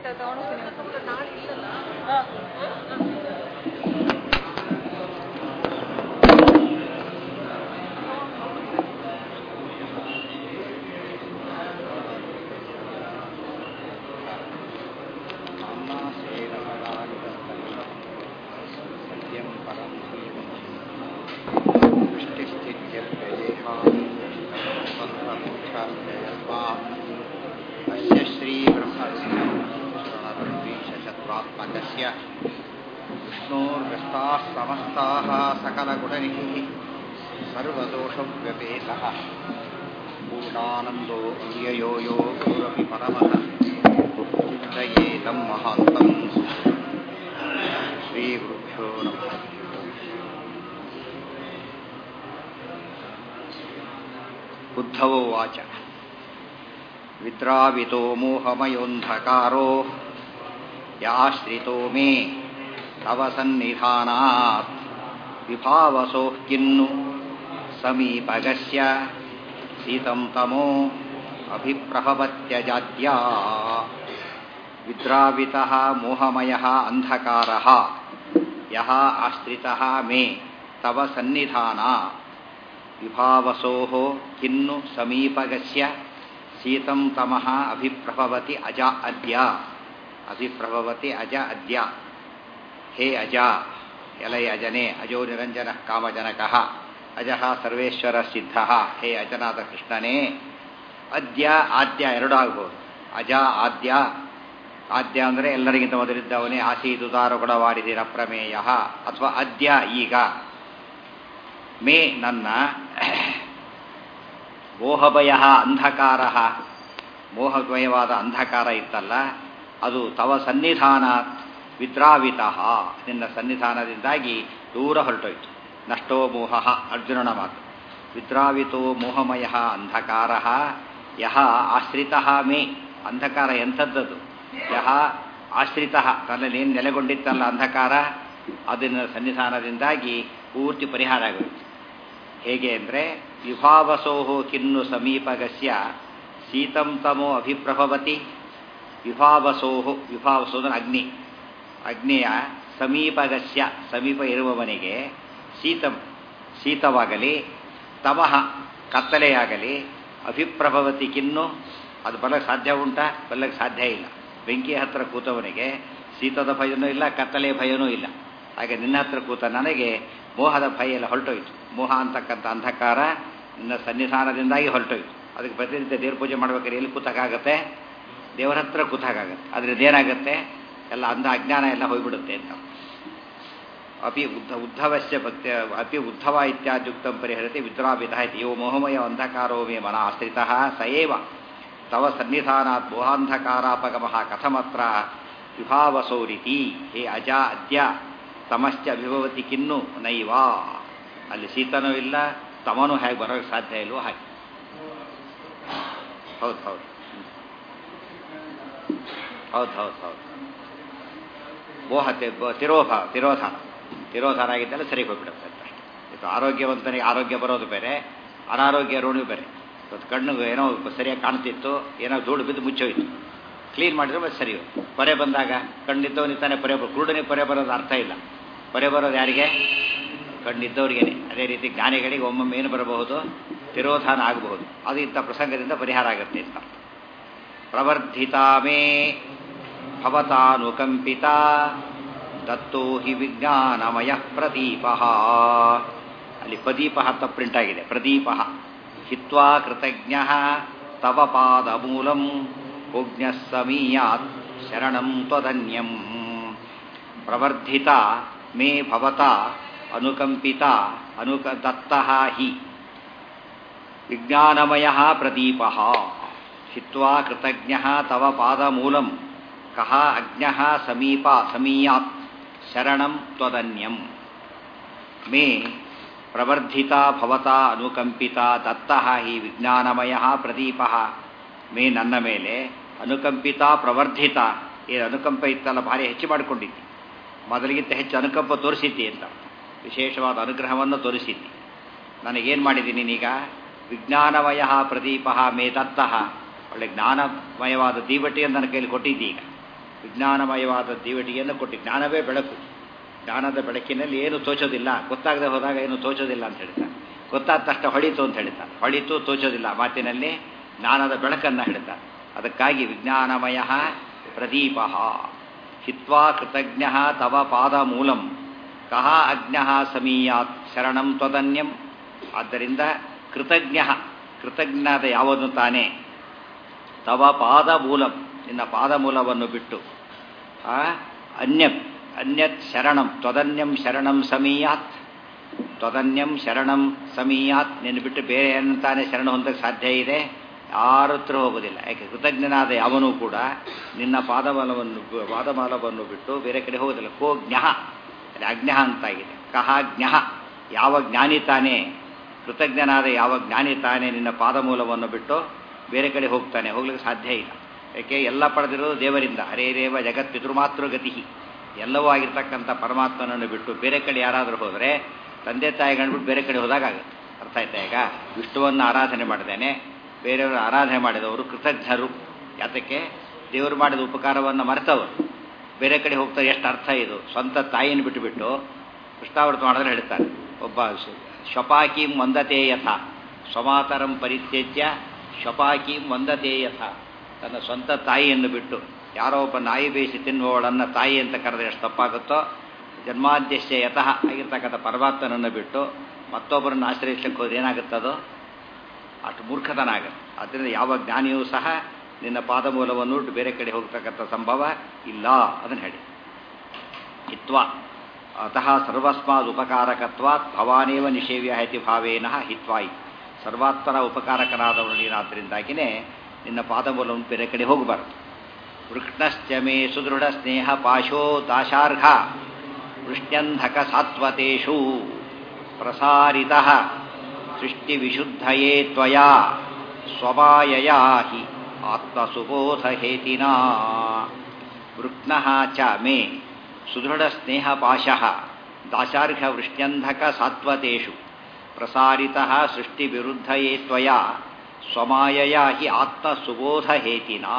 ತಗೊಂಡು ನಾಳೆ ಇಲ್ಲಲ್ಲ सत्यं परं अस्य श्रीब्रह्मविशत्वात्मकस्य विष्णोर्व्यस्ताः समस्ताः सकलगुणनिधिः सर्वदोषव्यपेतः पूर्णानन्दो व्ययो यो गुरुरपि परमः चिन्तयेतं महान्तम् श्रीगुरुभ्यो नमः बुद्धवो वाच विद्रावितो मोहमयोऽन्धकारो याश्रितो मे तव सन्निधानात् विभावसोः किन्नु समीपगस्य शीतं तमो अभिप्रभवत्यजाद्या विद्रावितः मोहमयः अन्धकारः यः आश्रितः मे तव सन्निधाना विभावसोः किन्नु समीपगस्य शीतं तमः अभिप्रभवति अज अद्य अभिप्रभवति अज अद्य हे अज ಎಲೈ ಅಜನೇ ಅಜೋ ನಿರಂಜನ ಕಾಮಜನಕಃ ಅಜಃ ಸರ್ವೇಶ್ವರ ಸಿದ್ಧ ಹೇ ಅಜನಾದ ಕೃಷ್ಣನೇ ಅದ್ಯ ಆದ್ಯ ಎರಡೂ ಆಗ್ಬೋದು ಅಜ ಆದ್ಯ ಆದ್ಯ ಅಂದರೆ ಎಲ್ಲರಿಗಿಂತ ಮೊದಲಿದ್ದವನೇ ಆಸೀದುದಾರ ಗುಣವಾಡಿದಿರ ಪ್ರಮೇಯ ಅಥವಾ ಅದ್ಯ ಈಗ ಮೇ ನನ್ನ ಮೋಹಭಯ ಅಂಧಕಾರ ಮೋಹದ್ವಯವಾದ ಅಂಧಕಾರ ಇತ್ತಲ್ಲ ಅದು ತವ ಸನ್ನಿಧಾನ ವಿದ್ರಾವಿತ ನಿನ್ನ ಸನ್ನಿಧಾನದಿಂದಾಗಿ ದೂರ ಹೊರಟೋಯ್ತು ನಷ್ಟೋ ಮೋಹ ಅರ್ಜುನನ ಮಾತು ವಿದ್ರಾವಿತೋ ಮೋಹಮಯ ಅಂಧಕಾರ ಯಹ ಆಶ್ರಿತ ಮೇ ಅಂಧಕಾರ ಎಂಥದ್ದದು ಯಹ ಆಶ್ರಿತ ತನ್ನಲ್ಲಿ ಏನು ನೆಲೆಗೊಂಡಿತ್ತಲ್ಲ ಅಂಧಕಾರ ಅದನ್ನ ಸನ್ನಿಧಾನದಿಂದಾಗಿ ಪೂರ್ತಿ ಪರಿಹಾರ ಆಗೋಯ್ತು ಹೇಗೆ ಅಂದರೆ ವಿಭಾವಸೋಹೋ ಕಿನ್ನು ಸಮೀಪಗಸ್ಯ ಶೀತಂ ತಮೋ ಅಭಿಪ್ರಭವತಿ ವಿಭಾವಸೋಹು ವಿಭಾವಸೋ ಅಂದರೆ ಅಗ್ನಿ ಅಗ್ನಿಯ ಸಮೀಪಗಸ್ಯ ಸಮೀಪ ಇರುವವನಿಗೆ ಶೀತಂ ಶೀತವಾಗಲಿ ತಮಃ ಕತ್ತಲೆಯಾಗಲಿ ಅಭಿಪ್ರಭವತಿ ಕಿನ್ನು ಅದು ಬರಕ್ಕೆ ಸಾಧ್ಯ ಉಂಟಾ ಬರಲಿಕ್ಕೆ ಸಾಧ್ಯ ಇಲ್ಲ ಬೆಂಕಿ ಹತ್ರ ಕೂತವನಿಗೆ ಶೀತದ ಭಯನೂ ಇಲ್ಲ ಕತ್ತಲೆಯ ಭಯನೂ ಇಲ್ಲ ಹಾಗೆ ನಿನ್ನ ಹತ್ರ ಕೂತ ನನಗೆ ಮೋಹದ ಭಯ ಎಲ್ಲ ಹೊರಟೋಯ್ತು ಮೋಹ ಅಂತಕ್ಕಂಥ ಅಂಧಕಾರ ನಿನ್ನ ಸನ್ನಿಧಾನದಿಂದಾಗಿ ಹೊರಟೋಯ್ತು ಅದಕ್ಕೆ ಪ್ರತಿನಿತ್ಯ ದೇವ್ರ ಪೂಜೆ ಮಾಡ್ಬೇಕಾದ್ರೆ ಎಲ್ಲಿ ಕೂತಕ್ಕಾಗತ್ತೆ ದೇವರ ಹತ್ರ ಕೂತಾಗತ್ತೆ ಅದರಿಂದ ಏನಾಗುತ್ತೆ ಎಲ್ಲ ಅಂಧ ಅಜ್ಞಾನ ಎಲ್ಲ ಹೋಗ್ಬಿಡುತ್ತೆ ಅಂತ ಅಪಿ ಉದ್ಧ ಉದ್ಧವಶ್ಯ ಭಕ್ತಿ ಅಪಿ ಉದ್ಧವ ಇತ್ಯಾದ್ಯುಕ್ತಂ ಪರಿಹರತಿ ವಿದ್ರಾವಿಧ ಇತಿ ಯೋ ಮೋಹಮಯ ಅಂಧಕಾರೋ ಮೇ ಮನ ಆಶ್ರಿತಃ ಸ ಏವ ತವ ಸನ್ನಿಧಾನಾತ್ ಮೋಹಾಂಧಕಾರಾಪಗಮಃ ಕಥಮತ್ರ ವಿಭಾವಸೋರಿತಿ ಹೇ ಅಜ ಅದ್ಯ ತಮಶ್ಚ ಅಭಿಭವತಿ ಕಿನ್ನು ನೈವ ಅಲ್ಲಿ ಶೀತನೂ ಇಲ್ಲ ತಮನೂ ಹೇಗೆ ಬರೋಕ್ಕೆ ಸಾಧ್ಯ ಇಲ್ವೋ ಹಾಗೆ ಹೌದು ಹೌದು ಹೌದು ಹೌದು ಹೌದು ಮೋಹ ತಿರೋಧ ತಿರೋಧಾನ ತಿರೋಧಾನ ಆಗಿದ್ದೆಲ್ಲ ಸರಿ ಹೋಗ್ಬಿಡುತ್ತೆ ಅಂತ ಇದು ಆರೋಗ್ಯವಂತನಿಗೆ ಆರೋಗ್ಯ ಬರೋದು ಬೇರೆ ಅನಾರೋಗ್ಯ ರೋಣಿ ಬೇರೆ ಇವತ್ತು ಕಣ್ಣಿಗೆ ಏನೋ ಸರಿಯಾಗಿ ಕಾಣ್ತಿತ್ತು ಏನೋ ಧೂಳು ಬಿದ್ದು ಮುಚ್ಚೋಯ್ತು ಕ್ಲೀನ್ ಮಾಡಿದ್ರೆ ಮತ್ತೆ ಸರಿ ಪೊರೆ ಬಂದಾಗ ಕಣ್ಣಿದ್ದವನಿದ್ದಾನೆ ಪೊರೆ ಬರೋ ಕುರುಡನಿಗೆ ಪೊರೆ ಬರೋದು ಅರ್ಥ ಇಲ್ಲ ಪೊರೆ ಬರೋದು ಯಾರಿಗೆ ಕಣ್ಣಿದ್ದವ್ರಿಗೇನೆ ಅದೇ ರೀತಿ ಜ್ಞಾನಿಗಳಿಗೆ ಒಮ್ಮೊಮ್ಮೆ ಏನು ಬರಬಹುದು ತಿರೋಧಾನ ಆಗಬಹುದು ಅದು ಇಂಥ ಪ್ರಸಂಗದಿಂದ ಪರಿಹಾರ ಆಗುತ್ತೆ ಅಂತ ಪ್ರವರ್ಧಿತಾ ಮೇ ಭವತಾನುಕಂಪಿತ ದತ್ತೋ ಹಿ ವಿಜ್ಞಾನಮಯ ಪ್ರದೀಪ ಅಲ್ಲಿ ಪ್ರದೀಪ ಅಂತ ಪ್ರಿಂಟ್ ಆಗಿದೆ ಪ್ರದೀಪ ಹಿತ್ವಾ ಕೃತಜ್ಞ ತವ ಪಾದ ಮೂಲಂ ಕೋಜ್ಞ ಸಮೀಯಾತ್ ಶರಣಂ ತ್ವದನ್ಯಂ ಪ್ರವರ್ಧಿತ ಮೇ ಭವತ ಅನುಕಂಪಿತ ಅನುಕ ದತ್ತ ಹಿ ವಿಜ್ಞಾನಮಯ ಪ್ರದೀಪ ಹಿತ್ವಾ ಕೃತಜ್ಞ ತವ ಪಾದ ಮೂಲಂ ಕಹ ಅಜ್ಞ ಸಮೀಪ ಸಮೀಯಾತ್ ಶರಣಂ ತ್ವದನ್ಯಂ ಮೇ ಪ್ರವರ್ಧಿತ ಭವತಾ ಅನುಕಂಪಿತ ದತ್ತ ಹಿ ವಿಜ್ಞಾನಮಯ ಪ್ರದೀಪ ಮೇ ನನ್ನ ಮೇಲೆ ಅನುಕಂಪಿತ ಪ್ರವರ್ಧಿತ ಏನು ಅನುಕಂಪ ಇತ್ತಲ್ಲ ಭಾರಿ ಹೆಚ್ಚು ಮಾಡಿಕೊಂಡಿದ್ದಿ ಮೊದಲಿಗಿಂತ ಹೆಚ್ಚು ಅನುಕಂಪ ತೋರಿಸಿದ್ದಿ ಅಂತ ವಿಶೇಷವಾದ ಅನುಗ್ರಹವನ್ನು ತೋರಿಸಿದ್ದಿ ನನಗೇನು ಮಾಡಿದ್ದೀನಿ ನೀನೀಗ ವಿಜ್ಞಾನಮಯ ಪ್ರದೀಪ ಮೇ ದತ್ತ ಒಳ್ಳೆ ಜ್ಞಾನಮಯವಾದ ದೀವಟಿಯನ್ನು ನನ್ನ ಕೈಲಿ ಕೊಟ್ಟಿದ್ದಿ ಈಗ ವಿಜ್ಞಾನಮಯವಾದ ದಿವಟಿಯನ್ನು ಕೊಟ್ಟು ಜ್ಞಾನವೇ ಬೆಳಕು ಜ್ಞಾನದ ಬೆಳಕಿನಲ್ಲಿ ಏನು ತೋಚೋದಿಲ್ಲ ಗೊತ್ತಾಗದೆ ಹೋದಾಗ ಏನು ತೋಚೋದಿಲ್ಲ ಅಂತ ಹೇಳ್ತಾರೆ ಗೊತ್ತಾದ ತಕ್ಷಣ ಹೊಳಿತು ಅಂತ ಹೇಳ್ತಾರೆ ಹೊಳಿತು ತೋಚೋದಿಲ್ಲ ಮಾತಿನಲ್ಲಿ ಜ್ಞಾನದ ಬೆಳಕನ್ನು ಹೇಳ್ತಾರೆ ಅದಕ್ಕಾಗಿ ವಿಜ್ಞಾನಮಯ ಪ್ರದೀಪ ಹಿತ್ವಾ ಕೃತಜ್ಞ ತವ ಪಾದ ಮೂಲಂ ಕಹ ಅಜ್ಞ ಸಮೀಯಾತ್ ಶರಣಂ ತ್ವದನ್ಯಂ ಆದ್ದರಿಂದ ಕೃತಜ್ಞ ಕೃತಜ್ಞಾದ ಯಾವನು ತಾನೇ ತವ ಪಾದ ಮೂಲಂ ನಿನ್ನ ಪಾದ ಮೂಲವನ್ನು ಬಿಟ್ಟು ಆ ಅನ್ಯತ್ ಅನ್ಯತ್ ಶರಣಂ ತ್ವದನ್ಯಂ ಶರಣಂ ಸಮೀಯಾತ್ ತ್ವದನ್ಯಂ ಶರಣಂ ಸಮೀಯಾತ್ ನಿನ್ನ ಬಿಟ್ಟು ಬೇರೆ ತಾನೇ ಶರಣ ಹೊಂದಕ್ಕೆ ಸಾಧ್ಯ ಇದೆ ಯಾರ ಹತ್ರ ಹೋಗೋದಿಲ್ಲ ಯಾಕೆ ಕೃತಜ್ಞನಾದ ಯಾವನೂ ಕೂಡ ನಿನ್ನ ಪಾದಮಾಲವನ್ನು ಪಾದಮಾಲವನ್ನು ಬಿಟ್ಟು ಬೇರೆ ಕಡೆ ಹೋಗೋದಿಲ್ಲ ಕೋ ಜ್ಞಃ ಅಲ್ಲಿ ಅಜ್ಞಃ ಅಂತಾಗಿದೆ ಕಹ ಜ್ಞಃ ಯಾವ ಜ್ಞಾನಿ ತಾನೇ ಕೃತಜ್ಞನಾದ ಯಾವ ಜ್ಞಾನಿ ತಾನೇ ನಿನ್ನ ಪಾದಮೂಲವನ್ನು ಬಿಟ್ಟು ಬೇರೆ ಕಡೆ ಹೋಗ್ತಾನೆ ಹೋಗ್ಲಿಕ್ಕೆ ಸಾಧ್ಯ ಇಲ್ಲ ಯಾಕೆ ಎಲ್ಲ ಪಡೆದಿರೋದು ದೇವರಿಂದ ಹರೇ ರೇವ ಜಗತ್ ಪಿತೃಮಾತೃ ಗತಿ ಎಲ್ಲವೂ ಆಗಿರ್ತಕ್ಕಂಥ ಪರಮಾತ್ಮನನ್ನು ಬಿಟ್ಟು ಬೇರೆ ಕಡೆ ಯಾರಾದರೂ ಹೋದರೆ ತಂದೆ ತಾಯಿ ಗಂಡ್ಬಿಟ್ಟು ಬೇರೆ ಕಡೆ ಹೋದಾಗ ಆಗುತ್ತೆ ಅರ್ಥ ಆಯ್ತಾ ಈಗ ವಿಷ್ಣುವನ್ನು ಆರಾಧನೆ ಮಾಡಿದ್ದೇನೆ ಬೇರೆಯವರು ಆರಾಧನೆ ಮಾಡಿದವರು ಕೃತಜ್ಞರು ಯಾತಕ್ಕೆ ದೇವರು ಮಾಡಿದ ಉಪಕಾರವನ್ನು ಮರೆತವರು ಬೇರೆ ಕಡೆ ಹೋಗ್ತಾರೆ ಎಷ್ಟು ಅರ್ಥ ಇದು ಸ್ವಂತ ತಾಯಿಯನ್ನು ಬಿಟ್ಟುಬಿಟ್ಟು ಕೃಷ್ಣಾವೃತ ಮಾಡಿದ್ರೆ ಹೇಳ್ತಾರೆ ಒಬ್ಬ ಶಪಾಕೀಂ ವಂದತೆ ಯಥ ಸ್ವಮಾತರಂ ಪರಿತ್ಯಜ್ಯ ಶಪಾಕೀಂ ವಂದತೆ ಯಥ ತನ್ನ ಸ್ವಂತ ತಾಯಿಯನ್ನು ಬಿಟ್ಟು ಯಾರೋ ಒಬ್ಬ ನಾಯಿ ಬೇಯಿಸಿ ತಿನ್ನುವವಳನ್ನು ತಾಯಿ ಅಂತ ಕರೆದ್ರೆ ಎಷ್ಟು ತಪ್ಪಾಗುತ್ತೋ ಜನ್ಮಾದ್ಯಶ್ಯ ಯತಃ ಆಗಿರ್ತಕ್ಕಂಥ ಪರಮಾತ್ಮನನ್ನು ಬಿಟ್ಟು ಮತ್ತೊಬ್ಬರನ್ನು ಆಶ್ರಯಿಸಲಿಕ್ಕೆ ಹೋದ್ರೆ ಏನಾಗುತ್ತದೋ ಅಷ್ಟು ಮೂರ್ಖತನ ಆಗುತ್ತೆ ಆದ್ದರಿಂದ ಯಾವ ಜ್ಞಾನಿಯೂ ಸಹ ನಿನ್ನ ಪಾದ ಮೂಲವನ್ನು ಬಿಟ್ಟು ಬೇರೆ ಕಡೆ ಹೋಗ್ತಕ್ಕಂಥ ಸಂಭವ ಇಲ್ಲ ಅದನ್ನು ಹೇಳಿ ಹಿತ್ವ ಅತಃ ಸರ್ವಸ್ಮಾದ್ ಉಪಕಾರಕತ್ವಾತ್ ಭವಾನೇವ ನಿಷೇವ್ಯ ಇತಿ ಭಾವೇನ ಹಿತ್ವಾಯಿ ಸರ್ವಾತ್ಮನ ಉಪಕಾರಕನಾದವನು ನೀನಾದ್ದರಿಂದಾಗಿಯೇ ನಿನ್ನ ಪಾದಮೂಲವನ್ನು ಬೇರೆ ಕಡೆ ಹೋಗಬಾರದು ವೃಕ್ಷ್ಣಶ್ಚ ಮೇ ಸುದೃಢ ಸ್ನೇಹ ಪಾಶೋ ದಾಶಾರ್ಘ ವೃಷ್ಟ್ಯಂಧಕ ಸಾತ್ವತೇಷು ಪ್ರಸಾರಿತ ಸೃಷ್ಟಿವಿಶುದ್ಧಯೇ ತ್ವಯಾ ಸ್ವಮಾಯಯಾ ಹಿ ಆತ್ಮಸುಬೋಧಹೇತಿನಾ ವೃಕ್ನಃ ಚ ಮೇ ಸುದೃಢಸ್ನೇಹಪಾಶಃ ದಾಶಾರ್ಘವೃಷ್ಟ್ಯಂಧಕ ಸಾತ್ವತೇಷು ಪ್ರಸಾರಿತಃ ಸೃಷ್ಟಿವಿರುದ್ಧಯೇ ತ್ವಯಾ ಸ್ವಮಾಯಯಾ ಹಿ ಆತ್ಮಸುಬೋಧಹೇತಿನಾ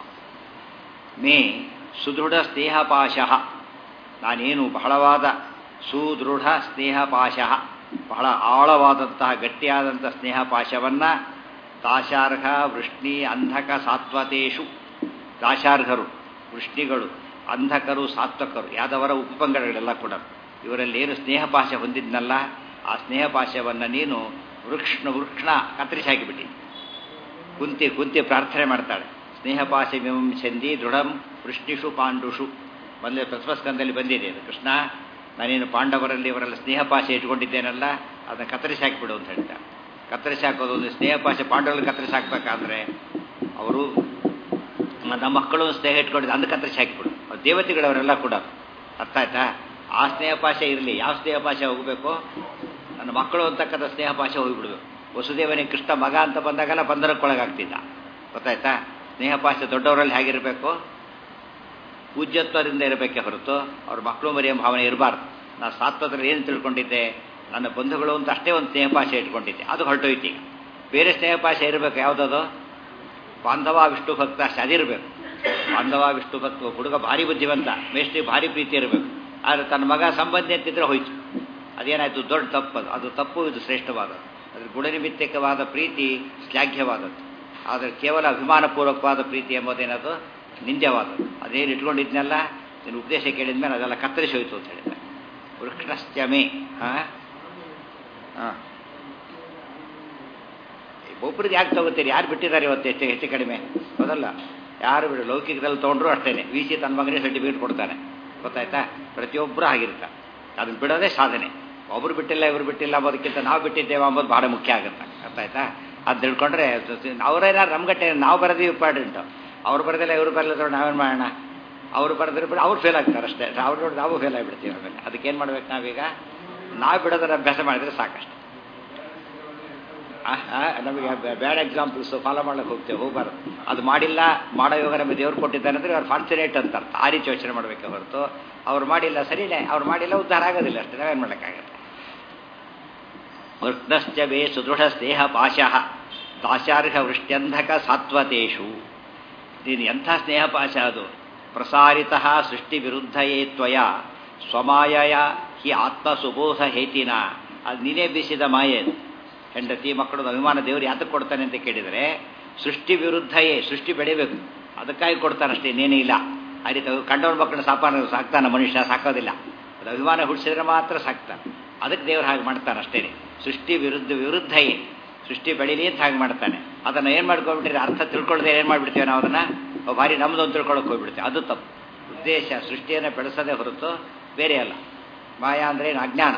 ಮೇ ಸುದೃಢ ಸ್ನೇಹಪಾಶಃ ನಾನೇನು ಬಹಳವಾದ ಸುದೃಢ ಸ್ನೇಹಪಾಶಃ ಬಹಳ ಆಳವಾದಂತಹ ಗಟ್ಟಿಯಾದಂಥ ಸ್ನೇಹಪಾಶವನ್ನು ದಾಶಾರ್ಹ ವೃಷ್ಣಿ ಅಂಧಕ ಸಾತ್ವತೇಷು ದಾಶಾರ್ಹರು ವೃಷ್ಣಿಗಳು ಅಂಧಕರು ಸಾತ್ವಕರು ಯಾದವರ ಉಪಪಂಗಡಗಳೆಲ್ಲ ಕೂಡ ಇವರಲ್ಲಿ ಏನು ಸ್ನೇಹಪಾಶ ಹೊಂದಿದ್ನಲ್ಲ ಆ ಸ್ನೇಹಪಾಶವನ್ನು ನೀನು ವೃಕ್ಷಣ ವೃಕ್ಷಣ ಕತ್ತರಿಸಿ ಹಾಕಿಬಿಟ್ಟಿ ಕುಂತಿ ಕುಂತಿ ಪ್ರಾರ್ಥನೆ ಮಾಡ್ತಾಳೆ ಸ್ನೇಹಪಾಶ ಮಿಮಂ ಚಂದಿ ದೃಢಂ ವೃಷ್ಣಿಷು ಪಾಂಡುಷು ಮೊದಲೇ ಪ್ರಥಮಸ್ಕಂದಲ್ಲಿ ಬಂದಿದೆ ಅದು ಕೃಷ್ಣ ನಾನೇನು ಪಾಂಡವರಲ್ಲಿ ಇವರೆಲ್ಲ ಸ್ನೇಹಪಾಶ ಇಟ್ಕೊಂಡಿದ್ದೇನಲ್ಲ ಅದನ್ನು ಕತ್ತರಿಸಿ ಹಾಕಿಬಿಡು ಅಂತ ಹೇಳ್ತಾರೆ ಕತ್ತರಿಸಿ ಹಾಕೋದು ಒಂದು ಸ್ನೇಹಪಾಶ ಪಾಂಡವರಲ್ಲಿ ಕತ್ತರಿಸಿ ಹಾಕ್ಬೇಕಾದ್ರೆ ಅವರು ನಮ್ಮ ಮಕ್ಕಳು ಸ್ನೇಹ ಇಟ್ಕೊಂಡಿದ್ದು ಅಂದ ಕತ್ತರಿಸಿ ಹಾಕಿಬಿಡು ಅವ್ರು ದೇವತೆಗಳವರೆಲ್ಲ ಕೂಡ ಅರ್ಥ ಆಯ್ತಾ ಆ ಸ್ನೇಹಪಾಶ ಇರಲಿ ಯಾವ ಸ್ನೇಹಪಾಶ ಹೋಗಬೇಕು ನನ್ನ ಮಕ್ಕಳು ಅಂತಕ್ಕಂಥ ಸ್ನೇಹಪಾಶ ಹೋಗಿಬಿಡ್ಬೇಕು ವಸುದೇವನಿಗೆ ಕೃಷ್ಣ ಮಗ ಅಂತ ಬಂದಾಗೆಲ್ಲ ಬಂಧನಕ್ಕೊಳಗಾಗ್ತಿದ್ದ ಗೊತ್ತಾಯ್ತಾ ಸ್ನೇಹಪಾಶ ದೊಡ್ಡವರಲ್ಲಿ ಹೇಗಿರಬೇಕು ಪೂಜ್ಯತ್ವದಿಂದ ಇರಬೇಕೆ ಹೊರತು ಅವ್ರ ಮಕ್ಕಳು ಮರಿಯ ಭಾವನೆ ಇರಬಾರ್ದು ನಾನು ಸಾತ್ವದಲ್ಲಿ ಏನು ತಿಳ್ಕೊಂಡಿದ್ದೆ ನನ್ನ ಬಂಧುಗಳು ಅಂತ ಅಷ್ಟೇ ಒಂದು ಸ್ನೇಹಪಾಶ ಇಟ್ಕೊಂಡಿದ್ದೆ ಅದು ಹೊರಟೋಯ್ತು ಈಗ ಬೇರೆ ಸ್ನೇಹಪಾಶ ಇರಬೇಕು ಯಾವುದದು ಬಾಂಧವ ವಿಷ್ಣು ಭಕ್ತ ಅಷ್ಟೇ ಅದಿರಬೇಕು ಬಾಂಧವ ವಿಷ್ಣು ಭಕ್ತ ಹುಡುಗ ಭಾರಿ ಬುದ್ಧಿವಂತ ಮೇಷ್ಟ್ರಿ ಭಾರಿ ಪ್ರೀತಿ ಇರಬೇಕು ಆದರೆ ತನ್ನ ಮಗ ಸಂಬಂಧಿ ಅಂತಿದ್ರೆ ಹೋಯ್ತು ಅದೇನಾಯಿತು ದೊಡ್ಡ ತಪ್ಪದು ಅದು ತಪ್ಪು ಇದು ಶ್ರೇಷ್ಠವಾದದ್ದು ಅದ್ರ ಗುಣನಿಮಿತ್ತಕವಾದ ಪ್ರೀತಿ ಶ್ಲಾಘ್ಯವಾದದ್ದು ಆದರೆ ಕೇವಲ ಅಭಿಮಾನಪೂರ್ವಕವಾದ ಪ್ರೀತಿ ಎಂಬುದೇನದು ನಿಂದ್ಯವಾದದ್ದು ಅದೇನು ಇಟ್ಕೊಂಡಿದ್ನೆಲ್ಲ ನೀನು ಉಪದೇಶ ಕೇಳಿದ ಮೇಲೆ ಅದೆಲ್ಲ ಕತ್ತರಿಸಿ ಹೋಯ್ತು ಅಂತ ಹೇಳಿದ್ದಾರೆ ವೃಕ್ಷಶ್ಚಮೆ ಹಾಂ ಹಾಂ ಒಬ್ರಿಗೆ ಯಾಕೆ ತಗೋತೀರಿ ಯಾರು ಬಿಟ್ಟಿದ್ದಾರೆ ಇವತ್ತು ಹೆಚ್ಚು ಹೆಚ್ಚು ಕಡಿಮೆ ಹೌದಲ್ಲ ಯಾರು ಬಿಡು ಲೌಕಿಕದಲ್ಲಿ ತೊಗೊಂಡ್ರು ಅಷ್ಟೇನೆ ವಿ ಸಿ ತನ್ನ ಮಗನೇ ಸರ್ಟಿಫಿಕೇಟ್ ಕೊಡ್ತಾನೆ ಗೊತ್ತಾಯ್ತಾ ಪ್ರತಿಯೊಬ್ಬರು ಆಗಿರ್ತಾರೆ ಅದನ್ನು ಬಿಡೋದೇ ಸಾಧನೆ ಒಬ್ರು ಬಿಟ್ಟಿಲ್ಲ ಇವ್ರು ಬಿಟ್ಟಿಲ್ಲ ಅಂಬೋದಕ್ಕಿಂತ ನಾವು ಬಿಟ್ಟಿದ್ದೇವೆ ಅಂಬೋದು ಭಾಳ ಮುಖ್ಯ ಆಗುತ್ತೆ ಅರ್ಥ ಆಯ್ತಾ ಅದು ತಿಳ್ಕೊಂಡ್ರೆ ಅವರೇನಾರು ನಮ್ಗಟ್ಟೆ ನಾವು ಬರೋದು ಇಂಪಾರ್ಟೆಂಟು ಅವ್ರು ಬರೋದಿಲ್ಲ ಇವ್ರು ಬರಲಿಲ್ಲ ನಾವೇನು ಮಾಡೋಣ ಅವ್ರು ಬರೆದ್ರೆ ಬಿಡು ಅವ್ರು ಫೇಲ್ ಆಗ್ತಾರೆ ಅಷ್ಟೇ ಅವ್ರು ನೋಡಿ ನಾವು ಫೇಲ್ ಆಗಿಬಿಡ್ತೀವಿ ಆಮೇಲೆ ಅದಕ್ಕೇನು ಮಾಡ್ಬೇಕು ನಾವೀಗ ನಾವು ಬಿಡೋದನ್ನ ಅಭ್ಯಾಸ ಮಾಡಿದ್ರೆ ಸಾಕಷ್ಟು ನಮಗೆ ಬ್ಯಾಡ್ ಎಕ್ಸಾಂಪಲ್ಸ್ ಫಾಲೋ ಮಾಡ್ಲಿಕ್ಕೆ ಹೋಗ್ತೇವೆ ಹೋಗ್ಬಾರ್ದು ಅದು ಮಾಡಿಲ್ಲ ಮಾಡೋ ಯೋಗ ನಮಗೆ ದೇವ್ರು ಕೊಟ್ಟಿದ್ದಾನೆ ಅಂದರೆ ಅವ್ರು ಫಾರ್ಚುನೇಟ್ ಅಂತ ಅರ್ಥ ಆ ರೀತಿ ಯೋಚನೆ ಮಾಡಬೇಕೆ ಹೊರತು ಅವ್ರು ಮಾಡಿಲ್ಲ ಸರಿನೇ ಅವ್ರು ಮಾಡಿಲ್ಲ ಉದ್ಧಾರ ಆಗೋದಿಲ್ಲ ಅಷ್ಟೇ ನಾವೇನು ಮಾಡೋಕ್ಕಾಗತ್ತೆ ವೃಕ್ನಶ್ಚ ವೇ ಸುದೃಢ ಸ್ನೇಹ ಪಾಶಃ ದಾಶಾರ್ಹ ವೃಷ್ಟ್ಯಂಧಕ ಸಾತ್ವತೇಷು ನೀನು ಎಂಥ ಸ್ನೇಹ ಪಾಶ ಅದು ಪ್ರಸಾರಿತ ಸೃಷ್ಟಿ ವಿರುದ್ಧಯೇ ತ್ವಯ ಸ್ವಮಾಯಯ ಹಿ ಆತ್ಮ ಸುಬೋಧ ಹೇತಿನ ಅದು ನೀನೇ ಬೀಸಿದ ಮಾಯೆ ಅದು ಹೆಂಡತಿ ಮಕ್ಕಳು ಅಭಿಮಾನ ದೇವರು ಯಾತಕ್ಕೆ ಕೊಡ್ತಾನೆ ಅಂತ ಕೇಳಿದರೆ ಸೃಷ್ಟಿ ವಿರುದ್ಧಯೇ ಸೃಷ್ಟಿ ಬೆಳಿಬೇಕು ಅದಕ್ಕಾಗಿ ಕೊಡ್ತಾನಷ್ಟೇ ಇನ್ನೇನೇ ಇಲ್ಲ ಆ ರೀತಿ ಕಂಡವನ ಮಕ್ಕಳನ್ನ ಸಾಪಾನ ಸಾಕ್ತಾನೆ ಮನುಷ್ಯ ಸಾಕೋದಿಲ್ಲ ಅದು ಅಭಿಮಾನ ಹುಟ್ಟಿಸಿದ್ರೆ ಮಾತ್ರ ಸಾಕ್ತಾನೆ ಅದಕ್ಕೆ ದೇವರು ಹಾಗೆ ಮಾಡ್ತಾನೆ ಅಷ್ಟೇ ಸೃಷ್ಟಿ ವಿರುದ್ಧ ವಿರುದ್ಧಯೇ ಸೃಷ್ಟಿ ಬೆಳೀಲಿ ಅಂತ ಹಾಗೆ ಮಾಡ್ತಾನೆ ಅದನ್ನು ಏನು ಮಾಡ್ಕೊಂಡ್ಬಿಟ್ಟಿದ್ರೆ ಅರ್ಥ ತಿಳ್ಕೊಳ್ಳದೆ ಏನು ಮಾಡಿಬಿಡ್ತೇವೆ ನಾವು ಅದನ್ನು ಭಾರಿ ನಮ್ಮದು ಅಂತ ತಿಳ್ಕೊಳಕ್ಕೆ ಹೋಗ್ಬಿಡ್ತೇವೆ ಅದು ತಪ್ಪು ಉದ್ದೇಶ ಸೃಷ್ಟಿಯನ್ನು ಬೆಳೆಸೋದೇ ಹೊರತು ಬೇರೆ ಅಲ್ಲ ಮಾಯಾ ಅಂದರೆ ಏನು ಅಜ್ಞಾನ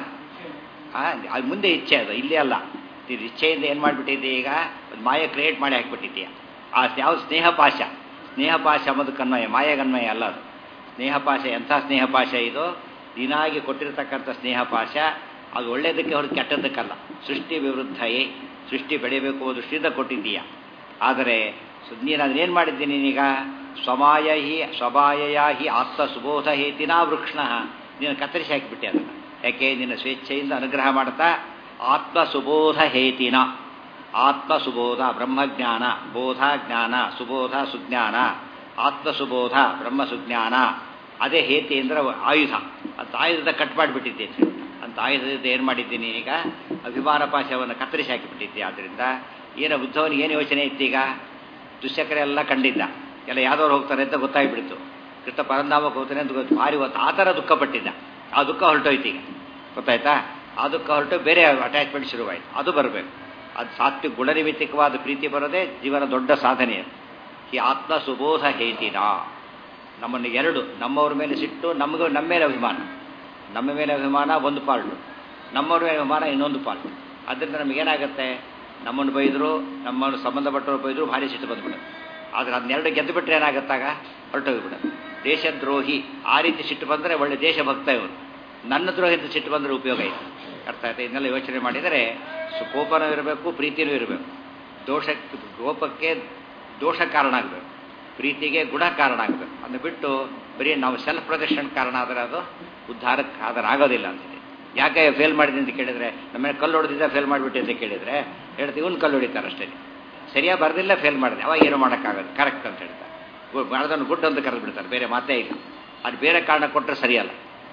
ಅದು ಮುಂದೆ ಇಚ್ಛೆ ಅದು ಇಲ್ಲಿ ಅಲ್ಲ ನೀನು ಇಚ್ಛೆಯಿಂದ ಏನು ಮಾಡಿಬಿಟ್ಟಿದ್ದೆ ಈಗ ಒಂದು ಮಾಯ ಕ್ರಿಯೇಟ್ ಮಾಡಿ ಹಾಕ್ಬಿಟ್ಟಿದ್ದೀಯ ಆ ಯಾವ ಸ್ನೇಹಪಾಶ ಸ್ನೇಹಪಾಶ ಅನ್ನೋದು ಕನ್ಮಯ ಮಾಯಗನ್ಮಯ ಅಲ್ಲ ಅದು ಸ್ನೇಹಪಾಶ ಎಂಥ ಸ್ನೇಹಪಾಶ ಇದು ದಿನಾಗಿ ಕೊಟ್ಟಿರತಕ್ಕಂಥ ಸ್ನೇಹಪಾಶ ಅದು ಒಳ್ಳೆಯದಕ್ಕೆ ಹೊರತು ಕೆಟ್ಟದ್ದಕ್ಕಲ್ಲ ಸೃಷ್ಟಿ ವಿರುದ್ಧಯೇ ಸೃಷ್ಟಿ ಬೆಳಿಬೇಕು ದೃಷ್ಟಿಯಿಂದ ಕೊಟ್ಟಿದ್ದೀಯ ಆದರೆ ನೀನು ಅದನ್ನೇನು ಮಾಡಿದ್ದೀನಿ ನೀನೀಗ ಸ್ವಮಾಯ ಹಿ ಸ್ವಮಾಯಯ ಹಿ ಆತ್ಮ ಸುಬೋಧ ಹೇತಿನ ವೃಕ್ಷಣ ನೀನು ಕತ್ತರಿಸಿ ಹಾಕಿಬಿಟ್ಟೆ ಅದನ್ನು ಯಾಕೆ ನಿನ್ನ ಸ್ವೇಚ್ಛೆಯಿಂದ ಅನುಗ್ರಹ ಮಾಡ್ತಾ ಆತ್ಮ ಸುಬೋಧ ಹೇತಿನ ಆತ್ಮ ಸುಬೋಧ ಬ್ರಹ್ಮಜ್ಞಾನ ಬೋಧ ಜ್ಞಾನ ಸುಬೋಧ ಸುಜ್ಞಾನ ಆತ್ಮ ಸುಬೋಧ ಬ್ರಹ್ಮ ಸುಜ್ಞಾನ ಅದೇ ಹೇತಿ ಅಂದ್ರೆ ಆಯುಧ ಅಂತ ಆಯುಧದ ಕಟ್ ಮಾಡಿಬಿಟ್ಟಿದ್ದೇನೆ ಅಂತ ಆಯುಧದಿಂದ ಏನು ಮಾಡಿದ್ದೀನಿ ಈಗ ಅಭಿಮಾನ ಪಾಶವನ್ನು ಕತ್ತರಿಸಿ ಹಾಕಿಬಿಟ್ಟಿದ್ದೆ ಆದ್ದರಿಂದ ಏನೋ ಬುದ್ಧವನಿಗೆ ಏನು ಯೋಚನೆ ಇತ್ತೀಗ ದುಶ್ಯಕರೆಲ್ಲ ಕಂಡಿದ್ದ ಎಲ್ಲ ಯಾವ್ದವ್ರು ಹೋಗ್ತಾರೆ ಅಂತ ಗೊತ್ತಾಗ್ಬಿಡ್ತು ಕೃಷ್ಣ ಪರಂಧಾಮಕ್ಕೆ ಹೋಗ್ತಾನೆ ಅಂತ ಗೊತ್ತು ಭಾರಿ ಹೊತ್ತು ಆ ಥರ ದುಃಖ ಪಟ್ಟಿದ್ದ ಆ ದುಃಖ ಹೊರಟೋಯ್ತು ಈಗ ಗೊತ್ತಾಯ್ತಾ ಆ ದುಃಖ ಹೊರಟು ಬೇರೆ ಅಟ್ಯಾಚ್ಮೆಂಟ್ ಶುರುವಾಯಿತು ಅದು ಬರಬೇಕು ಅದು ಸಾತ್ವಿಕ ಗುಣನಿಮಿತ್ತಿಕವಾದ ಪ್ರೀತಿ ಬರೋದೇ ಜೀವನ ದೊಡ್ಡ ಸಾಧನೆ ಈ ಆತ್ಮ ಸುಬೋಧ ಹೇತಿನ ನಮ್ಮನ್ನು ಎರಡು ನಮ್ಮವ್ರ ಮೇಲೆ ಸಿಟ್ಟು ನಮಗೂ ನಮ್ಮ ಮೇಲೆ ಅಭಿಮಾನ ನಮ್ಮ ಮೇಲೆ ಅಭಿಮಾನ ಒಂದು ಪಾಲ್ಟು ನಮ್ಮವ್ರ ಮೇಲೆ ಅಭಿಮಾನ ಇನ್ನೊಂದು ಪಾಲ್ಟು ಅದರಿಂದ ನಮಗೇನಾಗುತ್ತೆ ನಮ್ಮನ್ನು ಬೈದರು ನಮ್ಮನ್ನು ಸಂಬಂಧಪಟ್ಟವ್ರು ಬೈದರು ಭಾರಿ ಸಿಟ್ಟು ಬಂದ್ಬಿಡುತ್ತೆ ಆದರೆ ಅದನ್ನೆರಡು ಗೆದ್ದು ಬಿಟ್ಟರೆ ಏನಾಗುತ್ತಾಗ ಹೊರಟೋಗಿಬಿಡುತ್ತೆ ದೇಶದ್ರೋಹಿ ಆ ರೀತಿ ಸಿಟ್ಟು ಬಂದರೆ ಒಳ್ಳೆ ದೇಶಭಕ್ತ ಇವರು ನನ್ನ ದ್ರೋಹಿತ ಸಿಟ್ಟು ಬಂದರೆ ಉಪಯೋಗ ಇದೆ ಅರ್ಥ ಆಯ್ತಾ ಇದನ್ನೆಲ್ಲ ಯೋಚನೆ ಮಾಡಿದರೆ ಕೋಪನೂ ಇರಬೇಕು ಪ್ರೀತಿನೂ ಇರಬೇಕು ದೋಷಕ್ಕೆ ಕೋಪಕ್ಕೆ ದೋಷ ಕಾರಣ ಆಗಬೇಕು ಪ್ರೀತಿಗೆ ಗುಣ ಕಾರಣ ಆಗಬೇಕು ಅದನ್ನು ಬಿಟ್ಟು ಬರೀ ನಾವು ಸೆಲ್ಫ್ ಪ್ರೊಜೆಕ್ಷನ್ ಕಾರಣ ಆದರೆ ಅದು ಉದ್ಧಾರಕ್ಕೆ ಅದರ ಆಗೋದಿಲ್ಲ ಅಂತೇಳಿ ಯಾಕೆ ಫೇಲ್ ಮಾಡಿದೆ ಅಂತ ಕೇಳಿದರೆ ನಮ್ಮನೆ ಕಲ್ಲು ಹೊಡೆದಿದ್ದ ಫೇಲ್ ಮಾಡಿಬಿಟ್ಟೆ ಅಂತ ಕೇಳಿದರೆ ಹೇಳ್ತೀವಿ ಇವ್ನು ಕಲ್ಲು ಹೊಡಿತಾರೆ ಅಷ್ಟೇ ಸರಿಯಾಗಿ ಬರೆದಿಲ್ಲ ಫೇಲ್ ಮಾಡಿದೆ ಅವಾಗ ಏನೂ ಮಾಡೋಕ್ಕಾಗೋದು ಕರೆಕ್ಟ್ ಅಂತ ಹೇಳ್ತಾರೆ ಅದನ್ನು ಗುಡ್ ಅಂತ ಕರೆದು ಬಿಡ್ತಾರೆ ಬೇರೆ ಮಾತೇ ಇಲ್ಲ ಅದು ಬೇರೆ ಕಾರಣ ಕೊಟ್ಟರೆ ಸರಿಯಲ್ಲ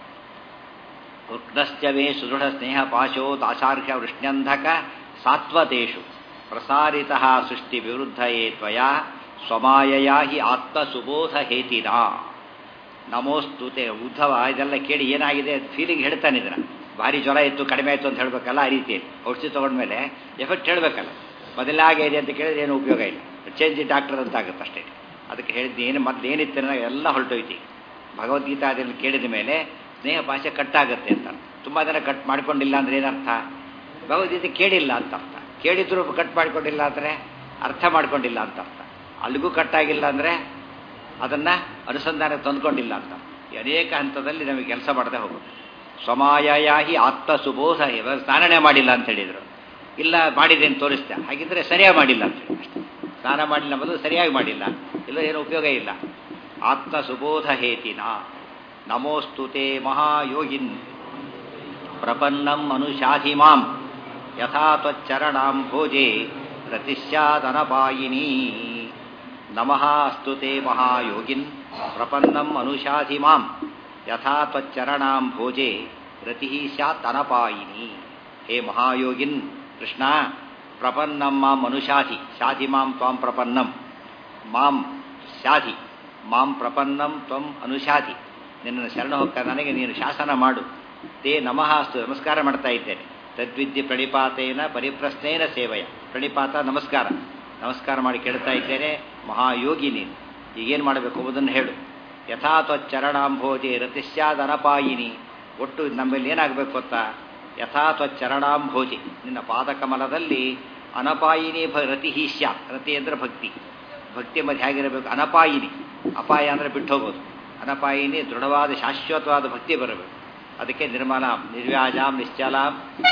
ವೃಕ್ತಶ್ಚವೇ ಸುದೃಢ ಸ್ನೇಹ ಪಾಶೋ ದಾಸಾರ್ಹ್ಯ ವೃಷ್ಣ್ಯಂಧಕ ಸಾತ್ವತೇಷು ಪ್ರಸಾರಿತ ಸೃಷ್ಟಿ ವಿರುದ್ಧಯೇ ತ್ವಯ ಸ್ವಮಾಯಯ ಹಿ ಆತ್ಮ ಸುಬೋಧ ಹೇತಿನ ನಮೋಸ್ತುತೆ ಉದ್ಧವ ಇದೆಲ್ಲ ಕೇಳಿ ಏನಾಗಿದೆ ಫೀಲಿಂಗ್ ಹೇಳ್ತಾನೆ ಇದನ್ನ ಭಾರಿ ಜ್ವರ ಇತ್ತು ಕಡಿಮೆ ಆಯಿತು ಅಂತ ಹೇಳಬೇಕಲ್ಲ ಆ ರೀತಿಯಲ್ಲಿ ಔಷಧಿ ತೊಗೊಂಡ್ಮೇಲೆ ಎಫೆಕ್ಟ್ ಹೇಳಬೇಕಲ್ಲ ಮೊದಲಾಗೆ ಇದೆ ಅಂತ ಕೇಳಿದ್ರೆ ಏನು ಉಪಯೋಗ ಇಲ್ಲ ಚೇಂಜ್ ಡಾಕ್ಟರ್ ಅಂತ ಆಗುತ್ತೆ ಅಷ್ಟೇ ಅದಕ್ಕೆ ಹೇಳಿದ್ದು ಏನು ಮೊದಲು ಏನಿತ್ತು ಎಲ್ಲ ಹೊರಟೋಯ್ತಿ ಭಗವದ್ಗೀತಾದಲ್ಲಿ ಕೇಳಿದ ಮೇಲೆ ಸ್ನೇಹ ಭಾಷೆ ಕಟ್ಟಾಗುತ್ತೆ ಅಂತ ತುಂಬ ಜನ ಕಟ್ ಮಾಡ್ಕೊಂಡಿಲ್ಲ ಅಂದರೆ ಏನರ್ಥ ಭಗವದ್ಗೀತೆ ಕೇಳಿಲ್ಲ ಅಂತ ಅರ್ಥ ಕೇಳಿದ್ರು ಕಟ್ ಮಾಡ್ಕೊಂಡಿಲ್ಲ ಅಂದರೆ ಅರ್ಥ ಮಾಡ್ಕೊಂಡಿಲ್ಲ ಅಂತ ಅರ್ಥ ಅಲ್ಲಿಗೂ ಕಟ್ಟಾಗಿಲ್ಲ ಅಂದರೆ ಅದನ್ನು ಅನುಸಂಧಾನ ತಂದ್ಕೊಂಡಿಲ್ಲ ಅಂತ ಅನೇಕ ಹಂತದಲ್ಲಿ ನಮಗೆ ಕೆಲಸ ಮಾಡದೆ ಹೋಗುತ್ತೆ ಸ್ವಮಾಯಾಹಿ ಆತ್ಮ ಸುಬೋಧ ಸ್ನಾನನೇ ಮಾಡಿಲ್ಲ ಅಂತ ಹೇಳಿದರು ಇಲ್ಲ ಮಾಡಿದೆ ಅಂತ ತೋರಿಸ್ದೆ ಹಾಗಿದ್ರೆ ಸರಿಯಾಗಿ ಮಾಡಿಲ್ಲ ಅಂತ ಹೇಳಿ ಅಷ್ಟೇ ಸ್ನಾನ ಮಾಡಿಲ್ಲ ಮೊದಲು ಸರಿಯಾಗಿ ಮಾಡಿಲ್ಲ ಇಲ್ಲ ಏನು ಉಪಯೋಗ ಇಲ್ಲ ಆತ್ಮ ಸುಬೋಧ ಹೇತಿನ ನಮೋಸ್ತುತೆ ಮಹಾಯೋಗಿನ್ ಪ್ರಪನ್ನಂ ಅನುಶಾಧಿ ಮಾಂ ಯಥಾ ತ್ವಚ್ಚರಣಾಂ ಭೋಜೆ ರತಿಶ್ಯಾದನಪಾಯಿನಿ ನಮಃ ಅಸ್ತುತೆ ಮಹಾಯೋಗಿನ್ ಪ್ರಪನ್ನಂ ಅನುಶಾಧಿ ಮಾಂ ಯಥಾ ತ್ವಚ್ಚರಣಾಂ ಭೋಜೆ ರತಿ ಸ್ಯಾತ್ ಅನಪಾಯಿನಿ ಹೇ ಮಹಾಯೋಗಿನ್ ಕೃಷ್ಣ ಪ್ರಪನ್ನಂ ಮಾಂ ಅನುಶಾಧಿ ಶಾಧಿ ಮಾಂ ತ್ವಾಂ ಪ್ರಪನ್ನಂ ಮಾಂ ಶಾಧಿ ಮಾಂ ಪ್ರಪನ್ನಂ ತ್ವಂ ಅನುಶಾಧಿ ನಿನ್ನನ್ನು ಶರಣ ಹೋಗ್ತಾ ನನಗೆ ನೀನು ಶಾಸನ ಮಾಡು ತೇ ನಮಃ ಅಸ್ತು ನಮಸ್ಕಾರ ಮಾಡ್ತಾ ಇದ್ದೇನೆ ತದ್ವಿದ್ಯೆ ಪ್ರಣಿಪಾತೇನ ಪರಿಪ್ರಶ್ನೇನ ಸೇವೆಯ ಪ್ರಣಿಪಾತ ನಮಸ್ಕಾರ ನಮಸ್ಕಾರ ಮಾಡಿ ಕೇಳ್ತಾ ಇದ್ದೇನೆ ಮಹಾಯೋಗಿ ನೀನು ಈಗೇನು ಮಾಡಬೇಕು ಎಂಬುದನ್ನು ಹೇಳು ಯಥಾತ್ವಚ್ಚರಣಾಂಭೋಜೆ ರತಿಶ್ಯಾದನಪಾಯಿನಿ ಒಟ್ಟು ನಮ್ಮಲ್ಲಿ ಏನಾಗಬೇಕು ಗೊತ್ತಾ ಯಥಾತ್ವಚ್ಚರಣಾಂಭೋಜಿ ನಿನ್ನ ಪಾದಕಮಲದಲ್ಲಿ ಅನಪಾಯಿನಿ ಭ ರತಿ ಸ್ಯಾತ್ ರತಿ ಅಂದರೆ ಭಕ್ತಿ ಭಕ್ತಿ ಮಧ್ಯೆ ಹೇಗಿರಬೇಕು ಅನಪಾಯಿನಿ ಅಪಾಯ ಅಂದರೆ ಬಿಟ್ಟು ಹೋಗೋದು ಅನಪಾಯಿನಿ ದೃಢವಾದ ಶಾಶ್ವತವಾದ ಭಕ್ತಿ ಬರಬೇಕು ಅದಕ್ಕೆ ನಿರ್ಮಲಾಂ ನಿರ್ವ್ಯಾಜಾಂ ನಿಶ್ಚಲಾಂ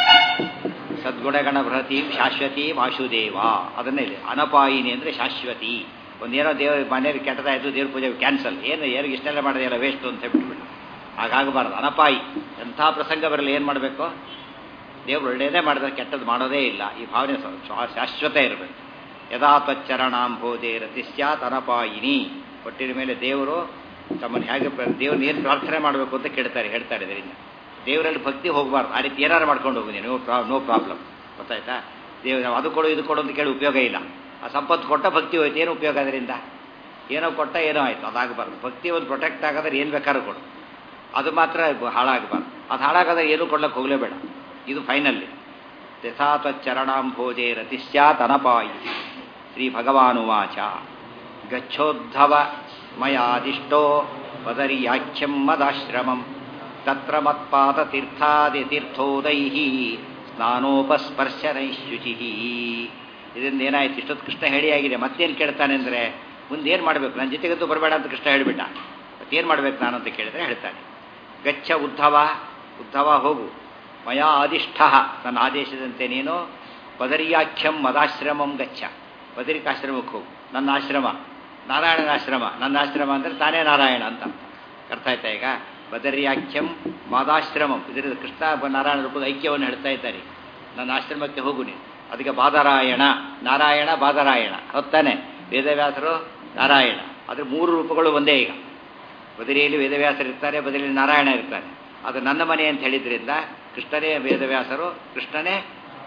ಸದ್ಗುಣಗಣ ಬೃಹತೀಂ ಶಾಶ್ವತೀಂ ಆಶುದೇವ ಅದನ್ನೇ ಇದೆ ಅನಪಾಯಿನಿ ಅಂದರೆ ಶಾಶ್ವತಿ ಒಂದೇನೋ ದೇವ ಮನೆಯಲ್ಲಿ ಕೆಟ್ಟದಾಯಿತು ದೇವ್ರ ಪೂಜೆ ಕ್ಯಾನ್ಸಲ್ ಏನು ಯಾರಿಗೆ ಇಷ್ಟೆಲ್ಲ ಮಾಡೋದಿಲ್ಲ ವೇಸ್ಟು ಅಂತ ಹೇಳ್ಬಿಟ್ಬಿಟ್ಟು ಹಾಗಾಗಬಾರ್ದು ಅನಪಾಯಿ ಎಂಥ ಪ್ರಸಂಗ ಬರಲಿ ಏನು ಮಾಡಬೇಕು ದೇವ್ರು ಒಳ್ಳೆಯದೇ ಮಾಡಿದ್ರೆ ಕೆಟ್ಟದ್ದು ಮಾಡೋದೇ ಇಲ್ಲ ಈ ಭಾವನೆ ಶಾಶ್ವತ ಇರಬೇಕು ಯಥಾ ತ್ವಚ್ಚರಣಾಂಭೋಜೆ ರತಿಶ್ಯಾತ್ ಅನಪಾಯಿನಿ ಒಟ್ಟಿನ ಮೇಲೆ ದೇವರು ತಮ್ಮನ್ನು ಹೇಗೆ ದೇವ್ರನ್ನ ಏನು ಪ್ರಾರ್ಥನೆ ಮಾಡಬೇಕು ಅಂತ ಕೇಳ್ತಾರೆ ಹೇಳ್ತಾರೆ ಇದರಿಂದ ದೇವರಲ್ಲಿ ಭಕ್ತಿ ಹೋಗಬಾರ್ದು ಆ ರೀತಿ ಏನಾರು ಮಾಡ್ಕೊಂಡು ಹೋಗಿ ನೋ ಪ್ರಾ ನೋ ಪ್ರಾಬ್ಲಮ್ ಗೊತ್ತಾಯ್ತಾ ದೇವ್ರ ಅದು ಕೊಡು ಇದು ಕೊಡು ಅಂತ ಕೇಳಿ ಉಪಯೋಗ ಇಲ್ಲ ಆ ಸಂಪತ್ತು ಕೊಟ್ಟ ಭಕ್ತಿ ಹೋಯ್ತು ಏನು ಉಪಯೋಗ ಅದರಿಂದ ಏನೋ ಕೊಟ್ಟ ಏನೋ ಆಯಿತು ಅದಾಗಬಾರ್ದು ಭಕ್ತಿ ಒಂದು ಪ್ರೊಟೆಕ್ಟ್ ಆಗೋದ್ರೆ ಏನು ಬೇಕಾದ್ರೂ ಕೊಡು ಅದು ಮಾತ್ರ ಹಾಳಾಗಬಾರ್ದು ಅದು ಹಾಳಾಗೋದ್ರೆ ಏನೂ ಕೊಡ್ಲಿಕ್ಕೆ ಹೋಗಲೇಬೇಡ ಇದು ಫೈನಲ್ಲಿ ಯಥಾತ್ವಚ್ಚರಣಾಂಭೋಜೆ ರತಿಸ್ಯಾತ್ ಅನಪಾಯಿ ಶ್ರೀ ಭಗವಾನುವಾಚ ಗಚ್ಚೋದ್ಧವ ಮಯಾದಿಷ್ಟೋ ವದರ್ಯಾಖ್ಯಂ ಮದಾಶ್ರಮಂ ತತ್ರ ಮತ್ಪಾದತೀರ್ಥಾದಿತೀರ್ಥೋದೈ ಸ್ನಾನೋಪಸ್ಪರ್ಶನೈ ಶುಚಿ ಇದರಿಂದ ಏನಾಯ್ತು ಇಷ್ಟೊತ್ತು ಕೃಷ್ಣ ಹೇಳಿ ಆಗಿದೆ ಮತ್ತೇನು ಕೇಳ್ತಾನೆ ಅಂದರೆ ಮುಂದೆ ಏನು ಮಾಡಬೇಕು ನನ್ನ ಜೊತೆಗಂತೂ ಬರಬೇಡ ಅಂತ ಕೃಷ್ಣ ಹೇಳಿಬಿಟ್ಟ ಮತ್ತೇನು ಮಾಡಬೇಕು ನಾನು ಅಂತ ಕೇಳಿದ್ರೆ ಹೇಳ್ತಾನೆ ಗಚ್ಚ ಉದ್ಧವ ಉದ್ಧವ ಹೋಗು ಮಯಾ ಆದಿಷ್ಠ ನನ್ನ ಆದೇಶದಂತೆ ನೀನು ಬದರಿಯಾಖ್ಯಂ ಮದಾಶ್ರಮಂ ಗಚ್ಚ ಬದರಿಕಾಶ್ರಮಕ್ಕೆ ಹೋಗು ನನ್ನ ಆಶ್ರಮ ನಾರಾಯಣನ ಆಶ್ರಮ ನನ್ನ ಆಶ್ರಮ ಅಂದರೆ ತಾನೇ ನಾರಾಯಣ ಅಂತ ಅರ್ಥ ಆಯ್ತಾ ಈಗ ಬದರಿಯಾಖ್ಯಂ ಮಾದಾಶ್ರಮಂ ಇದರಿಂದ ಕೃಷ್ಣ ನಾರಾಯಣ ರೂಪದ ಐಕ್ಯವನ್ನು ಹೇಳ್ತಾ ಇದ್ದಾರೆ ನನ್ನ ಆಶ್ರಮಕ್ಕೆ ಹೋಗು ನೀನು ಅದಕ್ಕೆ ಬಾದರಾಯಣ ನಾರಾಯಣ ಬಾದರಾಯಣ ಹೊತ್ತಾನೆ ವೇದವ್ಯಾಸರು ನಾರಾಯಣ ಅದ್ರ ಮೂರು ರೂಪಗಳು ಒಂದೇ ಈಗ ಬದರಿಯಲ್ಲಿ ವೇದವ್ಯಾಸರು ಇರ್ತಾರೆ ಬದರಿಯಲ್ಲಿ ನಾರಾಯಣ ಇರ್ತಾರೆ ಅದು ನನ್ನ ಮನೆ ಅಂತ ಹೇಳಿದ್ರಿಂದ ಕೃಷ್ಣನೇ ವೇದವ್ಯಾಸರು ಕೃಷ್ಣನೇ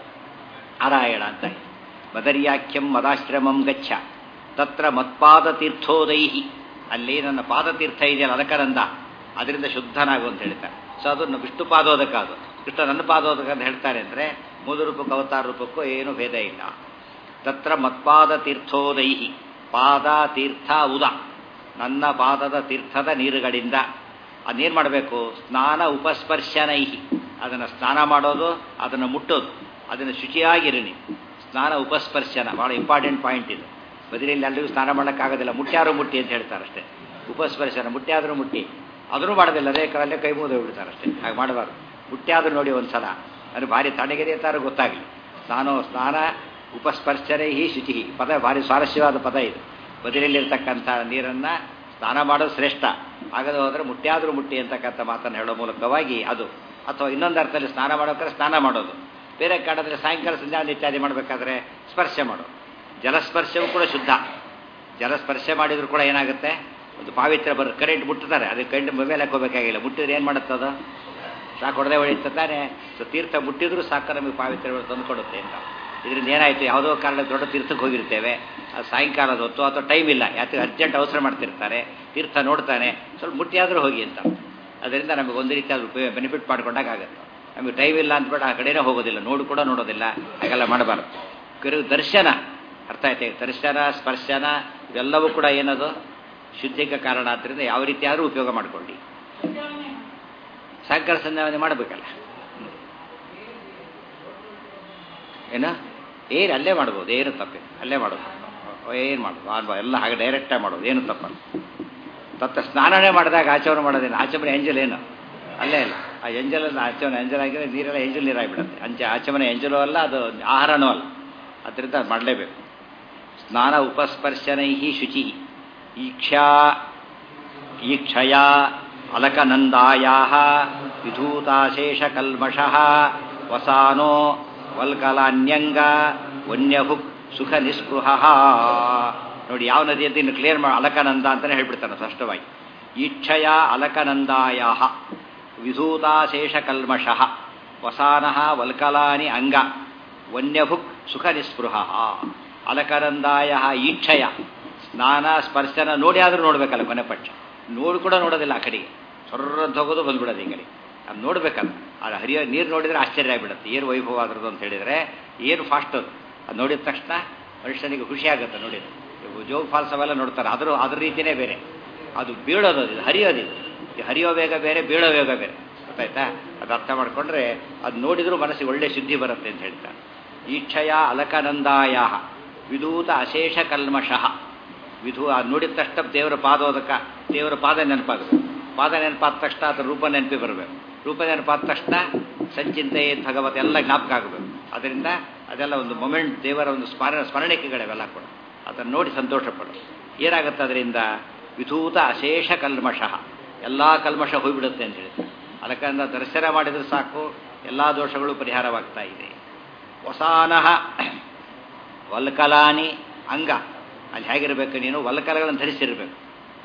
ನಾರಾಯಣ ಅಂತ ಬದರಿಯಾಖ್ಯಂ ಮದಾಶ್ರಮಂ ಗಚ್ಚ ತತ್ರ ಮತ್ಪಾದ ತೀರ್ಥೋದೈಹಿ ಅಲ್ಲಿ ನನ್ನ ಪಾದತೀರ್ಥ ಇದೆಯಲ್ಲ ಅದಕ್ಕನಂದ ಅದರಿಂದ ಶುದ್ಧನಾಗು ಅಂತ ಹೇಳ್ತಾರೆ ಸೊ ಅದು ವಿಷ್ಣು ಪಾದೋದಕ ಅದು ಕೃಷ್ಣ ನನ್ನ ಪಾದೋದಕ ಅಂತ ಹೇಳ್ತಾರೆ ಅಂದರೆ ಮೂಲ ರೂಪಕ್ಕೂ ಅವತಾರ ರೂಪಕ್ಕೂ ಏನೂ ಭೇದ ಇಲ್ಲ ತತ್ರ ಮತ್ಪಾದ ತೀರ್ಥೋದೈಹಿ ಪಾದ ತೀರ್ಥ ಉದ ನನ್ನ ಪಾದದ ತೀರ್ಥದ ನೀರುಗಳಿಂದ ಅದನ್ನೇನು ಮಾಡಬೇಕು ಸ್ನಾನ ಉಪಸ್ಪರ್ಶನೈಹಿ ಅದನ್ನು ಸ್ನಾನ ಮಾಡೋದು ಅದನ್ನು ಮುಟ್ಟೋದು ಅದನ್ನು ಶುಚಿಯಾಗಿರಿ ನೀವು ಸ್ನಾನ ಉಪಸ್ಪರ್ಶನ ಭಾಳ ಇಂಪಾರ್ಟೆಂಟ್ ಪಾಯಿಂಟ್ ಇದು ಬದಿರಿಯಲ್ಲಿ ಎಲ್ಲರಿಗೂ ಸ್ನಾನ ಮಾಡೋಕ್ಕಾಗೋದಿಲ್ಲ ಮುಟ್ಟ್ಯಾರು ಮುಟ್ಟಿ ಅಂತ ಹೇಳ್ತಾರೆ ಅಷ್ಟೇ ಉಪಸ್ಪರ್ಶನ ಮುಟ್ಟ್ಯಾದರೂ ಮುಟ್ಟಿ ಅದನ್ನು ಮಾಡೋದಿಲ್ಲ ಅದೇ ಕಡಲ್ಲೇ ಕೈ ಮುಗಿದು ಹೋಗ್ಬಿಡ್ತಾರೆ ಅಷ್ಟೇ ಹಾಗೆ ಮಾಡಬಾರ್ದು ಮುಟ್ಟ್ಯಾದರೂ ನೋಡಿ ಒಂದು ಸಲ ಅದು ಭಾರಿ ತಣ್ಣಗೆರೆ ತಾರು ಗೊತ್ತಾಗಲಿ ಸ್ನಾನೋ ಸ್ನಾನ ಉಪಸ್ಪರ್ಶನೇ ಹಿ ಶುಚಿ ಪದ ಭಾರಿ ಸ್ವಾರಸ್ಯವಾದ ಪದ ಇದು ಬದಿರಲ್ಲಿರ್ತಕ್ಕಂಥ ನೀರನ್ನು ಸ್ನಾನ ಮಾಡೋದು ಶ್ರೇಷ್ಠ ಆಗದೆ ಹೋದರೆ ಮುಟ್ಟ್ಯಾದರೂ ಮುಟ್ಟಿ ಅಂತಕ್ಕಂಥ ಮಾತನ್ನು ಹೇಳೋ ಮೂಲಕವಾಗಿ ಅದು ಅಥವಾ ಇನ್ನೊಂದು ಅರ್ಥದಲ್ಲಿ ಸ್ನಾನ ಮಾಡೋಕ್ರೆ ಸ್ನಾನ ಮಾಡೋದು ಬೇರೆ ಕಾಡದ್ರೆ ಸಾಯಂಕಾಲ ಸಂಧ್ಯಾ ಇತ್ಯಾದಿ ಮಾಡಬೇಕಾದ್ರೆ ಸ್ಪರ್ಶ ಮಾಡೋದು ಜಲಸ್ಪರ್ಶವೂ ಕೂಡ ಶುದ್ಧ ಜಲಸ್ಪರ್ಶ ಮಾಡಿದ್ರು ಕೂಡ ಏನಾಗುತ್ತೆ ಒಂದು ಪಾವಿತ್ರ್ಯ ಬರ್ ಕರೆಂಟ್ ಮುಟ್ಟುತ್ತಾರೆ ಅದು ಕರೆಂಟ್ ಮೇಲೆ ಹಾಕೋಬೇಕಾಗಿಲ್ಲ ಮುಟ್ಟಿದ್ರೆ ಏನು ಮಾಡುತ್ತದು ಸಾಕು ಹೊಡೆದೇ ಹೊಡೆಯುತ್ತೆ ತಾನೆ ಸೊ ತೀರ್ಥ ಮುಟ್ಟಿದ್ರು ಸಾಕು ನಮಗೆ ಪಾವಿತ್ರ್ಯ ತಂದುಕೊಡುತ್ತೆ ಅಂತ ಇದರಿಂದ ಏನಾಯಿತು ಯಾವುದೋ ಕಾರಣ ದೊಡ್ಡ ತೀರ್ಥಕ್ಕೆ ಹೋಗಿರ್ತೇವೆ ಅದು ಸಾಯಂಕಾಲದ ಹೊತ್ತು ಅಥವಾ ಟೈಮ್ ಇಲ್ಲ ಯಾಕೆ ಅರ್ಜೆಂಟ್ ಅವಸರ ಮಾಡ್ತಿರ್ತಾರೆ ತೀರ್ಥ ನೋಡ್ತಾನೆ ಸ್ವಲ್ಪ ಮುಟ್ಟಿಯಾದರೂ ಹೋಗಿ ಅಂತ ಅದರಿಂದ ನಮಗೆ ಒಂದು ರೀತಿಯಾದ ಉಪಯೋಗ ಬೆನಿಫಿಟ್ ಮಾಡ್ಕೊಂಡಾಗ ಆಗುತ್ತೆ ನಮಗೆ ಟೈಮ್ ಇಲ್ಲ ಅಂದ್ಬಿಟ್ಟು ಆ ಕಡೆನೇ ಹೋಗೋದಿಲ್ಲ ನೋಡು ಕೂಡ ನೋಡೋದಿಲ್ಲ ಹಾಗೆಲ್ಲ ಮಾಡಬಾರ್ದು ಕರು ದರ್ಶನ ಅರ್ಥ ಆಯ್ತು ದರ್ಶನ ಸ್ಪರ್ಶನ ಇವೆಲ್ಲವೂ ಕೂಡ ಏನದು ಶುದ್ಧಿಗೆ ಕಾರಣ ಆದ್ದರಿಂದ ಯಾವ ರೀತಿಯಾದರೂ ಉಪಯೋಗ ಮಾಡಿಕೊಳ್ಳಿ ಸಾಯಂಕಾಲ ಸಂಧ್ಯಾವಂದನೆ ಮಾಡಬೇಕಲ್ಲ ಏನು ಏನು ಅಲ್ಲೇ ಮಾಡ್ಬೋದು ಏನು ತಪ್ಪಿಲ್ಲ ಅಲ್ಲೇ ಮಾಡೋದು ಏನು ಮಾಡೋದು ಅಲ್ವಾ ಎಲ್ಲ ಹಾಗೆ ಡೈರೆಕ್ಟಾಗಿ ಮಾಡೋದು ಏನು ತಪ್ಪಲ್ಲ ತತ್ತ ಸ್ನಾನನೇ ಮಾಡಿದಾಗ ಆಚರಣೆ ಮಾಡೋದೇನು ಆಚಮನೆ ಎಂಜಲ್ ಏನು ಅಲ್ಲೇ ಇಲ್ಲ ಆ ಎಂಜಲನ್ನು ಆಚಮನೆ ಎಂಜಲ್ ಆಗಿದ್ರೆ ನೀರೆಲ್ಲ ಎಂಜಲ್ ನೀರಾಗಿಬಿಡುತ್ತೆ ಅಂಚೆ ಆಚಮನೆ ಎಂಜಲೂ ಅಲ್ಲ ಅದು ಆಹಾರನೂ ಅಲ್ಲ ಅದರಿಂದ ಅದು ಮಾಡಲೇಬೇಕು ಸ್ನಾನ ಉಪಸ್ಪರ್ಶನೈ ಶುಚಿ ಈಕ್ಷಾ ಈಕ್ಷಯ ಅಲಕನಂದಾಯಾ ವಿಧೂತಾಶೇಷಕಲ್ಮಷ ವಸಾನೋ ವಲ್ಕಲಾನ್ಯಂಗ ವನ್ಯಹುಕ್ ಸುಖ ನಿಸ್ಪೃಹ ನೋಡಿ ಯಾವ ನದಿ ಅಂತ ಇನ್ನು ಕ್ಲಿಯರ್ ಮಾಡಿ ಅಲಕನಂದ ಅಂತಲೇ ಹೇಳ್ಬಿಡ್ತಾನೆ ಸ್ಪಷ್ಟವಾಗಿ ಈಕ್ಷಯ ಅಲಕನಂದಾಯ ವಿಧೂತಾಶೇಷಕಲ್ಮಷ ವಸಾನಃ ವಲ್ಕಲಾನಿ ಅಂಗ ವನ್ಯಭುಕ್ ಸುಖ ನಿಸ್ಪೃಹ ಅಲಕನಂದಾಯ ಈಕ್ಷಯ ಸ್ನಾನ ಸ್ಪರ್ಶನ ನೋಡಿ ಆದರೂ ನೋಡ್ಬೇಕಲ್ಲ ಕೊನೆ ಪಕ್ಷ ನೋಡಿ ಕೂಡ ನೋಡೋದಿಲ್ಲ ಆ ಕಡೆಗೆ ಸೊರ್ರಂತ ಹೋಗೋದು ಬಂದ್ಬಿಡೋದು ಈ ಕಡೆ ಅದು ನೋಡ್ಬೇಕಲ್ಲ ಅದು ಹರಿಯೋ ನೀರು ನೋಡಿದರೆ ಆಶ್ಚರ್ಯ ಆಗಿಬಿಡುತ್ತೆ ಏನು ವೈಭವ ಆದ್ರದ್ದು ಅಂತ ಹೇಳಿದರೆ ಏನು ಫಾಸ್ಟ್ ಅದು ಅದು ನೋಡಿದ ತಕ್ಷಣ ಮನುಷ್ಯನಿಗೆ ಖುಷಿ ಆಗುತ್ತೆ ನೋಡಿದ್ರೆ ಜೋಗ್ ಫಾಲ್ಸ್ ಅವೆಲ್ಲ ನೋಡ್ತಾರೆ ಅದ್ರ ಅದ್ರ ರೀತಿಯೇ ಬೇರೆ ಅದು ಬೀಳೋದು ಅದು ಹರಿಯೋದಿದು ಈ ಹರಿಯೋ ವೇಗ ಬೇರೆ ಬೀಳೋ ವೇಗ ಬೇರೆ ಗೊತ್ತಾಯ್ತಾ ಅದು ಅರ್ಥ ಮಾಡಿಕೊಂಡ್ರೆ ಅದು ನೋಡಿದರೂ ಮನಸ್ಸಿಗೆ ಒಳ್ಳೆ ಶುದ್ಧಿ ಬರುತ್ತೆ ಅಂತ ಹೇಳ್ತಾರೆ ಈಕ್ಷಯ ಅಲಕನಂದಾಯ ವಿದೂತ ಅಶೇಷ ಕಲ್ಮಷಃ ವಿಧು ಅದು ನೋಡಿದ ತಕ್ಷಣ ದೇವರ ಪಾದೋದಕ ದೇವರ ಪಾದ ನೆನಪಾಗಬೇಕು ಪಾದ ನೆನಪಾದ ತಕ್ಷಣ ಅದರ ರೂಪ ನೆನಪಿ ಬರಬೇಕು ರೂಪ ನೆನಪಾದ ತಕ್ಷಣ ಸಂಚಿಂತೆ ಭಗವತ್ ಎಲ್ಲ ಜ್ಞಾಪಕ ಆಗಬೇಕು ಅದರಿಂದ ಅದೆಲ್ಲ ಒಂದು ಮೊಮೆಂಟ್ ದೇವರ ಒಂದು ಸ್ಮರಣ ಸ್ಮರಣಿಕೆಗಳಿವೆಲ್ಲ ಕೂಡ ಅದನ್ನು ನೋಡಿ ಸಂತೋಷ ಪಡು ಏನಾಗುತ್ತೆ ಅದರಿಂದ ವಿಧೂತ ಅಶೇಷ ಕಲ್ಮಷಃ ಎಲ್ಲ ಕಲ್ಮಷ ಹೋಗಿಬಿಡುತ್ತೆ ಅಂತ ಹೇಳ್ತಾರೆ ಅದಕ್ಕಿಂತ ದರ್ಶನ ಮಾಡಿದರೆ ಸಾಕು ಎಲ್ಲ ದೋಷಗಳು ಪರಿಹಾರವಾಗ್ತಾ ಇದೆ ವಸಾನಃ ವಲ್ಕಲಾನಿ ಅಂಗ ಅಲ್ಲಿ ಹೇಗಿರಬೇಕು ನೀನು ವಲ್ಕಲಗಳನ್ನು ಧರಿಸಿರಬೇಕು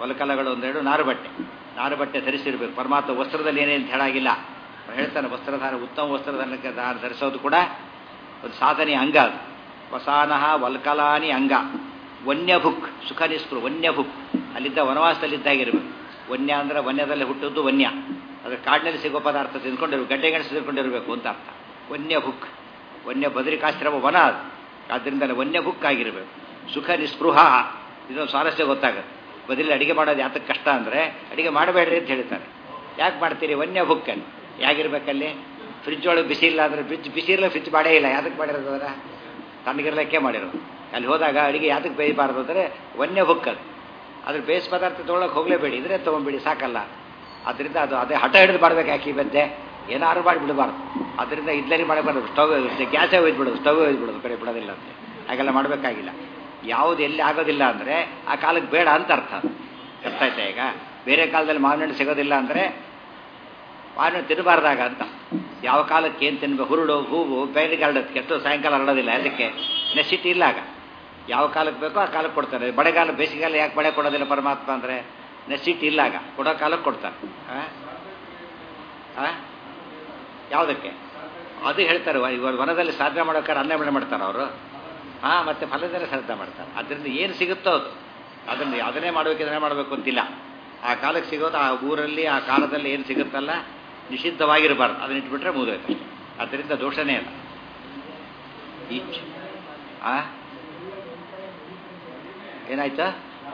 ವಲ್ಕಲಗಳು ಒಂದೆರಡು ನಾರು ಬಟ್ಟೆ ನಾರು ಬಟ್ಟೆ ಧರಿಸಿರ್ಬೇಕು ಪರಮಾತ್ಮ ವಸ್ತ್ರದಲ್ಲಿ ಏನೇನು ಹೇಳಾಗಿಲ್ಲ ಅವ್ನು ಹೇಳ್ತಾನೆ ವಸ್ತ್ರಧಾರ ಉತ್ತಮ ವಸ್ತ್ರಧಾರಣಕ್ಕೆ ಧಾ- ಧರಿಸೋದು ಕೂಡ ಒಂದು ಸಾಧನೆಯ ಅಂಗ ಅದು ವಸಾನಹ ವಲ್ಕಲಾನಿ ಅಂಗ ವನ್ಯಭುಕ್ ಸುಖ ನಿಸ್ಪೃ ವನ್ಯಭುಕ್ ಅಲ್ಲಿದ್ದ ವನವಾಸದಲ್ಲಿದ್ದಾಗಿರ್ಬೇಕು ವನ್ಯ ಅಂದ್ರೆ ವನ್ಯದಲ್ಲಿ ಹುಟ್ಟುವುದು ವನ್ಯ ಅದ್ರ ಕಾಡಿನಲ್ಲಿ ಸಿಗೋ ಪದಾರ್ಥ ತಿಂದ್ಕೊಂಡಿರ್ಬೇಕು ಗಡ್ಡೆ ಗೆಣಸು ತಿಂದ್ಕೊಂಡಿರ್ಬೇಕು ಅಂತ ಅರ್ಥ ವನ್ಯಭುಕ್ ವನ್ಯ ಬದರಿಕಾಶ್ರಮ ವನ ಅದು ಆದ್ದರಿಂದ ವನ್ಯಭುಕ್ ಆಗಿರಬೇಕು ಸುಖ ನಿಸ್ಪೃಹ ಇದೊಂದು ಸ್ವಾರಸ್ಯ ಗೊತ್ತಾಗುತ್ತೆ ಬದಲಿ ಅಡಿಗೆ ಮಾಡೋದು ಯಾತಕ್ಕೆ ಕಷ್ಟ ಅಂದರೆ ಅಡಿಗೆ ಮಾಡಬೇಡ್ರಿ ಅಂತ ಹೇಳ್ತಾರೆ ಯಾಕೆ ಮಾಡ್ತೀರಿ ವನ್ಯಭುಕ್ ಅಲ್ಲಿ ಯಾಗಿರ್ಬೇಕಲ್ಲಿ ಫ್ರಿಜ್ ಒಳಗೆ ಬಿಸಿ ಇಲ್ಲ ಅಂದರೆ ಫ್ರಿಜ್ ಬಿಸಿ ಇರಲ್ಲ ಫ್ರಿಜ್ ಮಾಡೇ ಇಲ್ಲ ಯಾತಕ್ಕೆ ಮಾಡಿರೋದು ಅದರ ತಣ್ಣಗಿರ್ಲಿಕ್ಕೆ ಮಾಡಿರೋದು ಅಲ್ಲಿ ಹೋದಾಗ ಅಡಿಗೆ ಯಾತಕ್ಕೆ ಬೇಯಬಾರ್ದು ಅಂದರೆ ವನ್ಯ ಹುಕ್ ಅದು ಅದ್ರ ಬೇಸ್ ಪದಾರ್ಥ ತೊಗೊಳಕ್ಕೆ ಹೋಗಲೇಬೇಡಿ ಇದ್ರೆ ತೊಗೊಂಬಿಡಿ ಸಾಕಲ್ಲ ಅದರಿಂದ ಅದು ಅದೇ ಹಠ ಹಿಡಿದು ಮಾಡ್ಬೇಕು ಯಾಕೆ ಈ ಮಧ್ಯೆ ಏನಾದ್ರು ಮಾಡಿಬಿಡಬಾರ್ದು ಅದರಿಂದ ಇದ್ಲರಿ ಮಾಡಬಾರ್ದು ಸ್ಟವ್ ಗ್ಯಾಸೇ ಒಯ್ದ್ಬಿಡೋದು ಸ್ಟವ್ ಒಯ್ದ್ಬಿಡೋದು ಕಡೆ ಬಿಡೋದಿಲ್ಲ ಅಂತ ಹಾಗೆಲ್ಲ ಮಾಡಬೇಕಾಗಿಲ್ಲ ಯಾವುದು ಎಲ್ಲಿ ಆಗೋದಿಲ್ಲ ಅಂದರೆ ಆ ಕಾಲಕ್ಕೆ ಬೇಡ ಅಂತ ಅರ್ಥ ಅದು. ಅರ್ಥ ಆಯ್ತಾ ಈಗ ಬೇರೆ ಕಾಲದಲ್ಲಿ ಮಾವಿನ ಹಣ್ಣು ಸಿಗೋದಿಲ್ಲ ಅಂದರೆ ಮಾವಿನ ಹಣ್ಣು ತಿನ್ನಬಾರ್ದಾಗ ಅಂತ ಯಾವ ಕಾಲಕ್ಕೆ ಏನು ತಿನ್ಬೇಕು ಹುರುಳು ಹೂವು ಬೇರೆ ಹರಡೋದಕ್ಕೆ ಎಷ್ಟೋ ಸಾಯಂಕಾಲ ಹರಡೋದಿಲ್ಲ ಅದಕ್ಕೆ ನೆಸಿಟಿ ಇಲ್ಲ ಆಗ ಯಾವ ಕಾಲಕ್ಕೆ ಬೇಕೋ ಆ ಕಾಲಕ್ಕೆ ಕೊಡ್ತಾರೆ ಬಳೆಗಾಲ ಬೇಸಿಗೆಗಾಲ ಯಾಕೆ ಬಳೆ ಕೊಡೋದಿಲ್ಲ ಪರಮಾತ್ಮ ಅಂದರೆ ನೆಸಿಟಿ ಇಲ್ಲ ಆಗ ಕೊಡೋ ಕಾಲಕ್ಕೆ ಕೊಡ್ತಾರೆ ಆ? ಆ? ಯಾವುದಕ್ಕೆ ಅದು ಹೇಳ್ತಾರೆ ವ- ಇವಾಗ ವನದಲ್ಲಿ ಸಾಧನೆ ಮಾಡೋಕ್ಕಾರೆ ಅನ್ನಮಣೆ ಮಾಡ್ತಾರೆ ಅವರು ಹಾಂ ಮತ್ತೆ ಫಲದಲ್ಲಿ ಶ್ರದ್ಧೆ ಮಾಡ್ತಾರೆ ಅದರಿಂದ ಏನು ಸಿಗುತ್ತೋ ಅದು ಅದನ್ನು ಅದನ್ನೇ ಮಾಡಬೇಕು ಇದನ್ನೇ ಮಾಡಬೇಕು ಅಂತಿಲ್ಲ ಆ ಕಾಲಕ್ಕೆ ಸಿಗೋದು ಆ ಊರಲ್ಲಿ ಆ ಕಾಲದಲ್ಲಿ ಏನು ಸಿಗುತ್ತಲ್ಲ ನಿಷಿದ್ಧವಾಗಿರಬಾರ್ದು ಅದನ್ನ ಇಟ್ಬಿಟ್ರೆ ಮುಗಿದೋಯ್ತು ಅದರಿಂದ ದೋಷನೇ ಅಲ್ಲ ಈಚ್ ಆ ಏನಾಯ್ತಾ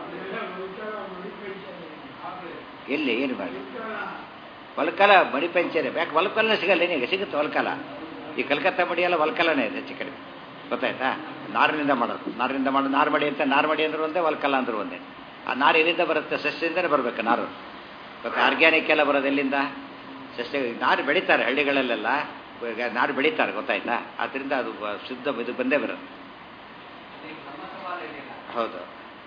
ಎಲ್ಲಿ ಏನು ಮಾಡಿ ವಲ್ಕಲ ಮಡಿ ಪಂಚರೆ ಯಾಕೆ ವಲ್ಕಲನೇ ಸಿಗಲ್ಲ ಏನಿಗೆ ಸಿಗುತ್ತೆ ವಲ್ಕಲ ಈ ಕಲ್ಕತ್ತಾ ಮಡಿಯೆಲ್ಲ ವಲ್ಕಲನೇ ಇದೆ ಹೆಚ್ಚು ಕಡಿಮೆ ಗೊತ್ತಾಯ್ತಾ ನಾರಿನಿಂದ ಮಾಡೋದು ನಾರಿನಿಂದ ಮಾಡೋದು ನಾರು ಮಡಿ ಅಂತ ನಾರು ಮಡಿ ಅಂದ್ರೆ ಒಂದೇ ವಲ್ಕಲ ಅಂದ್ರೆ ಒಂದೇ ಆ ನಾರು ಎಲ್ಲಿಂದ ಬರುತ್ತೆ ಸಸ್ಯದಿಂದಲೇ ಬರಬೇಕು ನಾರು ಮತ್ತೆ ಆರ್ಗ್ಯಾನಿಕ್ ಎಲ್ಲ ಬರೋದು ಎಲ್ಲಿಂದ ಸಸ್ಯ ನಾರು ಬೆಳೀತಾರೆ ಹಳ್ಳಿಗಳಲ್ಲೆಲ್ಲ ಈಗ ನಾರು ಬೆಳೀತಾರೆ ಗೊತ್ತಾಯ್ತಾ ಆದ್ದರಿಂದ ಅದು ಬ- ಶುದ್ಧ ಇದು ಬಂದೇ ಬರೋದು ಹೌದು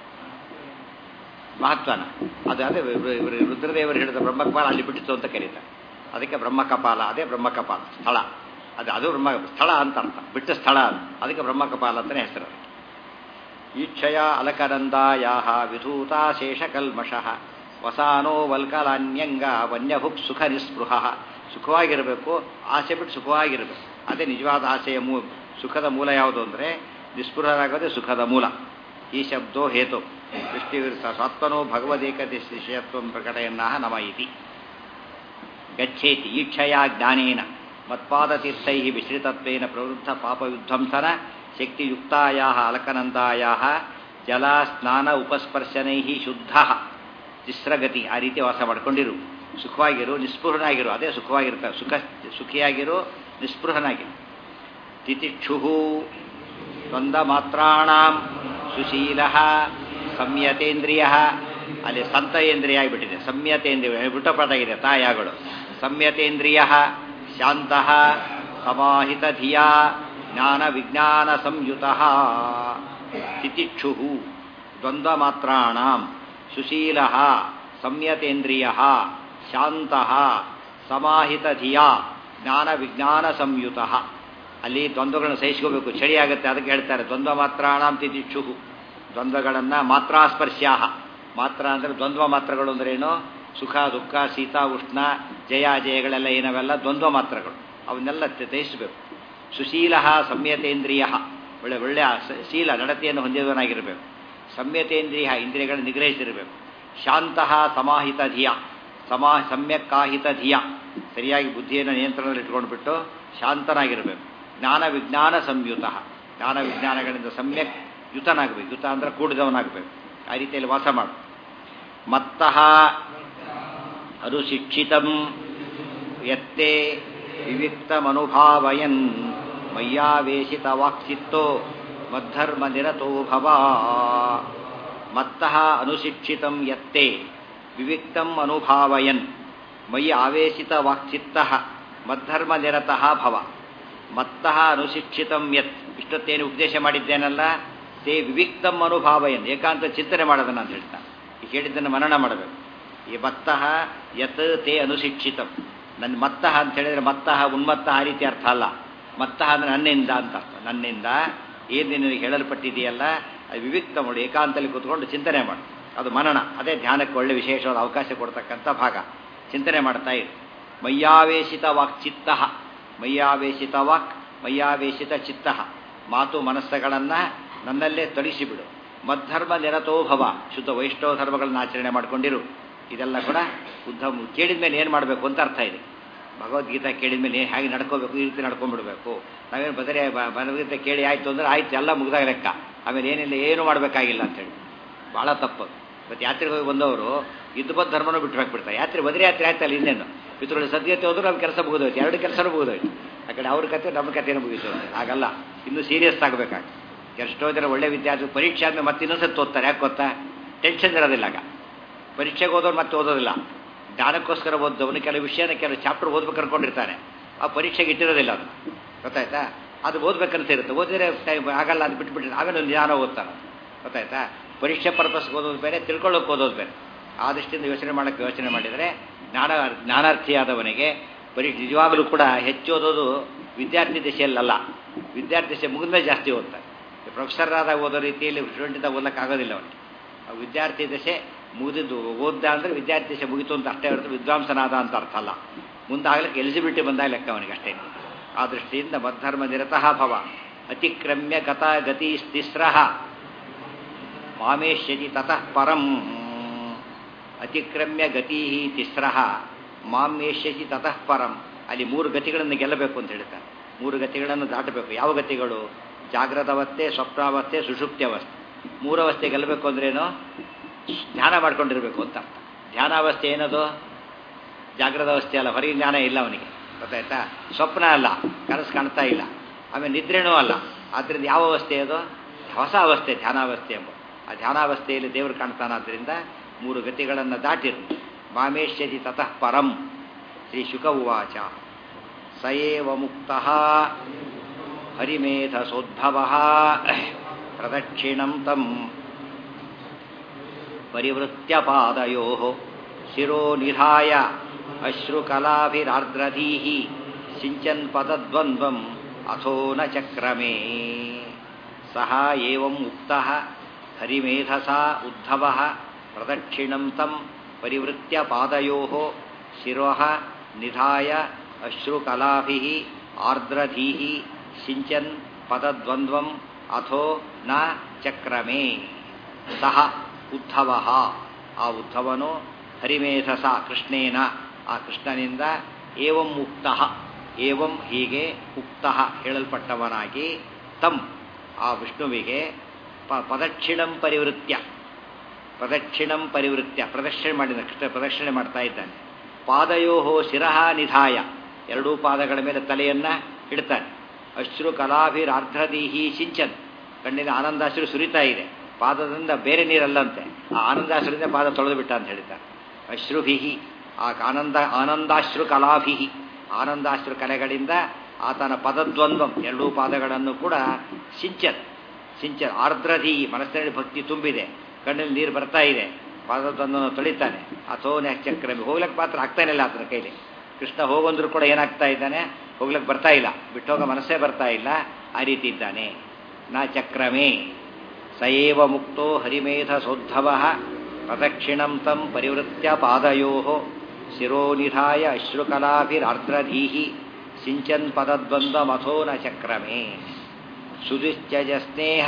ಮಹತ್ವನ ಅದು ಅದೇ ಇವ್ರು- ಇವರು ರುದ್ರದೇವರು ಹೇಳಿದ ಬ್ರಹ್ಮಕಪಾಲ ಅಲ್ಲಿ ಬಿಟ್ಟಿತ್ತು ಅಂತ ಕರೀತಾರೆ ಅದಕ್ಕೆ ಬ್ರಹ್ಮಕಪಾಲ ಅದೇ ಬ್ರಹ್ಮಕಪಾಲ ಸ್ಥಳ ಅದು ಅದು ಬ್ರಹ್ಮ ಸ್ಥಳ ಅಂತ ಅರ್ಥ ಬಿಟ್ಟ ಸ್ಥಳ ಅದು ಅದಕ್ಕೆ ಬ್ರಹ್ಮಕಪಾಲ ಅಂತಲೇ ಹೆಸರು ಅದಕ್ಕೆ. ಈಕ್ಷಯ ಅಲಕನಂದಾಯಾಹ ವಿಧೂತಾ ಶೇಷಕಲ್ಮಷಃ ವಸಾನೋ ವಲ್ಕಲಾನ್ಯಂಗ ವನ್ಯಭುಕ್ ಸುಖ ನಿಸ್ಪೃಹ ಸುಖವಾಗಿರಬೇಕು ಆಸೆ ಬಿಟ್ಟು ಸುಖವಾಗಿರಬೇಕು ಅದೇ ನಿಜವಾದ ಆಸೆಯ ಮೂ ಸುಖದ ಮೂಲ ಯಾವುದು ಅಂದರೆ ನಿಸ್ಪೃಹರಾಗೋದೇ ಸುಖದ ಮೂಲ ಈ ಶಬ್ದೋ ಹೇತು ದೃಷ್ಟಿವಿರುತ್ತ ಸ್ವಾತ್ಮನೋ ಭಗವದೇಕದಿಶಯತ್ವ ಪ್ರಕಟಯನ್ನಾಹ ನಮ ಇತಿ ಗಚ್ಚೇತಿ ಈಕ್ಷಯ ಜ್ಞಾನೇನ ಮತ್ಪಾದತೀರ್ಥೈ ವಿಶ್ರಿತತ್ವೇನ ಪ್ರವೃದ್ಧ ಪಾಪವಿಧ್ವಂಸನ ಶಕ್ತಿಯುಕ್ತಾಯಾ ಅಲಕನಂದಾಯಾ ಜಲ ಸ್ನಾನ ಉಪಸ್ಪರ್ಶನೈ ಶುದ್ಧ ತಿಸ್ರಗತಿ ಆ ರೀತಿ ವಾಸ ಮಾಡ್ಕೊಂಡಿರು ಸುಖವಾಗಿರು ನಿಸ್ಪೃಹನಾಗಿರು ಅದೇ ಸುಖವಾಗಿರ್ತಾರೆ ಸುಖ ಸುಖಿಯಾಗಿರು ನಿಸ್ಪೃಹನಾಗಿರು ತಿತಿಕ್ಷು ದ್ವಂದ್ವ ಮಾತ್ರಾಣಾಂ ಸುಶೀಲ ಸಂಯತೇಂದ್ರಿಯ ಅಲ್ಲಿ ಸಂತಯೇಂದ್ರಿಯ ಆಗಿಬಿಟ್ಟಿದೆ ಸಂಯತೇಂದ್ರಿಯ ಬಿಟ್ಟಪಟ್ಟಾಗಿದೆ ತಾಯಾಗಳು ಸಂಯತೇಂದ್ರಿಯ ಶಾಂತ ಸಮಾಹಿತ ಧಿಯ ಜ್ಞಾನ ವಿಜ್ಞಾನ ಸಂಯುತ ತಿತಿಕ್ಷು ದ್ವಂದ್ವ ಮಾತ್ರಾಣಾಂ ಸುಶೀಲ ಸಂಯತೇಂದ್ರಿಯ ಶಾಂತ ಸಮಾಹಿತ ಧಿಯ ಜ್ಞಾನ ವಿಜ್ಞಾನ ಸಂಯುತ ಅಲ್ಲಿ ದ್ವಂದ್ವಗಳನ್ನು ಸಹಿಸ್ಕೋಬೇಕು ಚಳಿ ಆಗುತ್ತೆ ಅದಕ್ಕೆ ಹೇಳ್ತಾರೆ ದ್ವಂದ್ವ ಮಾತ್ರಾಣಾಂ ತಿತಿಕ್ಷು ದ್ವಂದ್ವಗಳನ್ನು ಮಾತ್ರಾಸ್ಪರ್ಶ್ಯಾ ಮಾತ್ರ ಅಂದರೆ ದ್ವಂದ್ವ ಮಾತ್ರಗಳು ಅಂದ್ರೇನು ಸುಖ ದುಃಖ ಶೀತ ಉಷ್ಣ ಜಯ ಜಯಗಳೆಲ್ಲ ಏನವೆಲ್ಲ ದ್ವಂದ್ವ ಮಾತ್ರಗಳು ಅವನ್ನೆಲ್ಲ ತ್ಯಜಿಸಬೇಕು ಸುಶೀಲ ಸಂಯತೇಂದ್ರಿಯ ಒಳ್ಳೆ ಒಳ್ಳೆಯ ಸ- ಶೀಲ ನಡತೆಯನ್ನು ಹೊಂದಿದವನಾಗಿರಬೇಕು ಸಂಯತೇಂದ್ರಿಯ ಇಂದ್ರಿಯಗಳನ್ನು ನಿಗ್ರಹಿಸಿರಬೇಕು ಶಾಂತಃ ಸಮಾಹಿತ ಧಿಯ ಸಮಾ ಸಮ್ಯಕ್ಕಾಹಿತ ಧಿಯ ಸರಿಯಾಗಿ ಬುದ್ಧಿಯನ್ನು ನಿಯಂತ್ರಣದಲ್ಲಿ ಇಟ್ಕೊಂಡ್ಬಿಟ್ಟು ಶಾಂತನಾಗಿರಬೇಕು ಜ್ಞಾನ ವಿಜ್ಞಾನ ಸಂಯುತ ಜ್ಞಾನ ವಿಜ್ಞಾನಗಳಿಂದ ಸಮ್ಯಕ್ ಯುತನಾಗಬೇಕು ಯುತ ಅಂದ್ರೆ ಕೂಡಿದವನಾಗಬೇಕು ಆ ರೀತಿಯಲ್ಲಿ ವಾಸ ಮಾಡು ಮತ್ತಃ ಅನುಶಿಕ್ಷಿತಂ ಯತ್ತೇ ವಿವಿಕ್ತಮನುಭಾವಯನ್ ಮಯ್ಯಾವೇಶಿತ ವಾಕ್ಚಿತ್ತೋ ಮದ್ಧರ್ಮ ನಿರತೋ ಭವ ಮತ್ತಃ ಅನುಶಿಕ್ಷಿತಂ ಯತ್ತೇ ವಿವಿಕ್ತಂ ಅನುಭಾವಯನ್ ಮಯಿ ಆವೇಶಿತ ವಾಕ್ಚಿತ್ತ ಮದ್ಧರ್ಮ ನಿರತಃ ಭವ ಮತ್ತಃ ಅನುಶಿಕ್ಷಿತಂ ಯತ್ ಇಷ್ಟೊತ್ತೇನು ಉಪದೇಶ ಮಾಡಿದ್ದೇನಲ್ಲ ತೇ ವಿವಿಕ್ತಂ ಅನುಭಾವಯನ್ ಏಕಾಂತ ಚಿಂತನೆ ಮಾಡೋದನ್ನ ಅಂತ ಹೇಳ್ತಾನೆ ಈ ಹೇಳಿದ್ದನ್ನು ಮನನ ಮಾಡಬೇಕು ಈ ಮತ್ತಃ ಯತ್ ತೇ ಅನುಶಿಕ್ಷಿತಂ ನನ್ನ ಮತ್ತಃ ಅಂತ ಹೇಳಿದ್ರೆ ಮತ್ತಃ ಉನ್ಮತ್ತಃ ಆ ರೀತಿ ಅರ್ಥ ಅಲ್ಲ ಮತ್ತಃ ಅಂದ್ರೆ ನನ್ನಿಂದ ಅಂತ ಅರ್ಥ ನನ್ನಿಂದ ಏನು ನಿನಗೆ ಹೇಳಲ್ಪಟ್ಟಿದೆಯಲ್ಲ ಅದು ವಿವಿಕ್ತ ಮಾಡು ಏಕಾಂತಲ್ಲಿ ಕೂತ್ಕೊಂಡು ಚಿಂತನೆ ಮಾಡು ಅದು ಮನನ ಅದೇ ಧ್ಯಾನಕ್ಕೆ ಒಳ್ಳೆ ವಿಶೇಷವಾದ ಅವಕಾಶ ಕೊಡ್ತಕ್ಕಂಥ ಭಾಗ ಚಿಂತನೆ ಮಾಡ್ತಾ ಇರು ಮಯ್ಯಾವೇಶಿತ ವಾಕ್ ಚಿತ್ತ ಮಯ್ಯಾವೇಶಿತ ವಾಕ್ ಮಯ್ಯಾವೇಶಿತ ಚಿತ್ತ ಮಾತು ಮನಸ್ಸುಗಳನ್ನು ನನ್ನಲ್ಲೇ ತೊಡಿಸಿಬಿಡು ಮದ್ಧರ್ಮ ನಿರತೋಭವ ಶುದ್ಧ ವೈಷ್ಣವ ಧರ್ಮಗಳನ್ನು ಆಚರಣೆ ಮಾಡಿಕೊಂಡಿರು ಇದೆಲ್ಲ ಕೂಡ ಉದ್ಧ ಕೇಳಿದ ಮೇಲೆ ಏನು ಮಾಡಬೇಕು ಅಂತ ಅರ್ಥ ಇದೆ ಭಗವದ್ಗೀತಾ ಕೇಳಿದ ಮೇಲೆ ಹೇಗೆ ನಡ್ಕೋಬೇಕು ಈ ರೀತಿ ನಡ್ಕೊಂಡ್ಬಿಡ್ಬೇಕು ನಾವೇನು ಬದರೇ ಭಗವದ್ಗೀತೆ ಕೇಳಿ ಆಯಿತು ಅಂದ್ರೆ ಆಯ್ತು ಎಲ್ಲ ಮುಗ್ದಾಗ ಲೆಕ್ಕ ಆಮೇಲೆ ಏನಿಲ್ಲ ಏನು ಮಾಡಬೇಕಾಗಿಲ್ಲ ಅಂತೇಳಿ ಭಾಳ ತಪ್ಪು ಇವತ್ತು ಯಾತ್ರೆಗೆ ಹೋಗಿ ಬಂದವರು ಯುದ್ಧಬದ್ಧ ಧರ್ಮನೂ ಬಿಟ್ಟು ಹಾಕ್ಬಿಡ್ತಾರೆ ಯಾತ್ರೆ ಬದರಿ ಯಾತ್ರೆ ಆಯ್ತಲ್ಲ ಇನ್ನೇನು ಪಿತೃಗಳು ಸದ್ಯತೆ ಹೋದ್ರು ನಮ್ಮ ಕೆಲಸ ಮುಗಿದೋಯ್ತು ಎರಡು ಕೆಲಸನೂ ಮುಗಿದೋಯ್ತು ಆ ಕಡೆ ಅವ್ರ ಕತೆ ನಮ್ಮ ಕಥೆನೂ ಮುಗಿತು ಹಾಗಲ್ಲ ಇನ್ನೂ ಸೀರಿಯಸ್ ಆಗಬೇಕಾಗ ಎಷ್ಟೋ ಜನ ಒಳ್ಳೆ ವಿದ್ಯಾರ್ಥಿ ಪರೀಕ್ಷೆ ಆದ್ಮೇಲೆ ಮತ್ತೆ ಇನ್ನೊಂದ್ಸತಿ ಓದ್ತಾರೆ ಯಾಕೆ ಗೊತ್ತಾ ಟೆನ್ಷನ್ ಇರೋದಿಲ್ಲ ಆಗ ಪರೀಕ್ಷೆಗೆ ಓದೋರು ಮತ್ತೆ ಓದೋದಿಲ್ಲ ಜ್ಞಾನಕ್ಕೋಸ್ಕರ ಓದ್ದವನು ಕೆಲವು ವಿಷಯನ ಕೆಲವು ಚಾಪ್ಟರ್ ಓದ್ಬೇಕು ಅನ್ಕೊಂಡಿರ್ತಾನೆ ಆ ಪರೀಕ್ಷೆಗೆ ಇಟ್ಟಿರೋದಿಲ್ಲ ಅದು ಗೊತ್ತಾಯ್ತಾ ಅದು ಓದ್ಬೇಕಂತ ಇರುತ್ತೆ ಓದಿದ್ರೆ ಟೈಮ್ ಆಗಲ್ಲ ಅದು ಬಿಟ್ಬಿಟ್ಟಿಲ್ಲ ಆಮೇಲೆ ಒಂದು ಜ್ಞಾನ ಓದ್ತಾನೆ ಗೊತ್ತಾಯ್ತಾ ಪರೀಕ್ಷೆ ಪರ್ಪಸ್ಗೆ ಓದೋದು ಬೇರೆ ತಿಳ್ಕೊಳ್ಳೋಕೆ ಓದೋದು ಬೇರೆ ಆ ದೃಷ್ಟಿಯಿಂದ ಯೋಚನೆ ಮಾಡೋಕ್ಕೆ ಯೋಚನೆ ಮಾಡಿದರೆ ಜ್ಞಾನ ಜ್ಞಾನಾರ್ಥಿಯಾದವನಿಗೆ ಪರೀಕ್ಷೆ ನಿಜವಾಗಲೂ ಕೂಡ ಹೆಚ್ಚು ಓದೋದು ವಿದ್ಯಾರ್ಥಿ ದಿಶೆಯಲ್ಲ ವಿದ್ಯಾರ್ಥಿ ದಿಶೆ ಮುಗಿದ್ಮೇಲೆ ಜಾಸ್ತಿ ಓದ್ತಾರೆ ಪ್ರೊಫೆಸರ್ರಾದಾಗ ಓದೋ ರೀತಿಯಲ್ಲಿ ಸ್ಟೂಡೆಂಟಿಂದ ಓದಕ್ಕಾಗೋದಿಲ್ಲ ಅವನಿಗೆ ಆ ವಿದ್ಯಾರ್ಥಿ ದಶೆ ಮುಗಿದಿದ್ದು ಓದ್ದ ಅಂದರೆ ವಿದ್ಯಾರ್ಥಿ ದಶೆ ಮುಗಿತು ಅಂತ ಅಷ್ಟೇ ಹೊರತು ವಿದ್ವಾಂಸನಾದ ಅಂತ ಅರ್ಥ ಅಲ್ಲ ಮುಂದಾಗಲಿಕ್ಕೆ ಎಲಿಜಿಬಿಲಿಟಿ ಬಂದಾಗ ಲೆಕ್ಕ ಅವನಿಗೆ ಅಷ್ಟೇ ಆ ದೃಷ್ಟಿಯಿಂದ ಮದ್ಧರ್ಮ ನಿರತಃ ಭವ ಅತಿಕ್ರಮ್ಯ ಗತ ಗತಿ ತಿಸ್ರ ಮಾಮೇಶ್ಯತಿ ತತಃ ಪರಂ ಅತಿಕ್ರಮ್ಯ ಗತಿ ತಿಸ್ರ ಮಾಮೇಶ್ಯತಿ ತತಃ ಪರಂ ಅಲ್ಲಿ ಮೂರು ಗತಿಗಳನ್ನು ಗೆಲ್ಲಬೇಕು ಅಂತ ಹೇಳ್ತಾರೆ ಮೂರು ಗತಿಗಳನ್ನು ದಾಟಬೇಕು ಯಾವ ಗತಿಗಳು ಜಾಗ್ರತವಸ್ಥೆ ಸ್ವಪ್ನಾವಸ್ಥೆ ಸುಷುಪ್ತ್ಯವಸ್ಥೆ ಮೂರವಸ್ಥೆ ಗೆಲ್ಲಬೇಕು ಅಂದ್ರೇನು ಧ್ಯಾನ ಮಾಡ್ಕೊಂಡಿರ್ಬೇಕು ಅಂತ ಧ್ಯಾನಾವಸ್ಥೆ ಏನದು ಜಾಗ್ರದ ಅವಸ್ಥೆ ಅಲ್ಲ ಹೊರಗಿನ ಜ್ಞಾನ ಇಲ್ಲ ಅವನಿಗೆ ಗೊತ್ತಾಯ್ತಾ ಸ್ವಪ್ನ ಅಲ್ಲ ಕನಸು ಕಾಣ್ತಾ ಇಲ್ಲ ಆಮೇಲೆ ನಿದ್ರೆನೂ ಅಲ್ಲ ಆದ್ದರಿಂದ ಯಾವ ಅವಸ್ಥೆ ಅದು ಹೊಸ ಅವಸ್ಥೆ ಧ್ಯಾನಾವಸ್ಥೆ ಎಂಬ ಆ ಧ್ಯಾನಾವಸ್ಥೆಯಲ್ಲಿ ದೇವರು ಕಾಣ್ತಾನಾದ್ರಿಂದ ಮೂರು ಗತಿಗಳನ್ನು ದಾಟಿರು ಮಾಮೇಶ್ಯತಿ ತತಃ ಪರಂ ಶ್ರೀ ಶುಕ ಉವಾಚ ಸಯೇವ ಮುಕ್ತ ಹರಿಮೇಧಸೋದ್ಭವ ಪ್ರದಕ್ಷಿಣಂ ತಂ ಪರಿವೃತ್ಯ ಪಾದಯೋ ಶಿರೋ ನಿಧಾಯ ಅಶ್ರುಕಲಾಭಿರಾರ್ದ್ರಧೀ ಸಿಂಚನ್ ಪದದ್ವಂದ್ವಂ ಅಥೋ ನ ಚಕ್ರಮೇ ಸಹ ಏವಂ ಉಕ್ತಃ ಹರಿಮೇಧಸಾ ಉದ್ಧವಃ ಪ್ರದಕ್ಷಿಣಂ ತಂ ಪರಿವೃತ್ಯ ಪಾದಯೋಃ ಶಿರೋಃ ನಿಧಾಯ ಅಶ್ರುಕಲಾಭಿಃ ಆರ್ದ್ರಧೀಃ ಸಿಂಚನ್ ಪದದ್ವಂದ್ವಂ ಅಥೋ ನ ಚಕ್ರಮೇ ಸಹ ಉದ್ಧವ ಆ ಉದ್ಧವನು ಹರಿಮೇಧಸ ಕೃಷ್ಣೇನ ಆ ಕೃಷ್ಣನಿಂದ ಏವಂ ಮುಕ್ತ ಏವಂ ಹೀಗೆ ಉಕ್ತ ಹೇಳಲ್ಪಟ್ಟವನಾಗಿ ತಂ ಆ ವಿಷ್ಣುವಿಗೆ ಪ ಪದಕ್ಷಿಣಂ ಪರಿವೃತ್ಯ ಪ್ರದಕ್ಷಿಣಂ ಪರಿವೃತ್ಯ ಪ್ರದಕ್ಷಿಣೆ ಮಾಡಿದ ಕೃಷ್ಣ ಪ್ರದಕ್ಷಿಣೆ ಮಾಡ್ತಾ ಇದ್ದಾನೆ ಪಾದಯೋ ಶಿರಃ ನಿಧಾಯ ಎರಡೂ ಪಾದಗಳ ಮೇಲೆ ತಲೆಯನ್ನು ಇಡ್ತಾನೆ ಅಶ್ರು ಕಲಾಭಿರಾರ್ಧ್ರದೀಹಿ ಸಿಂಚನ್ ಕಣ್ಣಿನ ಆನಂದಾಶ್ರು ಸುರಿತಾ ಇದೆ ಪಾದದಿಂದ ಬೇರೆ ನೀರಲ್ಲಂತೆ ಆ ಆನಂದಾಶ್ರಿಂದ ಪಾದ ತೊಳೆದು ಬಿಟ್ಟ ಅಂತ ಹೇಳ್ತಾರೆ ಅಶ್ರುಭಿಹಿ ಆ ಆನಂದ ಆನಂದಾಶ್ರು ಕಲಾಭಿಹಿ ಆನಂದಾಶ್ರು ಕಲೆಗಳಿಂದ ಆತನ ಪದದ್ವಂದ್ವಂ ಎರಡೂ ಪಾದಗಳನ್ನು ಕೂಡ ಸಿಂಚನ್ ಸಿಂಚನ್ ಆರ್ದ್ರಧಿ ಮನಸ್ಸಿನಲ್ಲಿ ಭಕ್ತಿ ತುಂಬಿದೆ ಕಣ್ಣಲ್ಲಿ ನೀರು ಬರ್ತಾ ಇದೆ ಪಾದದ್ವಂದ್ವನ ತೊಳಿತಾನೆ ಅಥೋನೆ ಚಕ್ರಮಿ ಹೋಗ್ಲಕ್ಕೆ ಮಾತ್ರ ಆಗ್ತಾನೆ ಇಲ್ಲ ಆತನ ಕೈಲಿ ಕೃಷ್ಣ ಹೋಗಂದ್ರು ಕೂಡ ಏನಾಗ್ತಾ ಇದ್ದಾನೆ ಹೋಗ್ಲಕ್ಕೆ ಬರ್ತಾ ಇಲ್ಲ ಬಿಟ್ಟೋಗ ಮನಸ್ಸೇ ಬರ್ತಾ ಇಲ್ಲ ಆ ರೀತಿ ಇದ್ದಾನೆ ನ ಚಕ್ರಮೇ ಸಯೇವ ಮುಕ್ತೋ ಹರಿಮೇಧಸೋದ್ಧವ ಪ್ರದಕ್ಷಿಣಂ ತಂ ಪರಿವೃತ್ಯ ಪಾದಯೋ ಶಿರೋನಿಧಾಯ ಅಶ್ರುಕಲಾಭಿರಾರ್ದ್ರಧೀ ಸಿಂಚನ್ ಪದದ್ವಂದ್ವಮಥೋ ನ ಚಕ್ರಮೇ ಸುದುಶ್ಚಜ ಸ್ನೇಹ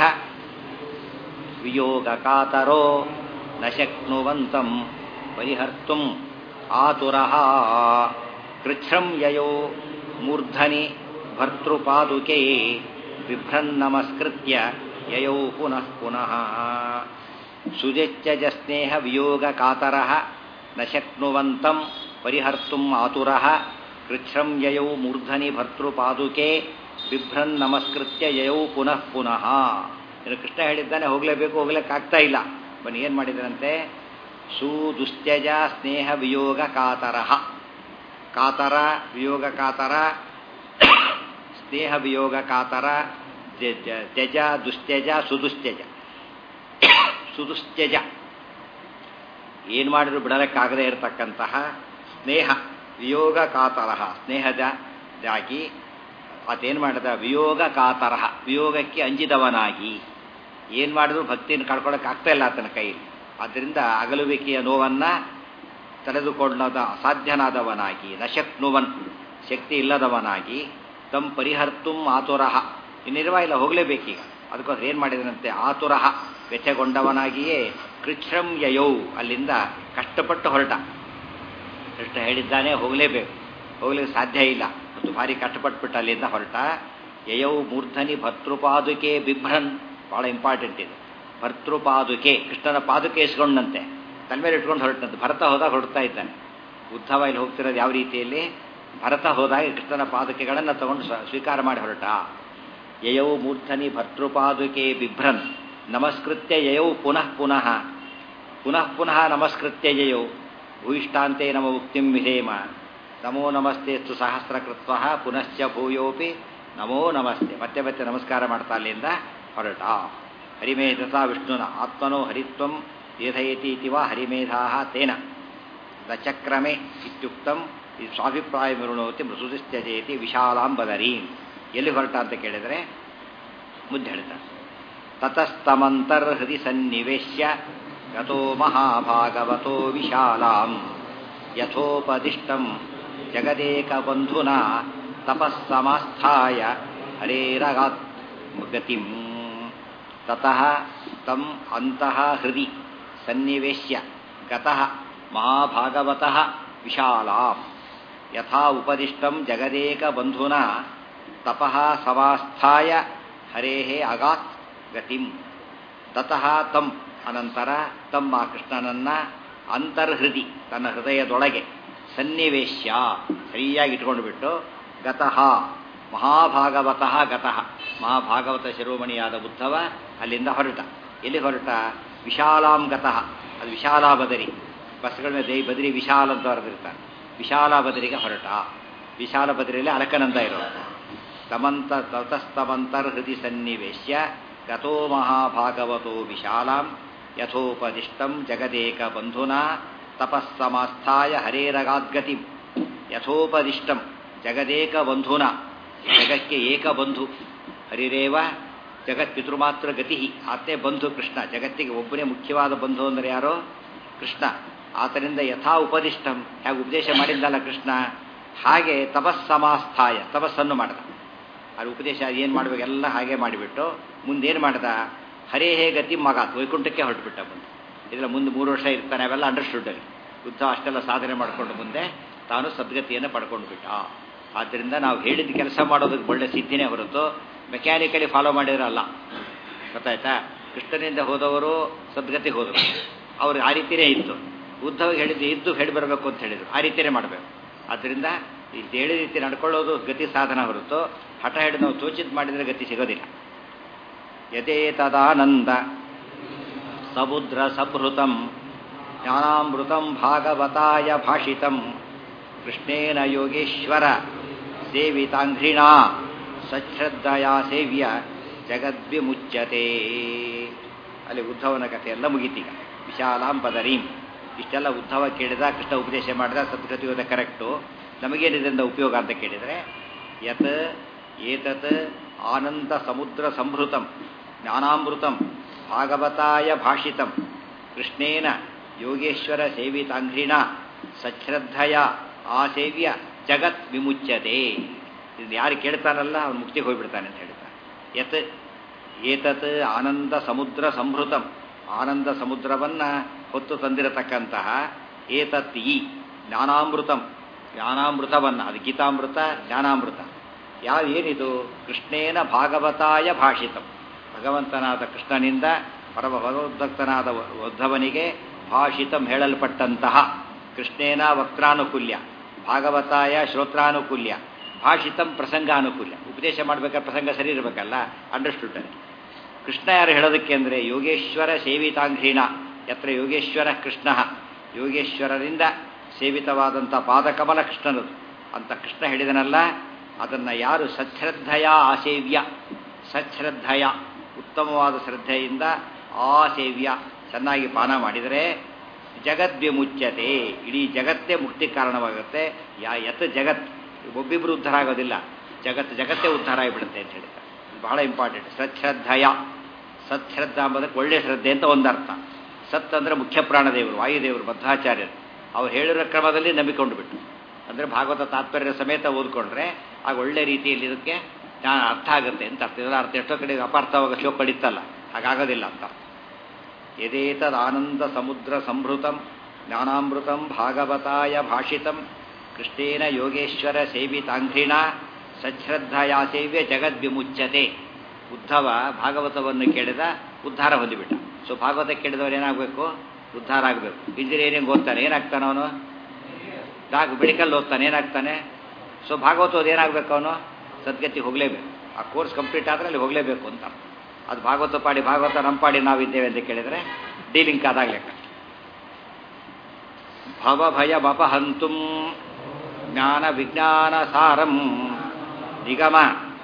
ವಿಯೋಗಕಾತರೋ ನ ಶಕ್ನುವಂತಂ ಪರಿಹರ್ತುಂ ಆತುರಃ ಕೃಚ್ಛ್ರಂ ಯಯೋ ಮೂರ್ಧನಿ ಭರ್ತೃಪಾದುಕೆ ಬಿಭ್ರನ್ನಮಸ್ಕೃತ್ಯ ಯಯೌ ಪುನಃ ಪುನಃ ಸುಜಚ್ಚಜ ಸ್ನೇಹ ವಿಯೋಗ ಕಾತರ ನ ಶಕ್ನುವಂತಂ ಪರಿಹರ್ತುಂ ಆತುರಃ ಕೃಚ್ಛ್ರಂ ಯಯೌ ಮೂರ್ಧನಿ ಭರ್ತೃಪಾದುಕೆ ಬಿಭ್ರನ್ ನಮಸ್ಕೃತ್ಯ ಯಯೌ ಪುನಃ ಪುನಃ ಇನ್ನು ಕೃಷ್ಣ ಹೇಳಿದ್ದಾನೆ ಹೋಗ್ಲೇಬೇಕು ಹೋಗ್ಲಿಕ್ಕಾಗ್ತಾ ಇಲ್ಲ ಬನ್ನಿ ಏನು ಮಾಡಿದ್ರಂತೆ ಸುದುಸ್ತ್ಯಜ ಸ್ನೇಹ ವಿಯೋಗ ಕಾತರಃ ಕಾತರ ವಿಯೋಗ ಕಾತರ ಸ್ನೇಹ ವಿಯೋಗ ಕಾತರ ತ್ಯಜ ದುಸ್ತ್ಯಜ ಸುದುಸ್ತ್ಯಜ ಸುದುಸ್ತ್ಯಜ ಏನು ಮಾಡಿದ್ರು ಬಿಡಲಕ್ಕಾಗದೇ ಇರತಕ್ಕಂತಹ ಸ್ನೇಹ ವಿಯೋಗ ಕಾತರಹ ಸ್ನೇಹದಾಗಿ ಆತೇನು ಮಾಡಿದ ವಿಯೋಗ ಕಾತರಹ ವಿಯೋಗಕ್ಕೆ ಅಂಜಿದವನಾಗಿ ಏನು ಮಾಡಿದ್ರು ಭಕ್ತಿಯನ್ನು ಕಳ್ಕೊಳ್ಳೋಕೆ ಆಗ್ತಾ ಇಲ್ಲ ಆತನ ಕೈಯಲ್ಲಿ ಆದ್ದರಿಂದ ಅಗಲುವಿಕೆಯ ನೋವನ್ನು ತಡೆದುಕೊಳ್ಳದ ಅಸಾಧ್ಯನಾದವನಾಗಿ ನಶಕ್ನುವನ್ ಶಕ್ತಿ ಇಲ್ಲದವನಾಗಿ ತಮ್ ಪರಿಹರ್ತುಂ ಆತುರಹ ಇನ್ನಿರುವ ಇಲ್ಲ ಹೋಗಲೇಬೇಕೀಗ ಅದಕ್ಕೋಸ್ಕರ ಏನು ಮಾಡಿದನಂತೆ ಆತುರಹ ವ್ಯಥೆಗೊಂಡವನಾಗಿಯೇ ಕೃಚ್ಛ್ರಂ ಯಯೌ ಅಲ್ಲಿಂದ ಕಷ್ಟಪಟ್ಟು ಹೊರಟ ಕೃಷ್ಣ ಹೇಳಿದ್ದಾನೆ ಹೋಗಲೇಬೇಕು ಹೋಗ್ಲಿಕ್ಕೆ ಸಾಧ್ಯ ಇಲ್ಲ ಮತ್ತು ಭಾರಿ ಕಷ್ಟಪಟ್ಬಿಟ್ಟು ಅಲ್ಲಿಂದ ಹೊರಟ ಯಯೌ ಮೂರ್ಧನಿ ಭರ್ತೃಪಾದುಕೆ ಬಿಭ್ರನ್ ಭಾಳ ಇಂಪಾರ್ಟೆಂಟ್ ಇದು ಭರ್ತೃಪಾದುಕೆ ಕೃಷ್ಣನ ಪಾದುಕೆ ಇಸ್ಕೊಂಡಂತೆ ತಲೆ ಮೇಲೆ ಇಟ್ಕೊಂಡು ಹೊರಟಂತೆ ಭರತ ಹೋದಾಗ ಹೊರಡ್ತಾ ಇದ್ದಾನೆ ಉದ್ಧವ ಇಲ್ಲಿ ಹೋಗ್ತಿರೋದು ಯಾವ ರೀತಿಯಲ್ಲಿ ಭರತ ಹೋದಾಗ ಕೃಷ್ಣನ ಪಾದುಕೆಗಳನ್ನು ತಗೊಂಡು ಸ್ವೀಕಾರ ಮಾಡಿ ಹೊರಟ ಯಯೌ ಮೂರ್ಧನಿ ಭರ್ತೃಪಾದುಕೆ ಬಿಭ್ರನ್ ನಮಸ್ಕೃತ್ಯ ಯಯೌ ಪುನಃ ಪುನಃ ಪುನಃ ಪುನಃ ನಮಸ್ಕೃತ್ಯ ಯಯೌ ಭೂಯಿಷ್ಠಾಂತೆ ನಮ ಉಕ್ತಿಂ ವಿಧೇಮ ನಮೋ ನಮಸ್ತೆಸ್ತು ಸಹಸ್ರಕೃತ್ವ ಪುನಶ್ಚ ಭೂಯೋಪಿ ನಮೋ ನಮಸ್ತೆ ಮತ್ತೆ ಮತ್ತೆ ನಮಸ್ಕಾರ ಮಾಡ್ತಾ ಅಲ್ಲಿಂದ ಹೊರಟ ಹರಿಮೇಧಸ ವಿಷ್ಣುನ ಆತ್ಮನೋ ಹರಿತ್ವಂ ತೀರ್ಥಯತಿ ಇತಿ ವಾ ಹರಿಮೇಧಾ ತೇನ ದಚಕ್ರಮೆ ಇತ್ಯುಕ್ತಂ ಈ ಸ್ವಾಭಿಪ್ರಾಯ ವಿರುಣೋತಿ ಮೃಸುತಿಶ್ಚೇತಿ ವಿಶಾಲಾಂ ಬದರೀಂ ಎಲ್ಲಿ ಹೊರಟ ಅಂತ ಕೇಳಿದರೆ ಮುದ್ದೆ ಹೇಳ್ತಾರೆ ತತಸ್ತಮಂತರ್ಹೃದಿ ಸನ್ನಿವೇಶ್ಯ ಗತೋ ಮಹಾಭಾಗವತೋ ವಿಶಾಲಾಂ ಯಥೋಪದಿಷ್ಟಂ ಜಗದೇಕಬಂಧುನ ತಪಸ್ಸಮಾಸ್ಥಾಯ ಹರೇರಗಾತ್ ಗತಿಂ ತತಃ ತಂ ಅಂತಃ ಹೃದಿ ಸನ್ನಿವೇಶ್ಯ ಗತಃ ಮಹಾಭಾಗವತಃ ವಿಶಾಲಾಂ ಯಥಾ ಉಪದಿಷ್ಟಂ ಜಗದೇಕಬಂಧುನ ತಪಃ ಸಮಾಸ್ಥಾಯ ಹರೇಃ ಅಗಾತ್ ಗತಿಂ ತತಃ ತಂ ಅನಂತರ ತಮ್ಮ ಕೃಷ್ಣನನ್ನ ಅಂತರ್ಹೃದಿ ತನ್ನ ಹೃದಯದೊಳಗೆ ಸನ್ನಿವೇಶ್ಯ ಸರಿಯಾಗಿ ಇಟ್ಕೊಂಡು ಬಿಟ್ಟು ಗತಃ ಮಹಾಭಾಗವತಃ ಗತಃ ಮಹಾಭಾಗವತ ಶಿರೋಮಣಿಯಾದ ಬುದ್ಧವ ಅಲ್ಲಿಂದ ಹೊರಟ ಎಲ್ಲಿ ಹೊರಟ ವಿಶಾಲಾಂ ಗತಃ ಅದು ವಿಶಾಲಾ ಬದರಿ ಬಸ್ಗಳ ಮೇಲೆ ದೈ ಬದರಿ ವಿಶಾಲ ಅಂತ ಬರೆದಿರ್ತಾರೆ ವಿಶಾಲ ಬದರಿಗೆ ಹೊರಟ ವಿಶಾಲ ಬದರಿಯಲ್ಲಿ ಅಲಕನಂದ ಇರೋದು ತಮಂತ ತತಸ್ತಮಂತರ್ಹೃದಿ ಸನ್ನಿವೇಶ್ಯ ಗತೋ ಮಹಾಭಾಗವತೋ ವಿಶಾಲಾಂ ಯಥೋಪದಿಷ್ಟಂ ಜಗದೇಕ ಬಂಧುನಾ ತಪಸ್ಸಮಾಸ್ಥಾಯ ಹರೇರಗಾದ್ಗತಿ ಯಥೋಪದಿಷ್ಟಂ ಜಗದೇಕ ಬಂಧುನ ಜಗಕ್ಕೆ ಏಕ ಬಂಧು ಹರಿರೇವ ಜಗತ್ ಪಿತೃಮಾತ್ರ ಗತಿ ಆತೇ ಬಂಧು ಕೃಷ್ಣ ಜಗತ್ತಿಗೆ ಒಬ್ಬನೇ ಮುಖ್ಯವಾದ ಬಂಧು ಅಂದರೆ ಯಾರೋ ಕೃಷ್ಣ ಆತನಿಂದ ಯಥಾ ಉಪದಿಷ್ಟಂ ಹೇಗೆ ಉಪದೇಶ ಮಾಡಿದ್ದಲ್ಲ ಕೃಷ್ಣ ಹಾಗೆ ತಪಸ್ಸಮಾಸ್ಥಾಯ ತಪಸ್ಸನ್ನು ಮಾಡಿದ ಅದು ಉಪದೇಶ ಏನು ಮಾಡಬೇಕೆಲ್ಲ ಹಾಗೆ ಮಾಡಿಬಿಟ್ಟು ಮುಂದೇನು ಮಾಡ್ದ ಹರೇ ಹೇ ಗತಿ ಮಗ ವೈಕುಂಠಕ್ಕೆ ಹೊರಟುಬಿಟ್ಟ ಮುಂದೆ ಇದರ ಮುಂದೆ ಮೂರು ವರ್ಷ ಇರ್ತಾನೆ ಅವೆಲ್ಲ ಅಂಡರ್ಸ್ಟುಡ್ ಅಲ್ಲಿ ಯುದ್ಧ ಅಷ್ಟೆಲ್ಲ ಸಾಧನೆ ಮಾಡಿಕೊಂಡು ಮುಂದೆ ತಾನು ಸದ್ಗತಿಯನ್ನು ಪಡ್ಕೊಂಡು ಬಿಟ್ಟ ಆದ್ದರಿಂದ ನಾವು ಹೇಳಿದ ಕೆಲಸ ಮಾಡೋದಕ್ಕೆ ಒಳ್ಳೆ ಸಿದ್ಧಿನೇ ಹೊರತು ಮೆಕ್ಯಾನಿಕಲಿ ಫಾಲೋ ಮಾಡಿದ್ರಲ್ಲ ಗೊತ್ತಾಯ್ತಾ ಕೃಷ್ಣನಿಂದ ಹೋದವರು ಸದ್ಗತಿಗೆ ಹೋದರು ಅವ್ರಿಗೆ ಆ ರೀತಿಯೇ ಇತ್ತು ಉದ್ಧವ ಹೇಳಿದ್ದು ಇದ್ದು ಹೇಳಿ ಬರಬೇಕು ಅಂತ ಹೇಳಿದರು ಆ ರೀತಿಯೇ ಮಾಡಬೇಕು ಆದ್ದರಿಂದ ಇದು ಹೇಳಿದ ರೀತಿ ನಡ್ಕೊಳ್ಳೋದು ಗತಿ ಸಾಧನ ಹೊರತು ಹಠ ಹಿಡಿದು ನಾವು ಸೂಚಿತ ಮಾಡಿದರೆ ಗತಿ ಸಿಗೋದಿಲ್ಲ ಯದೇ ತದಾನಂದ ಸಮುದ್ರ ಸಭೃತಂ ಜ್ಞಾನಾಮೃತಂ ಭಾಗವತಾಯ ಭಾಷಿತಂ ಕೃಷ್ಣೇನ ಯೋಗೇಶ್ವರ ಸೇವಿತಾಂಘ್ರಿಣಾ ಸಚ್ಛ್ರದ್ಧಯ ಸೇವ್ಯ ಜಗದ್ವಿಮುಚ್ಯತೆ ಅಲ್ಲಿ ಉದ್ಧವನ ಕಥೆ ಎಲ್ಲ ಮುಗೀತೀಗ ವಿಶಾಲಾಂ ಪದರೀಂ ಇಷ್ಟೆಲ್ಲ ಉದ್ಧವ ಕೇಳಿದ ಕೃಷ್ಣ ಉಪದೇಶ ಮಾಡಿದ ಸದ್ಗತಿ ಹೋದ ಕರೆಕ್ಟು ನಮಗೇನಿದ್ರಿಂದ ಉಪಯೋಗ ಅಂತ ಕೇಳಿದರೆ ಯತ್ ಏತತ್ ಆನಂದ ಸಮುದ್ರ ಸಂಭೃತಂ ಜ್ಞಾನಾಮೃತಂ ಭಾಗವತಾಯ ಭಾಷಿತಂ ಕೃಷ್ಣೇನ ಯೋಗೇಶ್ವರ ಸೇವಿತಾಂಘ್ರಿಣ ಸಚ್ಛ್ರದ್ಧಯ ಆಸೇವ್ಯ ಜಗತ್ ವಿಮುಚ್ಯತೆ ಇದು ಯಾರು ಕೇಳ್ತಾನಲ್ಲ ಅವನು ಮುಕ್ತಿಗೆ ಹೋಗ್ಬಿಡ್ತಾನೆ ಅಂತ ಹೇಳ್ತಾನೆ ಯತ್ ಏತತ್ ಆನಂದ ಸಮುದ್ರ ಸಂಭೃತಂ ಆನಂದ ಸಮುದ್ರವನ್ನು ಹೊತ್ತು ತಂದಿರತಕ್ಕಂತಹ ಏತತ್ ಈ ಜ್ಞಾನಾಮೃತಂ ಜ್ಞಾನಾಮೃತವನ್ನು ಅದು ಗೀತಾಮೃತ ಜ್ಞಾನಾಮೃತ ಯಾವ ಏನಿದು ಕೃಷ್ಣೇನ ಭಾಗವತಾಯ ಭಾಷಿತಂ ಭಗವಂತನಾದ ಕೃಷ್ಣನಿಂದ ಪರಮ ಭಗವದ್ಭಕ್ತನಾದ ಉದ್ಧವನಿಗೆ ಭಾಷಿತಂ ಹೇಳಲ್ಪಟ್ಟಂತಹ ಕೃಷ್ಣೇನ ವಕ್ತಾನುಕೂಲ್ಯ ಭಾಗವತಾಯ ಶ್ರೋತ್ರಾನುಕೂಲ್ಯ ಭಾಷಿತಂ ಪ್ರಸಂಗಾನುಕೂಲ್ಯ ಉಪದೇಶ ಮಾಡಬೇಕಾದ್ರೆ ಪ್ರಸಂಗ ಸರಿ ಇರಬೇಕಲ್ಲ ಅಂಡರ್ಸ್ಟುಡ್ ಅಲ್ಲಿ ಕೃಷ್ಣ ಯಾರು ಹೇಳೋದಕ್ಕೆ ಅಂದರೆ ಯೋಗೇಶ್ವರ ಸೇವಿತಾಂಘ್ರಿಣ ಯತ್ರ ಯೋಗೇಶ್ವರ ಕೃಷ್ಣ ಯೋಗೇಶ್ವರರಿಂದ ಸೇವಿತವಾದಂಥ ಪಾದಕಮಲ ಕೃಷ್ಣನದು ಅಂತ ಕೃಷ್ಣ ಹೇಳಿದನಲ್ಲ ಅದನ್ನು ಯಾರು ಸಚ್ಛ್ರದ್ಧಯ ಆಸೇವ್ಯ ಸಚ್ಛ್ರದ್ಧಯ ಉತ್ತಮವಾದ ಶ್ರದ್ಧೆಯಿಂದ ಆಸೇವ್ಯ ಚೆನ್ನಾಗಿ ಪಾನ ಮಾಡಿದರೆ ಜಗದ್ವಿಮುಚ್ಯತೆ ಇಡೀ ಜಗತ್ತೇ ಮುಕ್ತಿ ಕಾರಣವಾಗುತ್ತೆ ಯಾ ಯತ್ ಜಗತ್ ಒಬ್ಬಿಬ್ಬರು ಉದ್ಧಾರ ಆಗೋದಿಲ್ಲ ಜಗತ್ತು ಜಗತ್ತೇ ಉದ್ಧಾರ ಆಗಿಬಿಡುತ್ತೆ ಅಂತ ಹೇಳ್ತಾರೆ ಬಹಳ ಇಂಪಾರ್ಟೆಂಟ್ ಸಚ್ಛ್ರದ್ಧಯ ಸಚ್ಛ್ರದ್ಧ ಅಂಬೋದಕ್ಕೆ ಒಳ್ಳೆಯ ಶ್ರದ್ಧೆ ಅಂತ ಒಂದರ್ಥ ಸತ್ ಅಂದರೆ ಮುಖ್ಯ ಪ್ರಾಣದೇವರು ವಾಯುದೇವರು ಬದ್ಧಾಚಾರ್ಯರು ಅವ್ರು ಹೇಳಿರೋ ಕ್ರಮದಲ್ಲಿ ನಂಬಿಕೊಂಡು ಬಿಟ್ಟು ಅಂದರೆ ಭಾಗವತ ತಾತ್ಪರ್ಯ ಸಮೇತ ಓದ್ಕೊಂಡ್ರೆ ಆಗ ಒಳ್ಳೆ ರೀತಿಯಲ್ಲಿ ಇದಕ್ಕೆ ಜ್ಞಾನ ಅರ್ಥ ಆಗುತ್ತೆ ಅಂತ ಅರ್ಥ ಇದರ ಅರ್ಥ ಎಷ್ಟೋ ಕಡೆ ಅಪಾರ್ಥವಾಗ ಶ್ಲೋಕ ಕಡಿತಲ್ಲ ಹಾಗಾಗೋದಿಲ್ಲ ಅಂತ ಯದೇತದಾನಂದ ಸಮುದ್ರ ಸಂಭೃತಂ ಜ್ಞಾನಾಮೃತಂ ಭಾಗವತಾಯ ಭಾಷಿತಂ ಕೃಷ್ಣೇನ ಯೋಗೇಶ್ವರ ಸೇವಿತಾಂಘ್ರಿಣ ಸಚ್ಛ್ರದ್ಧಯಾ ಸೇವ್ಯ ಜಗದ್ವಿಮುಚ್ಯತೆ ಉದ್ಧವ ಭಾಗವತವನ್ನು ಕೇಳಿದ ಉದ್ಧಾರ ಹೊಂದಿಬಿಟ್ಟ ಸೊ ಭಾಗವತ ಕೇಳಿದವರು ಏನಾಗಬೇಕು ಉದ್ಧಾರ ಆಗಬೇಕು ಇಂಜಿನಿಯರಿಂಗ್ ಓದ್ತಾನೆ ಏನಾಗ್ತಾನೆ ಅವನು ಡಾಕ್ ಮೆಡಿಕಲ್ ಓದ್ತಾನೆ ಏನಾಗ್ತಾನೆ ಸೊ ಭಾಗವತ ಓದಿ ಏನಾಗಬೇಕು ಅವನು ಸದ್ಗತಿಗೆ ಹೋಗಲೇಬೇಕು ಆ ಕೋರ್ಸ್ ಕಂಪ್ಲೀಟ್ ಆದರೆ ಅಲ್ಲಿ ಹೋಗಲೇಬೇಕು ಅಂತ ಅದು ಭಾಗವತ ಪಾಡಿ ಭಾಗವತ ನಮ್ಮ ಪಾಡಿ ನಾವಿದ್ದೇವೆ ಅಂತ ಕೇಳಿದರೆ ಡೀಲಿಂಕ್ ಆದಾಗ ಲೆಕ್ಕ ಭವಭಯಮಪಹಂತು ಜ್ಞಾನ ವಿಜ್ಞಾನ ಸಾರಂ ನಿಗಮ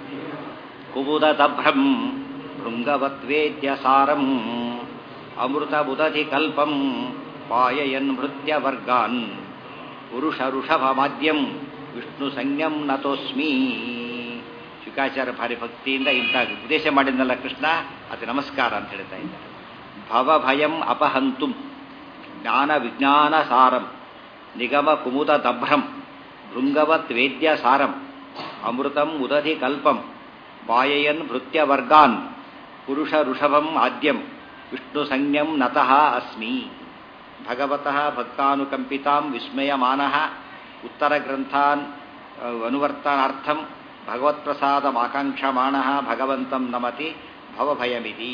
ಕುಬುದತಭ್ರಂ ಭೃಂಗವತ್ವೇದ್ಯ ಸಾರಂ ಅಮೃತಬುದಧಿ ಕಲ್ಪಂ ಪಾಯಯನ್ ಭೃತ್ಯ ವರ್ಗಾನ್ ಪುರುಷ ಋಷಭಮಾದ್ಯಂ ವಿಷ್ಣು ಸಂಜ್ಞಂ ನತೋಸ್ಮಿ ಶುಕಾಚಾರ್ಯ ಭಾರಿ ಭಕ್ತಿಯಿಂದ ಇಂಥ ಉಪದೇಶ ಮಾಡಿದ್ನಲ್ಲ ಕೃಷ್ಣ ಅದು ನಮಸ್ಕಾರ ಅಂತ ಹೇಳ್ತಾ ಇದ್ದಾರೆ ಭವಭಯಂ ಅಪಹಂತು ಜ್ಞಾನ ವಿಜ್ಞಾನ ಸಾರಂ ನಿಗಮ ಕುಮುದ ದಭ್ರಂ ಭೃಂಗವತ್ ವೇದ್ಯ ಸಾರಂ ಅಮೃತಂ ಉದಧಿ ಕಲ್ಪಂ ಪಾಯಯನ್ ಭೃತ್ಯ ವರ್ಗಾನ್ ಪುರುಷ ಋಷಭಂ ಆದ್ಯಂ ವಿಷ್ಣು ಸಂಜ್ಞಂ ನತಃ ಅಸ್ಮಿ ಭಗವತಃ ಭಕ್ತಾನುಕಂಪಿತಾಂ ವಿಸ್ಮಯಮಾನಃ ಉತ್ತರಗ್ರಂಥಾನ್ ಅನುವರ್ತನಾರ್ಥಂ ಭಗವತ್ಪ್ರಸಾದಮಾಕಾಂಕ್ಷಮಾಣಃ ಭಗವಂತಂ ನಮತಿ ಭವಭಯಮಿತಿ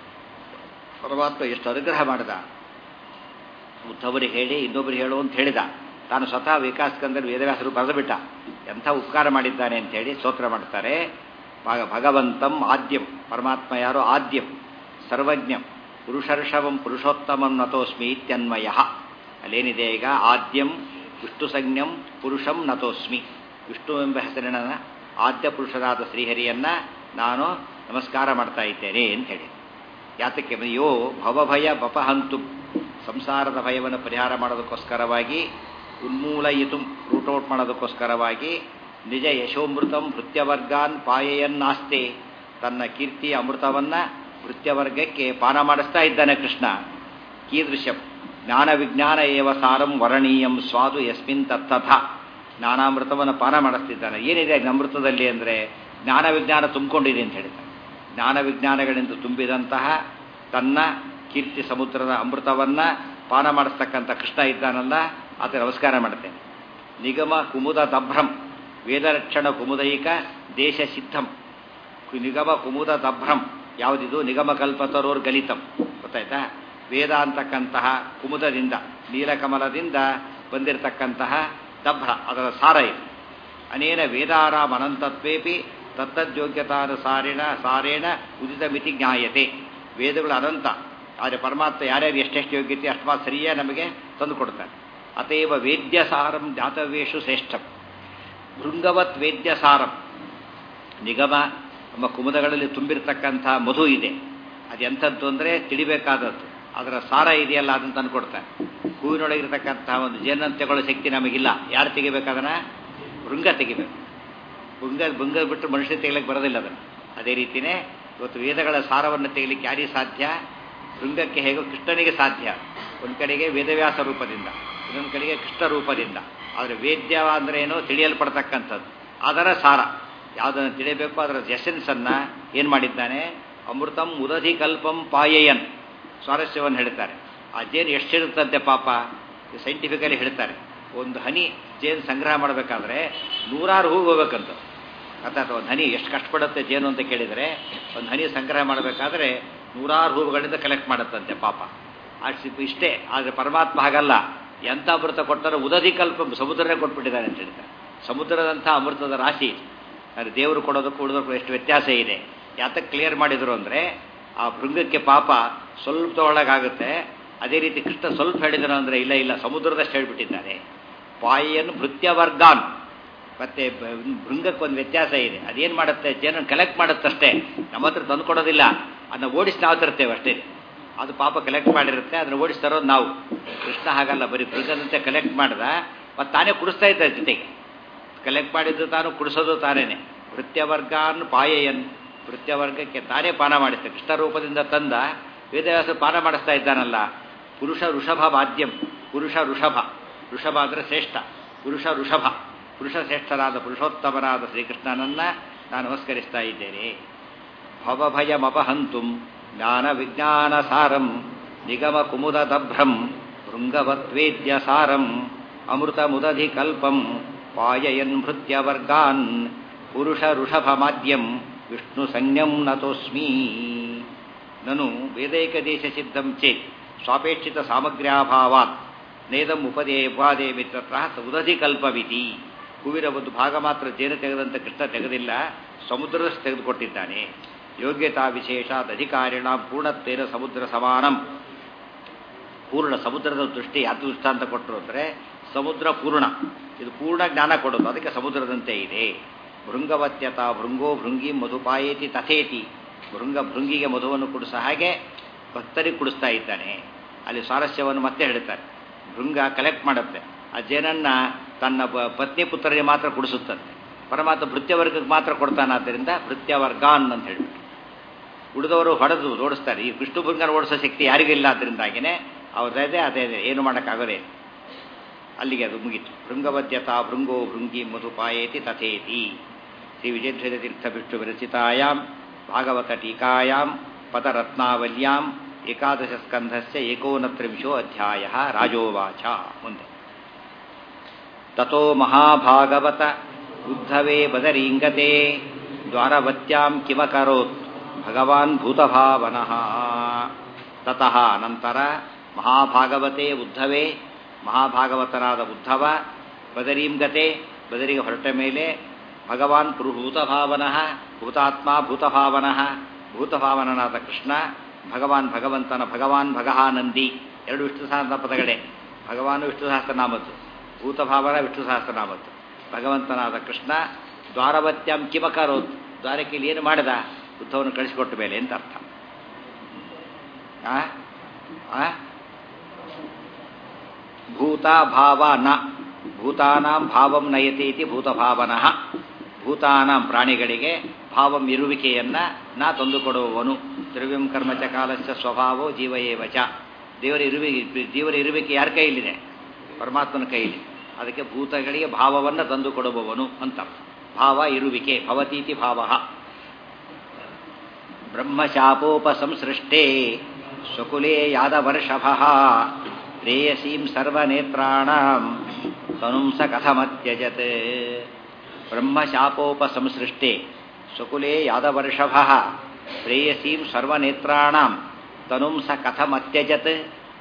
ಪರಮಾತ್ಮ ಎಷ್ಟು ಅನುಗ್ರಹ ಮಾಡಿದ ಉದ್ಧವರಿಗೆ ಹೇಳಿ ಇನ್ನೊಬ್ಬರಿಗೆ ಹೇಳು ಅಂತ ಹೇಳಿದ ತಾನು ಸ್ವತಃ ವಿಕಾಸಕಂದಲ್ಲಿ ವೇದವ್ಯಾಸರು ಬರೆದುಬಿಟ್ಟ ಎಂಥ ಉಪಕಾರ ಮಾಡಿದ್ದಾನೆ ಅಂತ ಹೇಳಿ ಸ್ತೋತ್ರ ಮಾಡ್ತಾರೆ ಭಗವಂತಂ ಆದ್ಯಂ ಪರಮಾತ್ಮ ಯಾರು ಆದ್ಯಂ ಸರ್ವಜ್ಞಂ ಪುರುಷರ್ಷವಂ ಪುರುಷೋತ್ತಮಂ ನತೋಸ್ಮಿ ಇತ್ಯನ್ವಯ ಅಲ್ಲೇನಿದೆ ಈಗ ಆದ್ಯಂ ವಿಷ್ಣು ಸಂಜ್ಞಂ ಪುರುಷಂ ನತೋಸ್ಮಿ ವಿಷ್ಣು ಎಂಬ ಹೆಸರಿನ ಆದ್ಯ ಪುರುಷರಾದ ಶ್ರೀಹರಿಯನ್ನ ನಾನು ನಮಸ್ಕಾರ ಮಾಡ್ತಾ ಇದ್ದೇನೆ ಅಂತ ಹೇಳಿ ಯಾತಕ್ಕೆ ಯೋ ಭವಭಯ ಬಪಹಂತು ಸಂಸಾರದ ಭಯವನ್ನು ಪರಿಹಾರ ಮಾಡೋದಕ್ಕೋಸ್ಕರವಾಗಿ ಉನ್ಮೂಲಯಿತು ರೂಟೌಟ್ ಮಾಡೋದಕ್ಕೋಸ್ಕರವಾಗಿ ನಿಜ ಯಶೋಮೃತಂ ಭೃತ್ಯವರ್ಗಾನ್ ಪಾಯೆಯನ್ನಾಸ್ತೆ ತನ್ನ ಕೀರ್ತಿಯ ಅಮೃತವನ್ನ ಭೃತ್ಯವರ್ಗಕ್ಕೆ ಪಾನ ಮಾಡಿಸ್ತಾ ಇದ್ದಾನೆ ಕೃಷ್ಣ ಕೀದೃಶಂ ಜ್ಞಾನ ವಿಜ್ಞಾನ ಏವ ಸಾರಂ ವರಣೀಯಂ ಸ್ವಾದು ಯಸ್ಮಿನ್ ತತ್ತಥ ಜ್ಞಾನಾಮೃತವನ್ನು ಪಾನ ಮಾಡಿಸ್ತಿದ್ದಾನೆ ಏನಿದೆ ಅಮೃತದಲ್ಲಿ ಅಂದರೆ ಜ್ಞಾನ ವಿಜ್ಞಾನ ತುಂಬಿಕೊಂಡಿದೆ ಅಂತ ಹೇಳ್ತಾನೆ ಜ್ಞಾನ ವಿಜ್ಞಾನಗಳಿಂದ ತುಂಬಿದಂತಹ ತನ್ನ ಕೀರ್ತಿ ಸಮುದ್ರದ ಅಮೃತವನ್ನ ಪಾನ ಮಾಡಿಸ್ತಕ್ಕಂಥ ಕೃಷ್ಣ ಇದ್ದಾನಲ್ಲ ಆತ ನಮಸ್ಕಾರ ಮಾಡ್ತೇನೆ ನಿಗಮ ಕುಮುದ ದಭ್ರಂ ವೇದರಕ್ಷಣ ಕುಮುದೈಕ ದೇಶ ಸಿದ್ಧಂ ನಿಗಮ ಕುಮುದ ದಭ್ರಂ ಯಾವುದಿದು ನಿಗಮ ಕಲ್ಪತರೋರ್ ಗಲಿತಂ ಗೊತ್ತಾಯ್ತಾ ವೇದ ಅಂತಕ್ಕಂತಹ ಕುಮುದದಿಂದ ನೀಲಕಮಲದಿಂದ ಬಂದಿರತಕ್ಕಂತಹ ದಭ್ರ ಅದರ ಸಾರ ಇದು ಅನೇನ ವೇದಾರಾಮ ಅನಂತತ್ವೇಪಿ ತತ್ತದ್ಯೋಗ್ಯತಾನುಸಾರಿಣ ಸಾರೇಣ ಉದಿತ ಮಿತಿ ಜ್ಞಾಯತೆ ವೇದಗಳು ಅನಂತ ಆದರೆ ಪರಮಾತ್ಮ ಯಾರ್ಯಾರು ಎಷ್ಟೆಷ್ಟು ಯೋಗ್ಯತೆ ಅಷ್ಟು ಮಾತ್ರ ಸರಿಯೇ ನಮಗೆ ತಂದು ಕೊಡ್ತಾನೆ ಅತೇವ ವೇದ್ಯ ಸಾರಂ ಜಾತವೇಶು ಶ್ರೇಷ್ಠಂ ಭೃಂಗವತ್ ವೇದ್ಯ ಸಾರಂ ನಿಗಮ ನಮ್ಮ ಕುಮುದಗಳಲ್ಲಿ ತುಂಬಿರತಕ್ಕಂಥ ಮಧು ಇದೆ ಅದು ಎಂಥದ್ದು ಅಂದರೆ ತಿಳಿಬೇಕಾದದ್ದು ಅದರ ಸಾರ ಇದೆಯಲ್ಲ ಅದನ್ನು ತಂದು ಕೊಡ್ತಾನೆ ಹೂವಿನೊಳಗಿರತಕ್ಕಂಥ ಒಂದು ಜೇನನ್ನು ತಗೊಳ್ಳೋ ಶಕ್ತಿ ನಮಗಿಲ್ಲ ಯಾರು ತೆಗಿಬೇಕಾದನ್ನ ಭೃಂಗ ತೆಗಿಬೇಕು ಭೃಂಗ ಭೃಂಗ ಬಿಟ್ಟು ಮನುಷ್ಯ ತೆಗಿಲಿಕ್ಕೆ ಬರೋದಿಲ್ಲ ಅದನ್ನು ಅದೇ ರೀತಿಯೇ ಇವತ್ತು ವೇದಗಳ ಸಾರವನ್ನು ತೆಗಿಲಿಕ್ಕೆ ಯಾರಿಗೆ ಸಾಧ್ಯ ಭೃಂಗಕ್ಕೆ ಹೇಗೋ ಕೃಷ್ಣನಿಗೆ ಸಾಧ್ಯ ಒಂದು ಕಡೆಗೆ ವೇದವ್ಯಾಸ ರೂಪದಿಂದ ಇನ್ನೊಂದು ಕಡೆಗೆ ಕೃಷ್ಣ ರೂಪದಿಂದ ಆದರೆ ವೇದ್ಯ ಅಂದ್ರೆ ಏನೋ ತಿಳಿಯಲ್ಪಡ್ತಕ್ಕಂಥದ್ದು ಅದರ ಸಾರ ಯಾವುದನ್ನು ತಿಳಿಯಬೇಕು ಅದರ ಎಸೆನ್ಸನ್ನು ಏನು ಮಾಡಿದ್ದಾನೆ ಅಮೃತಂ ಉದಧಿ ಕಲ್ಪಂ ಪಾಯಯನ್ ಸ್ವಾರಸ್ಯವನ್ನು ಹೇಳ್ತಾರೆ ಆ ಜೇನು ಎಷ್ಟಿರುತ್ತಂತೆ ಪಾಪ ಸೈಂಟಿಫಿಕಲಿ ಹೇಳ್ತಾರೆ ಒಂದು ಹನಿ ಜೇನು ಸಂಗ್ರಹ ಮಾಡಬೇಕಾದ್ರೆ ನೂರಾರು ಹೂವು ಹೋಗ್ಬೇಕಂತ ಅರ್ಥಾತ್ ಒಂದು ಹನಿ ಎಷ್ಟು ಕಷ್ಟಪಡುತ್ತೆ ಜೇನು ಅಂತ ಕೇಳಿದರೆ ಒಂದು ಹನಿ ಸಂಗ್ರಹ ಮಾಡಬೇಕಾದ್ರೆ ನೂರಾರು ಹೂವುಗಳಿಂದ ಕಲೆಕ್ಟ್ ಮಾಡುತ್ತಂತೆ ಪಾಪ ಅಷ್ಟು ಇಷ್ಟೇ ಆದರೆ ಪರಮಾತ್ಮ ಹಾಗಲ್ಲ ಎಂಥ ಅಮೃತ ಕೊಟ್ಟರೆ ಉದಧಿ ಕಲ್ಪ ಸಮುದ್ರನೇ ಕೊಟ್ಬಿಟ್ಟಿದ್ದಾರೆ ಅಂತ ಹೇಳ್ತಾರೆ ಸಮುದ್ರದಂಥ ಅಮೃತದ ರಾಶಿ ಅಂದರೆ ದೇವರು ಕೊಡೋದಕ್ಕೂ ಉಳಿದಕ್ಕೂ ಎಷ್ಟು ವ್ಯತ್ಯಾಸ ಇದೆ ಯಾತಕ್ಕೆ ಕ್ಲಿಯರ್ ಮಾಡಿದರು ಅಂದರೆ ಆ ಭೃಂಗಕ್ಕೆ ಪಾಪ ಸ್ವಲ್ಪ ತೊಗೊಳಗಾಗುತ್ತೆ ಅದೇ ರೀತಿ ಕೃಷ್ಣ ಸ್ವಲ್ಪ ಹೇಳಿದನು ಅಂದರೆ ಇಲ್ಲ ಇಲ್ಲ ಸಮುದ್ರದಷ್ಟು ಹೇಳಿಬಿಟ್ಟಿದ್ದಾರೆ ಪಾಯನ್ನು ಭೃತ್ಯವರ್ಗಾನ್ ಮತ್ತೆ ಭೃಂಗಕ್ಕೆ ಒಂದು ವ್ಯತ್ಯಾಸ ಇದೆ ಅದೇನು ಮಾಡುತ್ತೆ ಜನ ಕಲೆಕ್ಟ್ ಮಾಡುತ್ತಷ್ಟೇ ನಮ್ಮ ಹತ್ರ ತಂದು ಕೊಡೋದಿಲ್ಲ ಅದನ್ನ ಓಡಿಸಿ ನಾವು ತರ್ತೇವೆ ಅಷ್ಟೇ ಅದು ಪಾಪ ಕಲೆಕ್ಟ್ ಮಾಡಿರುತ್ತೆ ಅದನ್ನ ಓಡಿಸಿ ತರೋದು ನಾವು ಕೃಷ್ಣ ಹಾಗಲ್ಲ ಬರೀ ಭೃಂಗದಂತೆ ಕಲೆಕ್ಟ್ ಮಾಡ್ದ ಮತ್ತು ತಾನೇ ಕುಡಿಸ್ತಾ ಇದ್ದ ಜೊತೆಗೆ ಕಲೆಕ್ಟ್ ಮಾಡಿದ್ದು ತಾನು ಕುಡಿಸೋದು ತಾನೇನೆ ಭೃತ್ಯವರ್ಗಾನ್ ಪಾಯಯನ್ ಭೃತ್ಯವರ್ಗಕ್ಕೆ ತಾನೇ ಪಾನ ಮಾಡಿಸ್ತೆ ಕೃಷ್ಣ ರೂಪದಿಂದ ತಂದ ವೇದವ್ಯಾಸ ಪಾನ ಮಾಡಿಸ್ತಾ ಇದ್ದಾನಲ್ಲ ಪುರುಷ ಋಷಭ ವಾದ್ಯಂ ಪುರುಷ ಋಷಭ ಋಷಭ ಅಂದರೆ ಶ್ರೇಷ್ಠ ಪುರುಷ ಋಷಭ ಪುರುಷ ಶ್ರೇಷ್ಠರಾದ ಪುರುಷೋತ್ತಮರಾದ ಶ್ರೀಕೃಷ್ಣನನ್ನ ನಾನು ನಮಸ್ಕರಿಸ್ತಾ ಇದ್ದೇನೆ ಭವಭಯಮಪಹಂತು ಜ್ಞಾನ ವಿಜ್ಞಾನ ಸಾರಂ ನಿಗಮ ಕುಮುದ ದಭ್ರಂ ಭೃಂಗವತ್ವೇದ್ಯ ಸಾರಂ ಅಮೃತ ಮುದಧಿ ಕಲ್ಪಂ ಪಾಯಯನ್ ಭೃತ್ಯವರ್ಗಾನ್ ಪುರುಷ ಋಷಭ ಮಾದ್ಯಂ ವಿಷ್ಣು ಸಂಜ್ಞಂ ನತೋಸ್ಮಿ ನನು ವೇದೈಕ ದೇಶ ಸಿದ್ಧಂ ಚೇತ್ ಸ್ವಾಪೇಕ್ಷಿತ ಸಾಮಗ್ರ್ಯಾಭಾವಾತ್ ನೇದಂ ಉಪದೇ ಉಪಾದೇ ಮಿತ್ರ ಉದಧಿ ಕಲ್ಪವಿತಿ ಹೂವಿನ ಒಂದು ಭಾಗ ಮಾತ್ರ ಜೇನು ತೆಗೆದಂತೆ ಕೃಷ್ಣ ತೆಗೆದಿಲ್ಲ ಸಮುದ್ರದ ತೆಗೆದುಕೊಟ್ಟಿದ್ದಾನೆ ಯೋಗ್ಯತಾ ವಿಶೇಷ ಅಧಿಕಾರಿಣ ಪೂರ್ಣತ್ವೇನ ಸಮುದ್ರ ಸಮಾನಂ ಪೂರ್ಣ ಸಮುದ್ರದ ದೃಷ್ಟಿ ಯಾತು ದೃಷ್ಟಾಂತ ಕೊಟ್ಟರು ಅಂದರೆ ಸಮುದ್ರ ಪೂರ್ಣ ಇದು ಪೂರ್ಣ ಜ್ಞಾನ ಕೊಡೋದು ಅದಕ್ಕೆ ಸಮುದ್ರದಂತೆ ಇದೆ ಭೃಂಗವತ್ಯತ ಭೃಂಗೋ ಭೃಂಗಿ ಮಧುಪಾಯೇತಿ ತಥೇತಿ ಭೃಂಗ ಭೃಂಗಿಗೆ ಮಧುವನ್ನು ಕುಡಿಸ ಹಾಗೆ ಭಕ್ತರಿಗೆ ಕುಡಿಸ್ತಾ ಇದ್ದಾನೆ ಅಲ್ಲಿ ಸ್ವಾರಸ್ಯವನ್ನು ಮತ್ತೆ ಹೇಳ್ತಾರೆ ಭೃಂಗ ಕಲೆಕ್ಟ್ ಮಾಡುತ್ತೆ ಆ ಜೇನನ್ನ ತನ್ನ ಪತ್ನಿ ಪುತ್ರರಿಗೆ ಮಾತ್ರ ಕುಡಿಸುತ್ತಂತೆ ಪರಮಾತ್ಮ ಭೃತ್ಯವರ್ಗಕ್ಕೆ ಮಾತ್ರ ಕೊಡ್ತಾನಾದ್ದರಿಂದ ಭೃತ್ಯವರ್ಗಾನ್ ಅಂತ ಹೇಳ್ಬಿಟ್ಟು ಉಳಿದವರು ಹೊಡೆದು ಓಡಿಸ್ತಾರೆ ಈ ವಿಷ್ಣು ಭೃಂಗನ ಓಡಿಸೋ ಶಕ್ತಿ ಯಾರಿಗೂ ಇಲ್ಲ ಅದರಿಂದಾಗಿನೇ ಅವ್ರದೇ ಅದೇ ಅದೇ ಏನು ಮಾಡೋಕ್ಕಾಗೋದೇ ಅಲ್ಲಿಗೆ ಅದು ಮುಗೀತು ಭೃಂಗವದ್ಯತಾ ಭೃಂಗೋ ಭೃಂಗಿ ಮಧುಪಾಯೇತಿ ತಥೇತಿ ಶ್ರೀ ವಿಜೇಂದ್ರ ತೀರ್ಥ ವಿಷ್ಣು ವಿರಚಿತಾಯಾಂ ಭಾಗವತ ಟೀಕಾಯಾಂ ಪದರತ್ನಾವಲ್ಯಾಂ ಏಕಾದಶ ಸ್ಕಂಧಸ್ಯ ಏಕೋನತ್ರಿಂಶೋ ಅಧ್ಯಾಯ ರಾಜೋವಾಚ ಮುಂದೆ ತಥೋ ಮಹಾಭಾಗವತ ಉದ್ಧವೇ ಬದರೀಂಗತೆ ದ್ವಾರವತ್ಯಾಂ ಕಿಮಕರೋತ್ ಭಗವಾನ್ ಭೂತಭಾವನಃ ತತಃ ಅನಂತರ ಮಹಾಭಾಗವತೆ ಉದ್ಧವೇ ಮಹಾಭಾಗವತನಾದ ಉದ್ಧವ ಬದರೀಂಗತೆ ಬದರಿಗೆ ಹೊರಟ ಮೇಲೆ ಭಗವಾನ್ ಭೂತಭಾವನಃ ಭೂತಾತ್ಮ ಭೂತಭಾವನಃ ಭೂತಭಾವನನಾದ ಕೃಷ್ಣ ಭಗವಾನ್ ಭಗವಂತನ ಭಗವಾನ್ ಭಗಹಾನಂದಿ ಎರಡು ವಿಷ್ಣು ಸಹಸ್ರ ಪದಗಳೇ ಭಗವಾನು ವಿಷ್ಣು ಸಹಸ್ರನಾಮದ್ದು ಭೂತಭಾವನ ವಿಷ್ಣು ಸಹಸ್ರನಾಮದ್ದು ಭಗವಂತನಾದ ಕೃಷ್ಣ ದ್ವಾರವತ್ಯಂ ಕಿಮಕರೋತ್ ದ್ವಾರಕ್ಕೆ ಇಲ್ಲಿ ಏನು ಮಾಡಿದ ಉದ್ಧವನ್ನು ಕಳಿಸಿಕೊಟ್ಟ ಮೇಲೆ ಅಂತ ಅರ್ಥ ಆ ಭೂತ ಭಾವ ನ ಭೂತಾನಾಂ ಭಾವಂ ನಯತಿ ಇತಿ ಭೂತಭಾವನಃ ಭೂತಾನಾಂ ಪ್ರಾಣಿಗಳಿಗೆ ಭಾವಂ ಇರುವಿಕೆಯನ್ನ ನಾ ತಂದುಕೊಡುವವನು ದ್ರವ್ಯಂ ಕರ್ಮಚ ಕಾಲಶ್ಚ ಸ್ವಭಾವೋ ಜೀವ ಏವ ಚ ದೇವರ ಇರುವಿಕೆ ಜೀವನ ಇರುವಿಕೆ ಯಾರ ಕೈಯಲ್ಲಿದೆ ಪರಮಾತ್ಮನ ಕೈಯಲ್ಲಿ ಅದಕ್ಕೆ ಭೂತಗಳಿಗೆ ಭಾವವನ್ನು ತಂದುಕೊಡುವವನು ಅಂತ ಭಾವ ಇರುವಿಕೆ ಭವತೀತಿ ಭಾವ ಬ್ರಹ್ಮಶಾಪೋಪಸಂಸೃಷ್ಟೇ ಸ್ವಕುಲೇ ಯಾದವರ್ಷಭ ಪ್ರೇಯಸೀಂ ಸರ್ವನೇತ್ರಾಣಾಂ ತನುಂ ಸ ಕಥಮತ್ಯಜತ್ ಬ್ರಹ್ಮಶಾಪೋಪಸಂಸೃಷ್ಟೇ ಸ್ವಕುಲೇ ಯಾದವರ್ಷಭ ಪ್ರೇಯಸೀಂ ಸರ್ವನೇತ್ರಾಣಾಂ ತನುಂ ಸ ಕಥಮತ್ಯಜತ್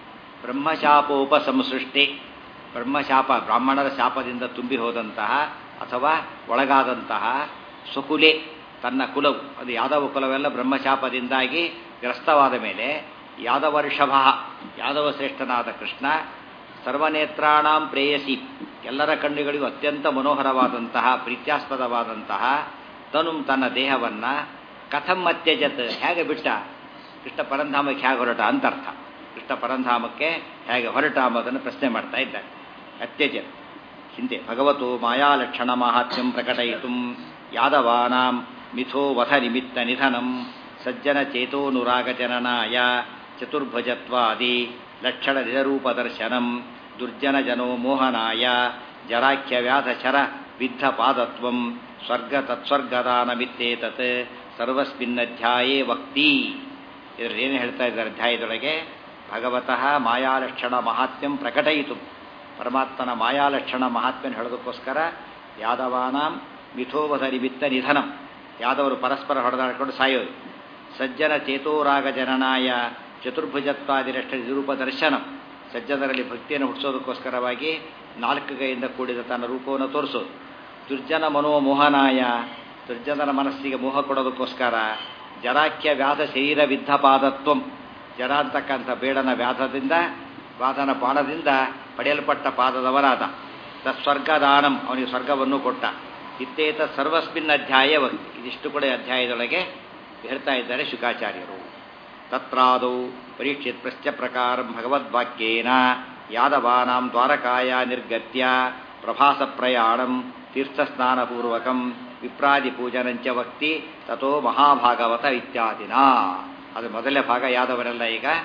ಬ್ರಹ್ಮಶಾಪೋಪಸಂಸೃಷ್ಟೇ ಬ್ರಹ್ಮಶಾಪ ಬ್ರಾಹ್ಮಣರ ಶಾಪದಿಂದ ತುಂಬಿ ಹೋದಂತಹ ಅಥವಾ ಒಳಗಾದಂತಹ ಸ್ವಕುಲೆ ತನ್ನ ಕುಲವು ಅದು ಯಾದವ ಕುಲವೆಲ್ಲ ಬ್ರಹ್ಮಶಾಪದಿಂದಾಗಿ ಗ್ರಸ್ತವಾದ ಮೇಲೆ ಯಾದವರ್ಷಭ ಯಾದವ ಶ್ರೇಷ್ಠನಾದ ಕೃಷ್ಣ ಸರ್ವನೇತ್ರಾಣಾಂ ಪ್ರೇಯಸಿ ಎಲ್ಲರ ಕಣ್ಣುಗಳಿಗೂ ಅತ್ಯಂತ ಮನೋಹರವಾದಂತಹ ಪ್ರೀತ್ಯಾಸ್ಪದವಾದಂತಹ ತನು ತನ್ನ ದೇಹವನ್ನ ಕಥಂ ಅತ್ಯಜತ್ ಹೇಗೆ ಬಿಟ್ಟ ಕೃಷ್ಣ ಪರಂಧಾಮಕ್ಕೆ ಹೇಗೆ ಹೊರಟ ಅಂತರ್ಥ ಕೃಷ್ಣ ಪರಂಧಾಮಕ್ಕೆ ಹೇಗೆ ಹೊರಟ ಎಂಬುದನ್ನು ಪ್ರಶ್ನೆ ಮಾಡ್ತಾ ಇದ್ದಾರೆ ಅತ್ಯಜತ್ ಹಿಂದೆ ಭಗವತು ಮಾಯಾಲಕ್ಷಣ ಮಾಹಾತ್ಮ್ಯಂ ಪ್ರಕಟಯಿತು ಯಾದವಾನಾಂ ಮಿಥೋ ವಧ ನಿಮಿತ್ತ ನಿಧನಂ ಸಜ್ಜನ ಚೇತೋನುರಾಗ ಜನನಾಯ ಚತುರ್ಭುಜತ್ವಾದಿ ಲಕ್ಷಣ ನಿಜರೂಪ ದರ್ಶನಂ ದುರ್ಜನ ಜನೋ ಮೋಹನಾಯ ಜರಾಖ್ಯ ವ್ಯಾಧಶರ ವಿದ್ಧ ಪಾದತ್ವಂ ಸ್ವರ್ಗ ತತ್ಸ್ವರ್ಗದಾನಮಿತ್ತೇತತ್ ಸರ್ವಸ್ಮಿನ್ನಧ್ಯಾಯೇ ವಕ್ತಿ ಇದರಲ್ಲಿ ಏನು ಹೇಳ್ತಾ ಇದ್ದಾರೆ ಅಧ್ಯಾಯದೊಳಗೆ ಭಗವತಃ ಮಾಯಾಲಕ್ಷಣ ಮಹಾತ್ಮ್ಯಂ ಪ್ರಕಟಯಿತು ಪರಮಾತ್ಮನ ಮಾಯಾಲಕ್ಷಣ ಮಹಾತ್ಮ್ಯನ ಹೇಳೋದಕ್ಕೋಸ್ಕರ ಯಾದವಾನಾಂ ಮಿಥೋವಧ ನಿಮಿತ್ತ ನಿಧನಂ ಯಾದವರು ಪರಸ್ಪರ ಹೊಡೆದಾಡಿಕೊಂಡು ಸಾಯೋದು ಸಜ್ಜನ ಚೇತೋರಾಗ ಜನನಾಯ ಚತುರ್ಭುಜತ್ವಾದಿರಷ್ಟ ನಿರೂಪ ದರ್ಶನ ಸಜ್ಜನರಲ್ಲಿ ಭಕ್ತಿಯನ್ನು ಹುಟ್ಟಿಸೋದಕ್ಕೋಸ್ಕರವಾಗಿ ನಾಲ್ಕು ಕೈಯಿಂದ ಕೂಡಿದ ತನ್ನ ರೂಪವನ್ನು ತೋರಿಸೋದು ದುರ್ಜನ ಮನೋಮೋಹನಾಯ ದುರ್ಜನರ ಮನಸ್ಸಿಗೆ ಮೋಹ ಕೊಡೋದಕ್ಕೋಸ್ಕರ ಜರಾಖ್ಯ ವ್ಯಾಧ ಶರೀರ ವಿದ್ಧ ಪಾದತ್ವಂ ಜರ ಅಂತಕ್ಕಂಥ ಬೇಡನ ವ್ಯಾಧದಿಂದ ವಾದನ ಬಾಣದಿಂದ ಪಡೆಯಲ್ಪಟ್ಟ ಪಾದದವರಾದ ತತ್ಸ್ವರ್ಗದಾನಂ ಅವನಿಗೆ ಸ್ವರ್ಗವನ್ನು ಕೊಟ್ಟ ಇತ್ತೇತ ಸರ್ವಸ್ಮಿನ್ ಅಧ್ಯಾಯ ಭಕ್ತಿ ಇದಿಷ್ಟು ಕೂಡ ಅಧ್ಯಾಯದೊಳಗೆ ಹೇಳ್ತಾ ಇದ್ದಾರೆ ಶುಕಾಚಾರ್ಯರು ತತ್ರಾದೌ ಪರೀಕ್ಷಿತ್ ಪ್ರಶ್ನ ಪ್ರಕಾರ ಭಗವದ್ವಾಕ್ಯೇನ ಯಾದವಾನಾಂ ದ್ವಾರಕಾಯ ನಿರ್ಗತ್ಯ ಪ್ರಭಾಸ ಪ್ರಯಾಣಂ ತೀರ್ಥಸ್ನಾನಪೂರ್ವಕಂ ವಿಪ್ರಾದಿ ಪೂಜನಂಚ ವಕ್ತಿ ತಥೋ ಮಹಾಭಾಗವತ ಇತ್ಯಾದಿನ ಅದು ಮೊದಲನೇ ಭಾಗ ಯಾದವರೆಲ್ಲ ಈಗ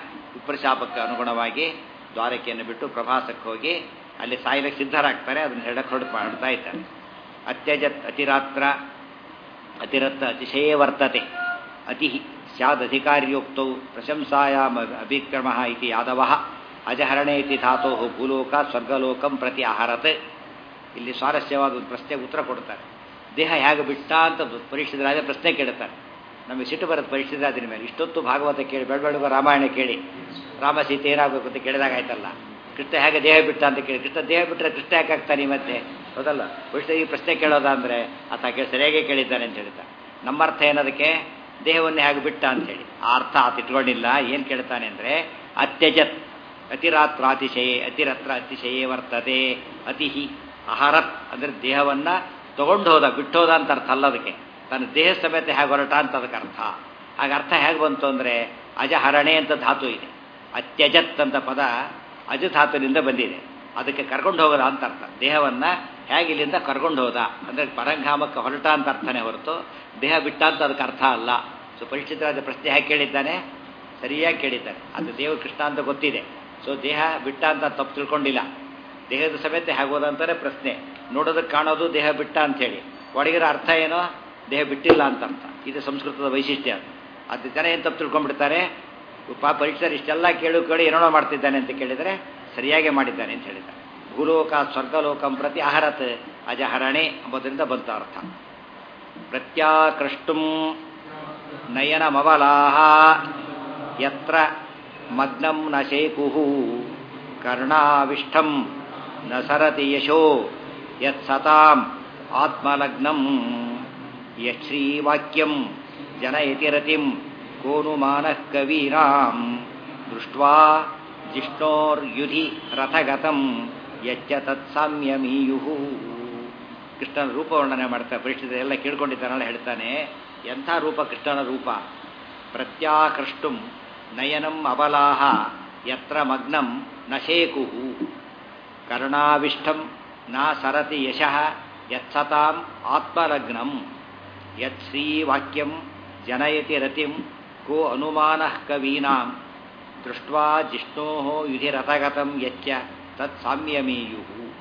ವಿಪ್ರಶಾಪಕ್ಕೆ ಅನುಗುಣವಾಗಿ ದ್ವಾರಕೆಯನ್ನು ಬಿಟ್ಟು ಪ್ರಭಾಸಕ್ಕೆ ಹೋಗಿ ಅಲ್ಲಿ ಸಾಯಲಿಕ್ಕೆ ಸಿದ್ಧರಾಗ್ತಾರೆ ಅದನ್ನು ಹೇಳಕ್ಕೆ ಹೊರಟು ಮಾಡ್ತಾ ಇದ್ದಾರೆ ಅತ್ಯಜತ್ ಅತಿರಾತ್ರ ಅತಿರತ್ತ ಅತಿಶಯೇ ವರ್ತತೆ ಅತಿ ಸ್ಯಾದಧಿಕಾರ್ಯೋಕ್ತೌ ಪ್ರಶಂಸಾಯಾಮ ಅಭಿಕ್ರಮ ಇತಿ ಯಾದವ ಅಜಹರಣೆ ಇತಿ ಧಾತೋ ಭೂಲೋಕ ಸ್ವರ್ಗಲೋಕಂ ಪ್ರತಿ ಆಹಾರತ್ ಇಲ್ಲಿ ಸ್ವಾರಸ್ಯವಾದ ಒಂದು ಪ್ರಶ್ನೆಗೆ ಉತ್ತರ ಕೊಡ್ತಾರೆ ದೇಹ ಹೇಗೆ ಬಿಟ್ಟ ಅಂತ ಪರೀಕ್ಷಿತರಾದ ಪ್ರಶ್ನೆ ಕೇಳುತ್ತಾರೆ ನಮಗೆ ಸಿಟ್ಟು ಬರುತ್ತೆ ಪರೀಕ್ಷಿತರಾದಿನ ಮೇಲೆ ಇಷ್ಟೊತ್ತು ಭಾಗವತ ಕೇಳಿ ಬೆಳಬೆಳಗ ರಾಮಾಯಣ ಕೇಳಿ ರಾಮ ಸೀತೆ ಏನಾಗಬೇಕು ಅಂತ ಕೇಳಿದಾಗ ಆಯ್ತಲ್ಲ ಕೃಷ್ಣ ಹೇಗೆ ದೇಹ ಬಿಟ್ಟ ಅಂತ ಕೇಳಿ ಕೃಷ್ಣ ದೇಹ ಬಿಟ್ಟರೆ ಕೃಷ್ಣ ಯಾಕೆ ಆಗ್ತಾನೆ ಮತ್ತೆ ಹೌದಲ್ಲ ಕೃಷ್ಣ ಈ ಪ್ರಶ್ನೆ ಕೇಳೋದ ಅಂದರೆ ಆತ ಕೇಳಿ ಸರಿಯಾಗಿ ಕೇಳಿದ್ದಾನೆ ಅಂತ ಹೇಳ್ತಾರೆ ನಮ್ಮ ಅರ್ಥ ಏನದಕ್ಕೆ ದೇಹವನ್ನು ಹೇಗೆ ಬಿಟ್ಟ ಅಂತ ಹೇಳಿ ಆ ಅರ್ಥ ಆತ ಇಟ್ಕೊಂಡಿಲ್ಲ ಏನು ಕೇಳ್ತಾನೆ ಅಂದರೆ ಅತ್ಯಜತ್ ಅತಿರಾತ್ರಾತಿಶಯೇ ಅತಿರತ್ರ ಅತಿಶಯೇ ವರ್ತತೆ ಅತಿಹಿ ಅಹರತ್ ಅಂದರೆ ದೇಹವನ್ನು ತಗೊಂಡು ಹೋದ ಬಿಟ್ಟು ಹೋದ ಅಂತ ಅರ್ಥ ಅಲ್ಲ ಅದಕ್ಕೆ ತನ್ನ ದೇಹ ಸಮೇತ ಹೇಗೆ ಹೊರಟ ಅಂತ ಅದಕ್ಕೆ ಅರ್ಥ ಆಗ ಅರ್ಥ ಹೇಗೆ ಬಂತು ಅಂದರೆ ಅಜಹರಣೆ ಅಂತ ಧಾತು ಇದೆ ಅತ್ಯಜತ್ ಅಂತ ಪದ ಅಜ ಧಾತುವಿನಿಂದ ಬಂದಿದೆ ಅದಕ್ಕೆ ಕರ್ಕೊಂಡು ಹೋಗೋದ ಅಂತ ಅರ್ಥ ದೇಹವನ್ನು ಹೇಗೆ ಇಲ್ಲಿಂದ ಕರ್ಕೊಂಡು ಹೋದ ಅಂದರೆ ಪರಂಧಾಮಕ್ಕೆ ಹೊರಟ ಅಂತ ಅರ್ಥನೇ ಹೊರತು ದೇಹ ಬಿಟ್ಟ ಅಂತ ಅದಕ್ಕೆ ಅರ್ಥ ಅಲ್ಲ ಸೊ ಪರಿಚಿತರಾದ ಪ್ರಶ್ನೆ ಹೇಗೆ ಕೇಳಿದ್ದಾನೆ ಸರಿಯಾಗಿ ಕೇಳಿದ್ದಾನೆ ಅದು ದೇವರು ಕೃಷ್ಣ ಅಂತ ಗೊತ್ತಿದೆ ಸೊ ದೇಹ ಬಿಟ್ಟ ಅಂತ ತಪ್ಪು ತಿಳ್ಕೊಂಡಿಲ್ಲ ದೇಹದ ಸಮೇತ ಹೇಗೋದ ಅಂತಾರೆ ಪ್ರಶ್ನೆ ನೋಡೋದಕ್ಕೆ ಕಾಣೋದು ದೇಹ ಬಿಟ್ಟ ಅಂಥೇಳಿ ಒಳಗಿರೋ ಅರ್ಥ ಏನೋ ದೇಹ ಬಿಟ್ಟಿಲ್ಲ ಅಂತ ಅರ್ಥ ಇದು ಸಂಸ್ಕೃತದ ವೈಶಿಷ್ಟ್ಯ ಅದು ಅದು ಜನ ಏನು ತಪ್ಪು ತಿಳ್ಕೊಂಡ್ಬಿಡ್ತಾರೆ ಪಾ ಪರೀಕ್ಷೆ ಇಷ್ಟೆಲ್ಲ ಕೇಳು ಕೇಳಿ ಏನೋ ಮಾಡ್ತಿದ್ದಾನೆ ಅಂತ ಕೇಳಿದರೆ ಸರಿಯಾಗಿ ಮಾಡಿದ್ದಾನೆ ಅಂತ ಹೇಳಿದ್ದಾರೆ ಭೂಲೋಕ ಸ್ವರ್ಗಲೋಕಂ ಪ್ರತಿ ಅಹರತ್ ಅಜಹರಣೆ ಎಂಬುದರಿಂದ ಬಂತ ಅರ್ಥ ಪ್ರತ್ಯಾಕೃಷ್ಟುಂ ನಯನಮವಲಾಹ ಯತ್ರ ಮಗ್ನಂ ನ ಶೇಕು ಕರ್ಣಾವಿಷ್ಟಂ ನ ಸರತಿ ಯಶೋ ಯತ್ಸತಾಂ ಆತ್ಮಲಗ್ನಂ ಯಶ್ರೀವಾಕ್ಯಂ ಜನಯತಿ ರತಿಂ ಕೋನು ಮಾನಃ ಕವೀನಾಂ ದೃಷ್ಟ್ವಾ ಜಿಷ್ಣೋರ್ಯುಧಿ ರಥಗತಂ ಯಚ್ಚ ತತ್ಸಾಮ್ಯಮೀಯು ಕೃಷ್ಣನ ರೂಪ ವರ್ಣನೆ ಮಾಡ್ತಾರೆ ಪರಿಸ್ಥಿತಿ ಎಲ್ಲ ಕೇಳ್ಕೊಂಡಿದ್ದಾನಲ್ಲ ಹೇಳ್ತಾನೆ ಎಂಥ ರೂಪ ಕೃಷ್ಣನ ರೂಪ ಪ್ರತ್ಯಾಕೃಷ್ಟುಂ ನಯನಂ ಅಬಲಾಹ ಯತ್ರ ಮಗ್ನಂ ನ ಶೇಕು ಕರ್ಣಾವಿಷ್ಟಂ ನ ಸರತಿ ಯಶಃ ಯತ್ಸತಾಂ ಆತ್ಮಲಗ್ನಂ ಯತ್ ಶ್ರೀವಾಕ್ಯಂ ಜನಯತಿ ರತಿಂ ಕೋ ಅನುಮಾನಃ ಕವೀನಾಂ ದೃಷ್ಟ್ವಾ ಜಿಷ್ಣೋ ಯುಧಿರಥಗತಂ ಯಚ್ಚ ತತ್ ಸಾಮ್ಯಮೀಯು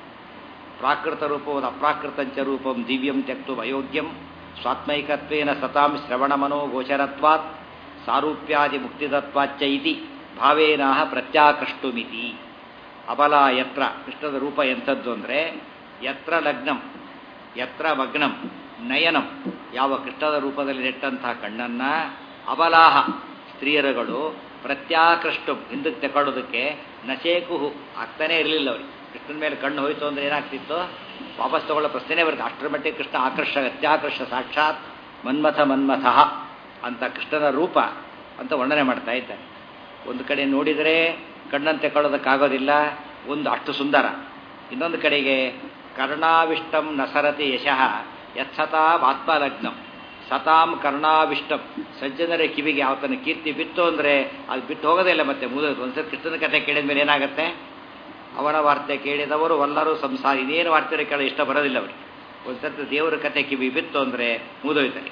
ಪ್ರಾಕೃತ ರೂಪವನ್ನು ಅಪ್ರಾಕೃತಂಚ ರೂಪಂ ದಿವ್ಯಂ ತ್ಯಕ್ತು ಅಯೋಗ್ಯಂ ಸ್ವಾತ್ಮೈಕತ್ವೇನ ಸತಾಂ ಶ್ರವಣಮನೋ ಗೋಚರತ್ವಾತ್ ಸಾರೂಪ್ಯಾದಿ ಮುಕ್ತಿದತ್ವಾಚ್ಚ ಇತಿ ಭಾವೇನಾಹ ಪ್ರತ್ಯಾಕೃಷ್ಟುಮಿತಿ ಅಬಲ ಯತ್ರ ಕೃಷ್ಣದ ರೂಪ ಎಂಥದ್ದು ಅಂದರೆ ಯತ್ರ ಲಗ್ನಂ ಯತ್ರ ಮಗ್ನಂ ನಯನಂ ಯಾವ ಕೃಷ್ಣದ ರೂಪದಲ್ಲಿ ನೆಟ್ಟಂತಹ ಕಣ್ಣನ್ನ ಅಬಲಾಹ ಸ್ತ್ರೀಯರುಗಳು ಪ್ರತ್ಯಾಕೃಷ್ಟು ಹಿಂದಕ್ಕೆ ತಗೊಳ್ಳೋದಕ್ಕೆ ನಶೇಕುಹು ಆಗ್ತಾನೇ ಇರಲಿಲ್ಲ ಅವ್ರಿಗೆ ಕೃಷ್ಣನ ಮೇಲೆ ಕಣ್ಣು ಹೋಯ್ತು ಅಂದ್ರೆ ಏನಾಗ್ತಿತ್ತು ವಾಪಸ್ ತಗೊಳ್ಳೋ ಪ್ರಶ್ನೆ ಬರುತ್ತೆ ಅಷ್ಟರ ಮಟ್ಟಿಗೆ ಕೃಷ್ಣ ಆಕರ್ಷ ಅತ್ಯಾಕರ್ಷ ಸಾಕ್ಷಾತ್ ಮನ್ಮಥ ಮನ್ಮಥ ಅಂತ ಕೃಷ್ಣನ ರೂಪ ಅಂತ ವರ್ಣನೆ ಮಾಡ್ತಾ ಇದ್ದಾರೆ ಒಂದು ಕಡೆ ನೋಡಿದರೆ ಕಣ್ಣನ್ನು ತೆಕ್ಕೊಳ್ಳೋದಕ್ಕಾಗೋದಿಲ್ಲ ಒಂದು ಅಷ್ಟು ಸುಂದರ ಇನ್ನೊಂದು ಕಡೆಗೆ ಕರ್ಣಾವಿಷ್ಟಂ ನಸರತಿ ಯಶಃ ಯತ್ಸತಾಂ ಆತ್ಮಲಗ್ನಂ ಸತಾಂ ಕರ್ಣಾವಿಷ್ಟಂ ಸಜ್ಜನರ ಕಿವಿಗೆ ಆತನ ಕೀರ್ತಿ ಬಿತ್ತು ಅಂದರೆ ಅದು ಬಿಟ್ಟು ಹೋಗೋದೇ ಇಲ್ಲ ಮತ್ತೆ ಮುದ ಒಂದ್ಸರಿ ಕೃಷ್ಣನ ಕಥೆ ಕೇಳಿದ ಮೇಲೆ ಏನಾಗುತ್ತೆ ಅವನ ವಾರ್ತೆ ಕೇಳಿದವರು ಎಲ್ಲರೂ ಸಂಸಾರ ಇದೇನು ವಾರ್ತೆ ಕೇಳ ಇಷ್ಟ ಬರೋದಿಲ್ಲ ಅವರಿಗೆ ಒಂದ್ಸತಿ ದೇವರ ಕಥೆ ಕಿವಿ ಬಿತ್ತು ಅಂದರೆ ಮುದೋಯ್ತಾರೆ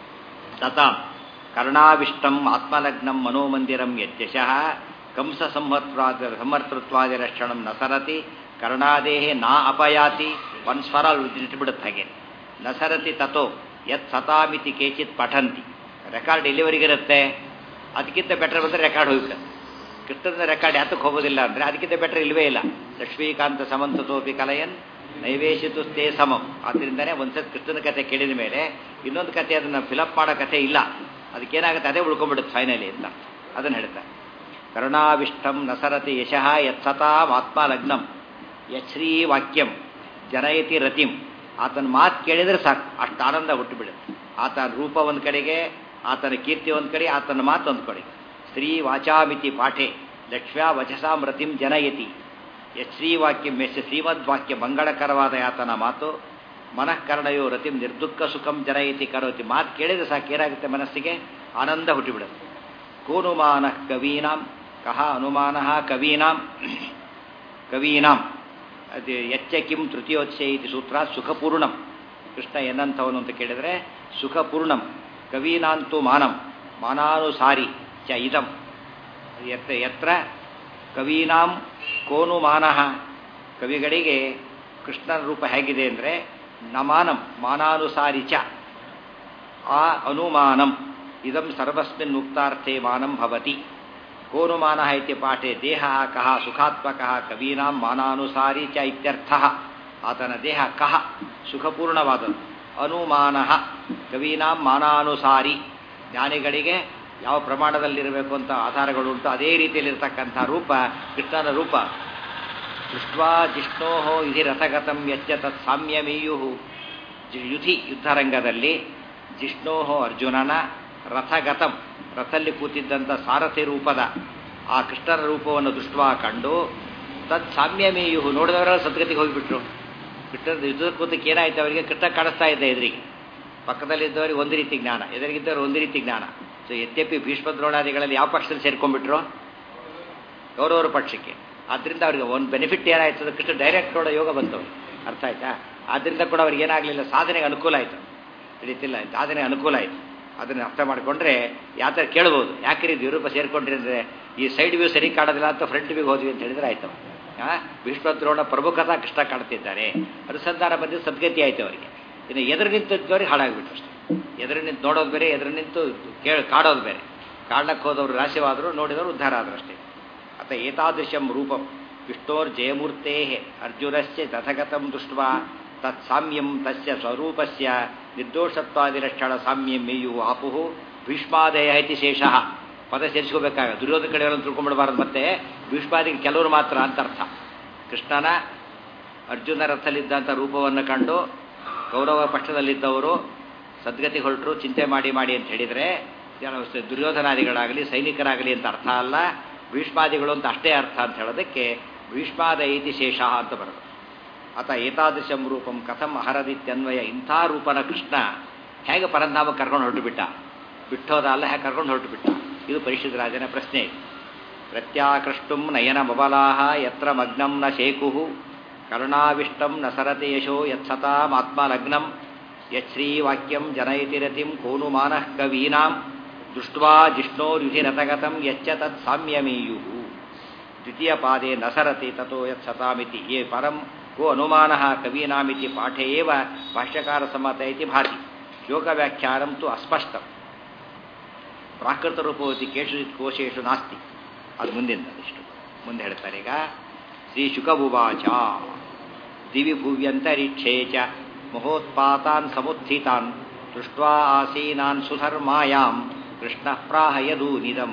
ಸತಾಂ ಕರ್ಣಾವಿಷ್ಟಂ ಆತ್ಮಲಗ್ನಂ ಮನೋಮಂದಿರಂ ಯತ್ಯಶಃ ಕಂಸ ಸಂಹತ್ವಾದ ಸಂಹರ್ತೃತ್ವಾದಿ ರಕ್ಷಣಂ ನ ಸರತಿ ಕರ್ಣಾದೇಹೆ ನಾ ಅಪಯಾತಿ ಒಂದು ಸ್ವರ ಇಟ್ಬಿಡುತ್ತೆ ಹಾಗೆ ನ ಸರತಿ ತಥೋ ಯತ್ ಸತಾಮಿತಿ ಕೇಚಿತ್ ಪಠಂತಿ ರೆಕಾರ್ಡ್ ಎಲ್ಲಿವರೆಗಿರುತ್ತೆ ಅದಕ್ಕಿಂತ ಬೆಟರ್ ಬಂದರೆ ರೆಕಾರ್ಡ್ ಹೋಗ್ಬಿಡುತ್ತೆ ಕೃಷ್ಣನ ರೆಕಾರ್ಡ್ ಯಾತಕ್ಕೆ ಹೋಗೋದಿಲ್ಲ ಅಂದರೆ ಅದಕ್ಕಿಂತ ಬೆಟರ್ ಇಲ್ವೇ ಇಲ್ಲ ಲಕ್ಷ್ಮೀಕಾಂತ ಸಮಂತತೋಪಿ ಕಲಯನ್ ನೈವೇಶಿತು ತೇ ಸಮಂ ಆದ್ದರಿಂದನೇ ಒಂದ್ಸತಿ ಕೃಷ್ಣನ ಕಥೆ ಕೇಳಿದ ಮೇಲೆ ಇನ್ನೊಂದು ಕಥೆ ಅದನ್ನು ಫಿಲಪ್ ಮಾಡೋ ಕಥೆ ಇಲ್ಲ ಅದಕ್ಕೇನಾಗುತ್ತೆ ಅದೇ ಉಳ್ಕೊಂಡ್ಬಿಡುತ್ತೆ ಫೈನಲಿ ಅಂತ ಅದನ್ನು ಹೇಳ್ತಾರೆ ಕರುಣಾವಿಷ್ಟಂ ನಸರತಿ ಯಶಃ ಯತ್ಸತಾಂ ಆತ್ಮಲಗ್ನಂ ಯಶ್ರೀ ವಾಕ್ಯಂ ಜನಯತಿ ರತಿಂ ಆತನ ಮಾತು ಕೇಳಿದರೆ ಸಾಕು ಅಷ್ಟು ಆನಂದ ಹುಟ್ಟುಬಿಡುತ್ತೆ ಆತನ ರೂಪ ಒಂದು ಕಡೆಗೆ ಆತನ ಕೀರ್ತಿ ಒಂದು ಕಡೆ ಆತನ ಮಾತು ಒಂದು ಕಡೆಗೆ ಸ್ತ್ರೀ ವಾಚಾಮಿತಿ ಪಾಠೆ ಲಕ್ಷ್ಮ್ಯಾ ವಚಸಾಂ ರತಿಂ ಜನಯತಿ ಯಶ್ರೀವಾಕ್ಯಂ ಯಶ ಶ್ರೀಮದ್ವಾಕ್ಯ ಮಂಗಳಕರವಾದ ಆತನ ಮಾತು ಮನಃಕರಣಯೋ ರತಿಂ ನಿರ್ದುಃಖ ಸುಖಂ ಜನಯತಿ ಕರೋತಿ ಮಾತು ಕೇಳಿದರೆ ಸಾಕು ಏನಾಗುತ್ತೆ ಮನಸ್ಸಿಗೆ ಆನಂದ ಹುಟ್ಟಿಬಿಡುತ್ತೆ ಕೋನುಮಾನ ಕವೀನಾಂ ಕಹ ಅನುಮಾನ ಕವೀನಾಂ ಕವೀನಾಂ ಅದು ಎಚ್ಚ ಕಿಂ ತೃತೀಯೋಚ್ಛಯ ಇತಿ ಸೂತ್ರ ಸುಖಪೂರ್ಣಂ ಕೃಷ್ಣ ಏನಂಥವನು ಅಂತ ಕೇಳಿದರೆ ಸುಖಪೂರ್ಣಂ ಕವೀನಾಂತು ಮಾನಂ ಮಾನಾನುಸಾರಿ ಚ ಇದಂ ಎತ್ತ ಎತ್ರ ಕವೀನಾಂ ಕೋನು ಮಾನಃ ಕವಿಗಳಿಗೆ ಕೃಷ್ಣನ ರೂಪ ಹೇಗಿದೆ ಅಂದರೆ ನಮಾನಂ ಮಾನಾನುಸಾರಿ ಚ ಆ ಅನುಮಾನಂ ಇದಂ ಸರ್ವಸ್ಮಿನ್ ಮುಕ್ತಾರ್ಥೆ ಮಾನಂ ಭವತಿ ಕೋನುಮಾನ ಇತಿ ಪಾಠೆ ದೇಹ ಕಹ ಸುಖಾತ್ಮಕ ಕವೀನಾಂ ಮಾನಾನುಸಾರಿ ಚ ಇತ್ಯರ್ಥ ಆತನ ದೇಹ ಕಹ ಸುಖಪೂರ್ಣವಾದದ್ದು ಅನುಮಾನ ಕವೀನಾಂ ಮಾನಾನುಸಾರಿ ಜ್ಞಾನಿಗಳಿಗೆ ಯಾವ ಪ್ರಮಾಣದಲ್ಲಿರಬೇಕು ಅಂತ ಆಧಾರಗಳುಂಟು ಅದೇ ರೀತಿಯಲ್ಲಿರ್ತಕ್ಕಂಥ ರೂಪ ಕೃಷ್ಣನ ರೂಪ ದೃಷ್ಟ್ವಾ ಜಿಷ್ಣೋ ಇದಿ ರಥಗತಂ ಯಚ್ಚ ತತ್ ಸಾಮ್ಯಮೀಯು ಯುಧಿ ಯುದ್ಧರಂಗದಲ್ಲಿ ಜಿಷ್ಣೋ ಅರ್ಜುನನ ರಥಗತಂ ರಥಲ್ಲಿ ಕೂತಿದ್ದಂಥ ಸಾರಥಿ ರೂಪದ ಆ ಕೃಷ್ಣನ ರೂಪವನ್ನು ದೃಷ್ಟ್ವಾ ಕಂಡು ತತ್ ಸಾಮ್ಯಮೀಯು ನೋಡಿದವರೆಲ್ಲ ಸದ್ಗತಿಗೆ ಹೋಗಿಬಿಟ್ರು ಕೃಷ್ಣದ ಯುದ್ಧದ ಕೂತಕ್ಕೆ ಏನಾಯ್ತು ಅವರಿಗೆ ಕೃಷ್ಣ ಕಾಣಿಸ್ತಾ ಇದ್ದ ಎದುರಿಗೆ ಪಕ್ಕದಲ್ಲಿದ್ದವರಿಗೆ ಒಂದು ರೀತಿ ಜ್ಞಾನ ಎದುರಿಗಿದ್ದವರು ಒಂದು ರೀತಿ ಜ್ಞಾನ ಸೊ ಯದ್ಯಪಿ ಭೀಷ್ಮ ದ್ರೋಣಾದಿಗಳಲ್ಲಿ ಯಾವ ಪಕ್ಷದಲ್ಲಿ ಸೇರ್ಕೊಂಡ್ಬಿಟ್ರು ಕೌರವರ ಪಕ್ಷಕ್ಕೆ ಆದ್ದರಿಂದ ಅವರಿಗೆ ಒಂದು ಬೆನಿಫಿಟ್ ಏನಾಯ್ತು ಕೃಷ್ಣ ಡೈರೆಕ್ಟ್ ನೋಡೋ ಯೋಗ ಬಂತು ಅರ್ಥ ಆಯ್ತಾ ಆದ್ದರಿಂದ ಕೂಡ ಅವ್ರಿಗೆ ಏನಾಗಲಿಲ್ಲ ಸಾಧನೆಗೆ ಅನುಕೂಲ ಆಯಿತು ತಿಳಿತಿಲ್ಲ ಸಾಧನೆ ಅನುಕೂಲ ಆಯಿತು ಅದನ್ನು ಅರ್ಥ ಮಾಡಿಕೊಂಡ್ರೆ ಯಾವ ಥರ ಕೇಳ್ಬೋದು ಯಾಕೆ ಇದು ಯುರೋಪ ಸೇರ್ಕೊಂಡ್ರಿ ಅಂದರೆ ಈ ಸೈಡ್ ವ್ಯೂ ಸರಿ ಕಾಣೋದಿಲ್ಲ ಅಂತ ಫ್ರಂಟ್ ವ್ಯೂಗೆ ಹೋದ್ವಿ ಅಂತ ಹೇಳಿದ್ರೆ ಆಯ್ತು ಭೀಷ್ಮ ದ್ರೋಣ ಪ್ರಮುಖತಾ ಕೃಷ್ಣ ಕಾಣ್ತಿದ್ದಾರೆ ಅನುಸಂಧಾನ ಬಂದಿದ್ದು ಸದ್ಗತಿ ಆಯ್ತು ಅವರಿಗೆ ಇನ್ನು ಎದುರು ನಿಂತಿದ್ದವ್ರಿಗೆ ಹಾಳಾಗ್ಬಿಟ್ರು ಅಷ್ಟೇ ಎದುರು ನಿಂತು ನೋಡೋದು ಬೇರೆ ಎದುರು ನಿಂತು ಕೇಳಿ ಕಾಡೋದು ಬೇರೆ ಕಾಡ್ಲಕ್ಕೆ ಹೋದವರು ರಾಶಿವಾದರು ನೋಡಿದವರು ಉದ್ಧಾರ ಆದರು ಅಷ್ಟೇ ಅತ ಏತಾದೃಶಂ ರೂಪಂ ವಿಷ್ಣೋರ್ ಜಯಮೂರ್ತೆ ಅರ್ಜುನಸ್ಯ ತಥಗತಂ ದೃಷ್ಟ್ವಾ ತತ್ ಸಾಮ್ಯಂ ತಸ್ಯ ಸ್ವರೂಪಸ್ಯ ನಿರ್ದೋಷತ್ವಾದಿಲಕ್ಷಣ ಸಾಮ್ಯಂ ಮೇಯು ಆಪುಹು ಭೀಷ್ಮಾದಯ ಇತಿ ಶೇಷಃ ಪದ ಸೇರಿಸ್ಕೋಬೇಕಾಗ ದುರ್ಯೋಧನ ಕಡೆಗಳನ್ನು ತಿಳ್ಕೊಂಡ್ಬಿಡಬಾರದು ಮತ್ತೆ ಭೀಷ್ಮಾದಿಗೆ ಕೆಲವರು ಮಾತ್ರ ಅಂತ ಅರ್ಥ ಕೃಷ್ಣನ ಅರ್ಜುನ ರಥದಲ್ಲಿದ್ದಂಥ ರೂಪವನ್ನು ಕಂಡು ಕೌರವ ಪಕ್ಷದಲ್ಲಿದ್ದವರು ಸದ್ಗತಿ ಹೊರಟರು ಚಿಂತೆ ಮಾಡಿ ಮಾಡಿ ಅಂತ ಹೇಳಿದರೆ ದುರ್ಯೋಧನಾದಿಗಳಾಗಲಿ ಸೈನಿಕರಾಗಲಿ ಅಂತ ಅರ್ಥ ಅಲ್ಲ ಭೀಷ್ಮಾದಿಗಳು ಅಂತ ಅಷ್ಟೇ ಅರ್ಥ ಅಂತ ಹೇಳೋದಕ್ಕೆ ಭೀಷ್ಮಾದ ಇತಿ ಶೇಷ ಅಂತ ಬರೋದು ಅತ ಏತಾದೃಶಂ ರೂಪಂ ಕಥಂ ಅಹರದಿತ್ಯನ್ವಯ ಇಂಥ ರೂಪನ ಕೃಷ್ಣ ಹೇಗೆ ಪರಂಧಾಮ ಕರ್ಕೊಂಡು ಹೊರಟು ಬಿಟ್ಟ ಬಿಟ್ಟೋದ ಅಲ್ಲ ಹೇಗೆ ಕರ್ಕೊಂಡು ಹೊರಟು ಬಿಟ್ಟ ಇದು ಪರಿಶುದ್ಧ ರಾಜನ ಪ್ರಶ್ನೆ ಪ್ರತ್ಯಾಕೃಷ್ಟುಂ ನಯನ ಮಬಲಾಹ ಯತ್ರ ಮಗ್ನಂ ನ ಶೇಕು ಕರುಣಾವಿಷ್ಟಂ ನ ಸರತಿ ಯಶೋ ಯತ್ಸತಾಮಾತ್ಮಲಗ್ನಂ ಯಶ್ರೀವಾಕ್ಯಂ ಜನಯತಿರತಿಂ ಕೋನು ಮಾನಃ ಕವೀನಾಂ ದೃಷ್ಟ್ವಾ ಜಿಷ್ಣೋರ್ಯುಧಿರತಗತಂ ಯಚ್ಚ ತತ್ ಸಾಮ್ಯಮೀಯು ದ್ವಿತೀಯ ಪಾದೆ ನಸರತಿ ತಥೋ ಯತ್ ಸತಾಮಿತಿ ಯೇ ಪರಂ ಕೋ ಅನುಮಾನ ಕವೀನಾಮಿತಿ ಪಾಠೆ ಏವ ಭಾಷ್ಯಕಾರ ಸಮ್ಮತ ಇತಿ ಭಾತಿ ಶ್ಲೋಕವ್ಯಾಖ್ಯಾನಂ ತು ಅಸ್ಪಷ್ಟಂ ಪ್ರಾಕೃತ ರೂಪವತಿ ಕೇಶು ಕೋಶೇಶು ನಾಸ್ತಿ ಅದು ಮುಂದಿನ ಇಷ್ಟು ಮುಂದೆ ಹೇಳ್ತಾರೆ ಈಗ ಶ್ರೀ ಶುಕಭುವಾಚ ದಿವಿ ಭುವ್ಯಂತರಿಕ್ಷೇ ಚ ಮಹೋತ್ಪಾತಾನ್ ಸಮುತ್ಥಿತಾನ್ ದೃಷ್ಟ್ವಾ ಆಸೀನಾನ್ ಸುಧರ್ಮಾಯಾಂ ಕೃಷ್ಣ ಪ್ರಾಹಯದು ನಿದಂ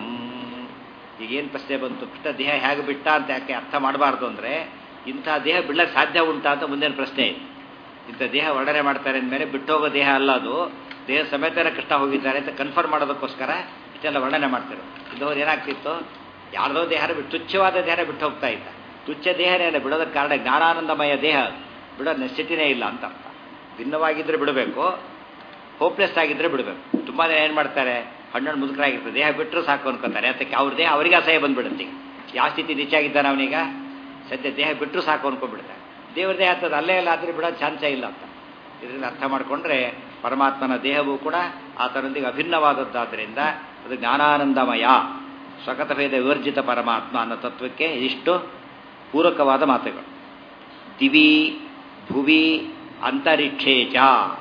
ಈಗೇನು ಪ್ರಶ್ನೆ ಬಂತು ಕೃಷ್ಣ ದೇಹ ಹೇಗೆ ಬಿಟ್ಟ ಅಂತ ಯಾಕೆ ಅರ್ಥ ಮಾಡಬಾರ್ದು ಅಂದರೆ ಇಂಥ ದೇಹ ಬಿಡ್ಲಕ್ಕೆ ಸಾಧ್ಯ ಉಂಟಾ ಅಂತ ಮುಂದಿನ ಪ್ರಶ್ನೆ ಇದೆ ಇಂಥ ದೇಹ ವರ್ಣನೆ ಮಾಡ್ತಾರೆ ಅಂದಮೇಲೆ ಬಿಟ್ಟೋಗೋ ದೇಹ ಅಲ್ಲ ಅದು ದೇಹ ಸಮೇತನ ಕೃಷ್ಣ ಹೋಗಿದ್ದಾರೆ ಅಂತ ಕನ್ಫರ್ಮ್ ಮಾಡೋದಕ್ಕೋಸ್ಕರ ಇಷ್ಟೆಲ್ಲ ವರ್ಣನೆ ಮಾಡ್ತಾರೆ ಇದ್ದವ್ರು ಏನಾಗ್ತಿತ್ತು ಯಾರ್ದೋ ದೇಹನ ಬಿಟ್ಟು ತುಚ್ಛವಾದ ದೇಹನ ಬಿಟ್ಟು ಹೋಗ್ತಾ ಇದ್ದ ತುಚ್ಛ ದೇಹನೇ ಅಲ್ಲ ಬಿಡೋದಕ್ಕೆ ಕಾರಣ ಜ್ಞಾನಾನಂದಮಯ ದೇಹ ಬಿಡೋ ನೆಸಿಟಿನೇ ಇಲ್ಲ ಅಂತ ಅರ್ಥ ಭಿನ್ನವಾಗಿದ್ದರೆ ಬಿಡಬೇಕು ಹೋಪ್ಲೆಸ್ ಆಗಿದ್ದರೆ ಬಿಡಬೇಕು ತುಂಬ ಜನ ಏನು ಮಾಡ್ತಾರೆ ಹಣ್ಣು ಮುದುಕರಾಗಿರ್ತದೆ ದೇಹ ಬಿಟ್ಟರು ಸಾಕು ಅನ್ಕೋತಾರೆ ಅದಕ್ಕೆ ಅವ್ರ ದೇಹ ಅವರಿಗೆ ಅಸಹ್ಯ ಬಂದ್ಬಿಡುತ್ತೆ ಯಾವ ಸ್ಥಿತಿ ನಿಚ್ಚಾಗಿದ್ದಾನೆ ಅವನೀಗ ಸದ್ಯ ದೇಹ ಬಿಟ್ಟರು ಸಾಕು ಅನ್ಕೊಂಡ್ಬಿಡ್ತಾರೆ ದೇವ್ರ ದೇಹ ಆಗ್ತದೆ ಅಲ್ಲೇ ಎಲ್ಲ ಆದರೆ ಬಿಡೋ ಚಾನ್ಸೇ ಇಲ್ಲ ಅಂತ ಇದರಿಂದ ಅರ್ಥ ಮಾಡಿಕೊಂಡ್ರೆ ಪರಮಾತ್ಮನ ದೇಹವೂ ಕೂಡ ಆತನೊಂದಿಗೆ ಅಭಿನ್ನವಾದದ್ದಾದ್ದರಿಂದ ಅದು ಜ್ಞಾನಾನಂದಮಯ ಸ್ವಗತ ಭೇದ ವಿವರ್ಜಿತ ಪರಮಾತ್ಮ ಅನ್ನೋ ತತ್ವಕ್ಕೆ ಇಷ್ಟು ಪೂರಕವಾದ ಮಾತುಗಳು ದಿವಿ ಭುವಿ ಅಂತರಿಕ್ಷೇ ಚ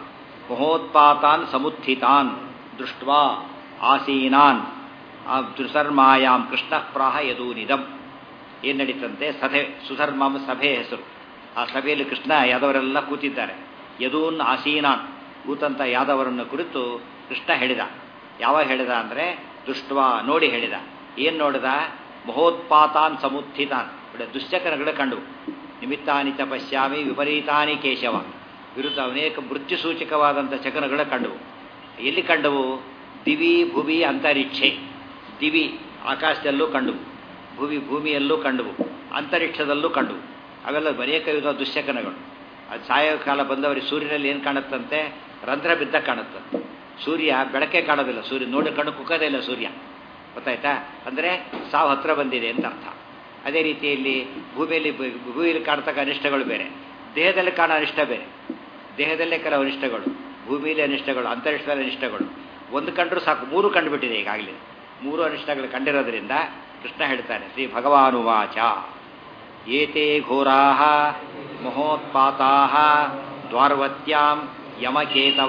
ಮಹೋತ್ಪಾತಾನ್ ಸಮುತ್ಥಿತಾನ್ ದೃಷ್ಟ್ವಾ ಆಸೀನಾನ್ ದುಸರ್ಮಾಯಾಂ ಕೃಷ್ಣ ಪ್ರಾಹ ಯದೂನಿದಂ ಏನು ನಡೀತಂತೆ ಸಭೆ ಸುಧರ್ಮಂ ಸಭೆ ಹೆಸರು ಆ ಸಭೆಯಲ್ಲಿ ಕೃಷ್ಣ ಯಾದವರೆಲ್ಲ ಕೂತಿದ್ದಾರೆ ಯದೂನ್ ಆಸೀನಾನ್ ಕೂತಂತ ಯಾದವರನ್ನು ಕುರಿತು ಕೃಷ್ಣ ಹೇಳಿದ ಯಾವಾಗ ಹೇಳಿದ ಅಂದರೆ ದುಷ್ಟ್ವಾ ನೋಡಿ ಹೇಳಿದ ಏನು ನೋಡಿದ ಮಹೋತ್ಪಾತಾನ್ ಸಮುತ್ಥಿತಾನ್ ಒಳ್ಳೆ ದುಶ್ಚಕನಗಳು ಕಂಡು ನಿಮಿತ್ತಾನಿ ಚ ಪಶ್ಯಾಮಿ ವಿಪರೀತಾನಿ ಕೇಶವ ವಿರುದ್ಧ ಅನೇಕ ಮೃತ್ಯು ಸೂಚಕವಾದಂಥ ಚಕನಗಳು ಕಂಡವು ಎಲ್ಲಿ ಕಂಡವು ದಿವಿ ಭುವಿ ಅಂತರಿಕ್ಷೆ ದಿವಿ ಆಕಾಶದಲ್ಲೂ ಕಂಡುವು ಭುವಿ ಭೂಮಿಯಲ್ಲೂ ಕಂಡುವು ಅಂತರಿಕ್ಷದಲ್ಲೂ ಕಂಡುವು ಅವೆಲ್ಲ ಅನೇಕ ವಿಧ ದುಶ್ಚಕನಗಳು ಅದು ಸಾಯಂಕಾಲ ಬಂದವರಿಗೆ ಸೂರ್ಯನಲ್ಲಿ ಏನು ಕಾಣುತ್ತಂತೆ ರಂಧ್ರ ಬಿದ್ದ ಕಾಣುತ್ತಂತೆ ಸೂರ್ಯ ಬೆಳಕೆ ಕಾಣೋದಿಲ್ಲ ಸೂರ್ಯ ನೋಡಿ ಕಣ್ಣು ಕುಕ್ಕದೇ ಇಲ್ಲ ಸೂರ್ಯ ಗೊತ್ತಾಯ್ತಾ ಅಂದರೆ ಸಾವು ಹತ್ರ ಬಂದಿದೆ ಅಂತ ಅರ್ಥ ಅದೇ ರೀತಿಯಲ್ಲಿ ಭೂಮಿಯಲ್ಲಿ ಭೂಮಿಯಲ್ಲಿ ಕಾಣ್ತಕ್ಕ ಅನಿಷ್ಟಗಳು ಬೇರೆ ದೇಹದಲ್ಲಿ ಕಾಣೋ ಅನಿಷ್ಟ ಬೇರೆ ದೇಹದಲ್ಲೇ ಕೆಲವು ಅನಿಷ್ಟಗಳು ಭೂಮಿಯಲ್ಲಿ ಅನಿಷ್ಟಗಳು ಅಂತರಿಕ್ಷದಲ್ಲಿ ಅನಿಷ್ಟಗಳು ಒಂದು ಕಂಡ್ರೂ ಸಾಕು ಮೂರು ಕಂಡುಬಿಟ್ಟಿದೆ ಈಗಾಗಲೇ ಮೂರು ಅನಿಷ್ಟಗಳು ಕಂಡಿರೋದ್ರಿಂದ ಕೃಷ್ಣ ಹೇಳ್ತಾನೆ ಶ್ರೀ ಭಗವಾನುವಾಚ ಏತೆ ಘೋರಾ ಮಹೋತ್ಪಾತಾ ದ್ವಾರ್ವತ್ಯಾಂ ಯಮಕೇತವ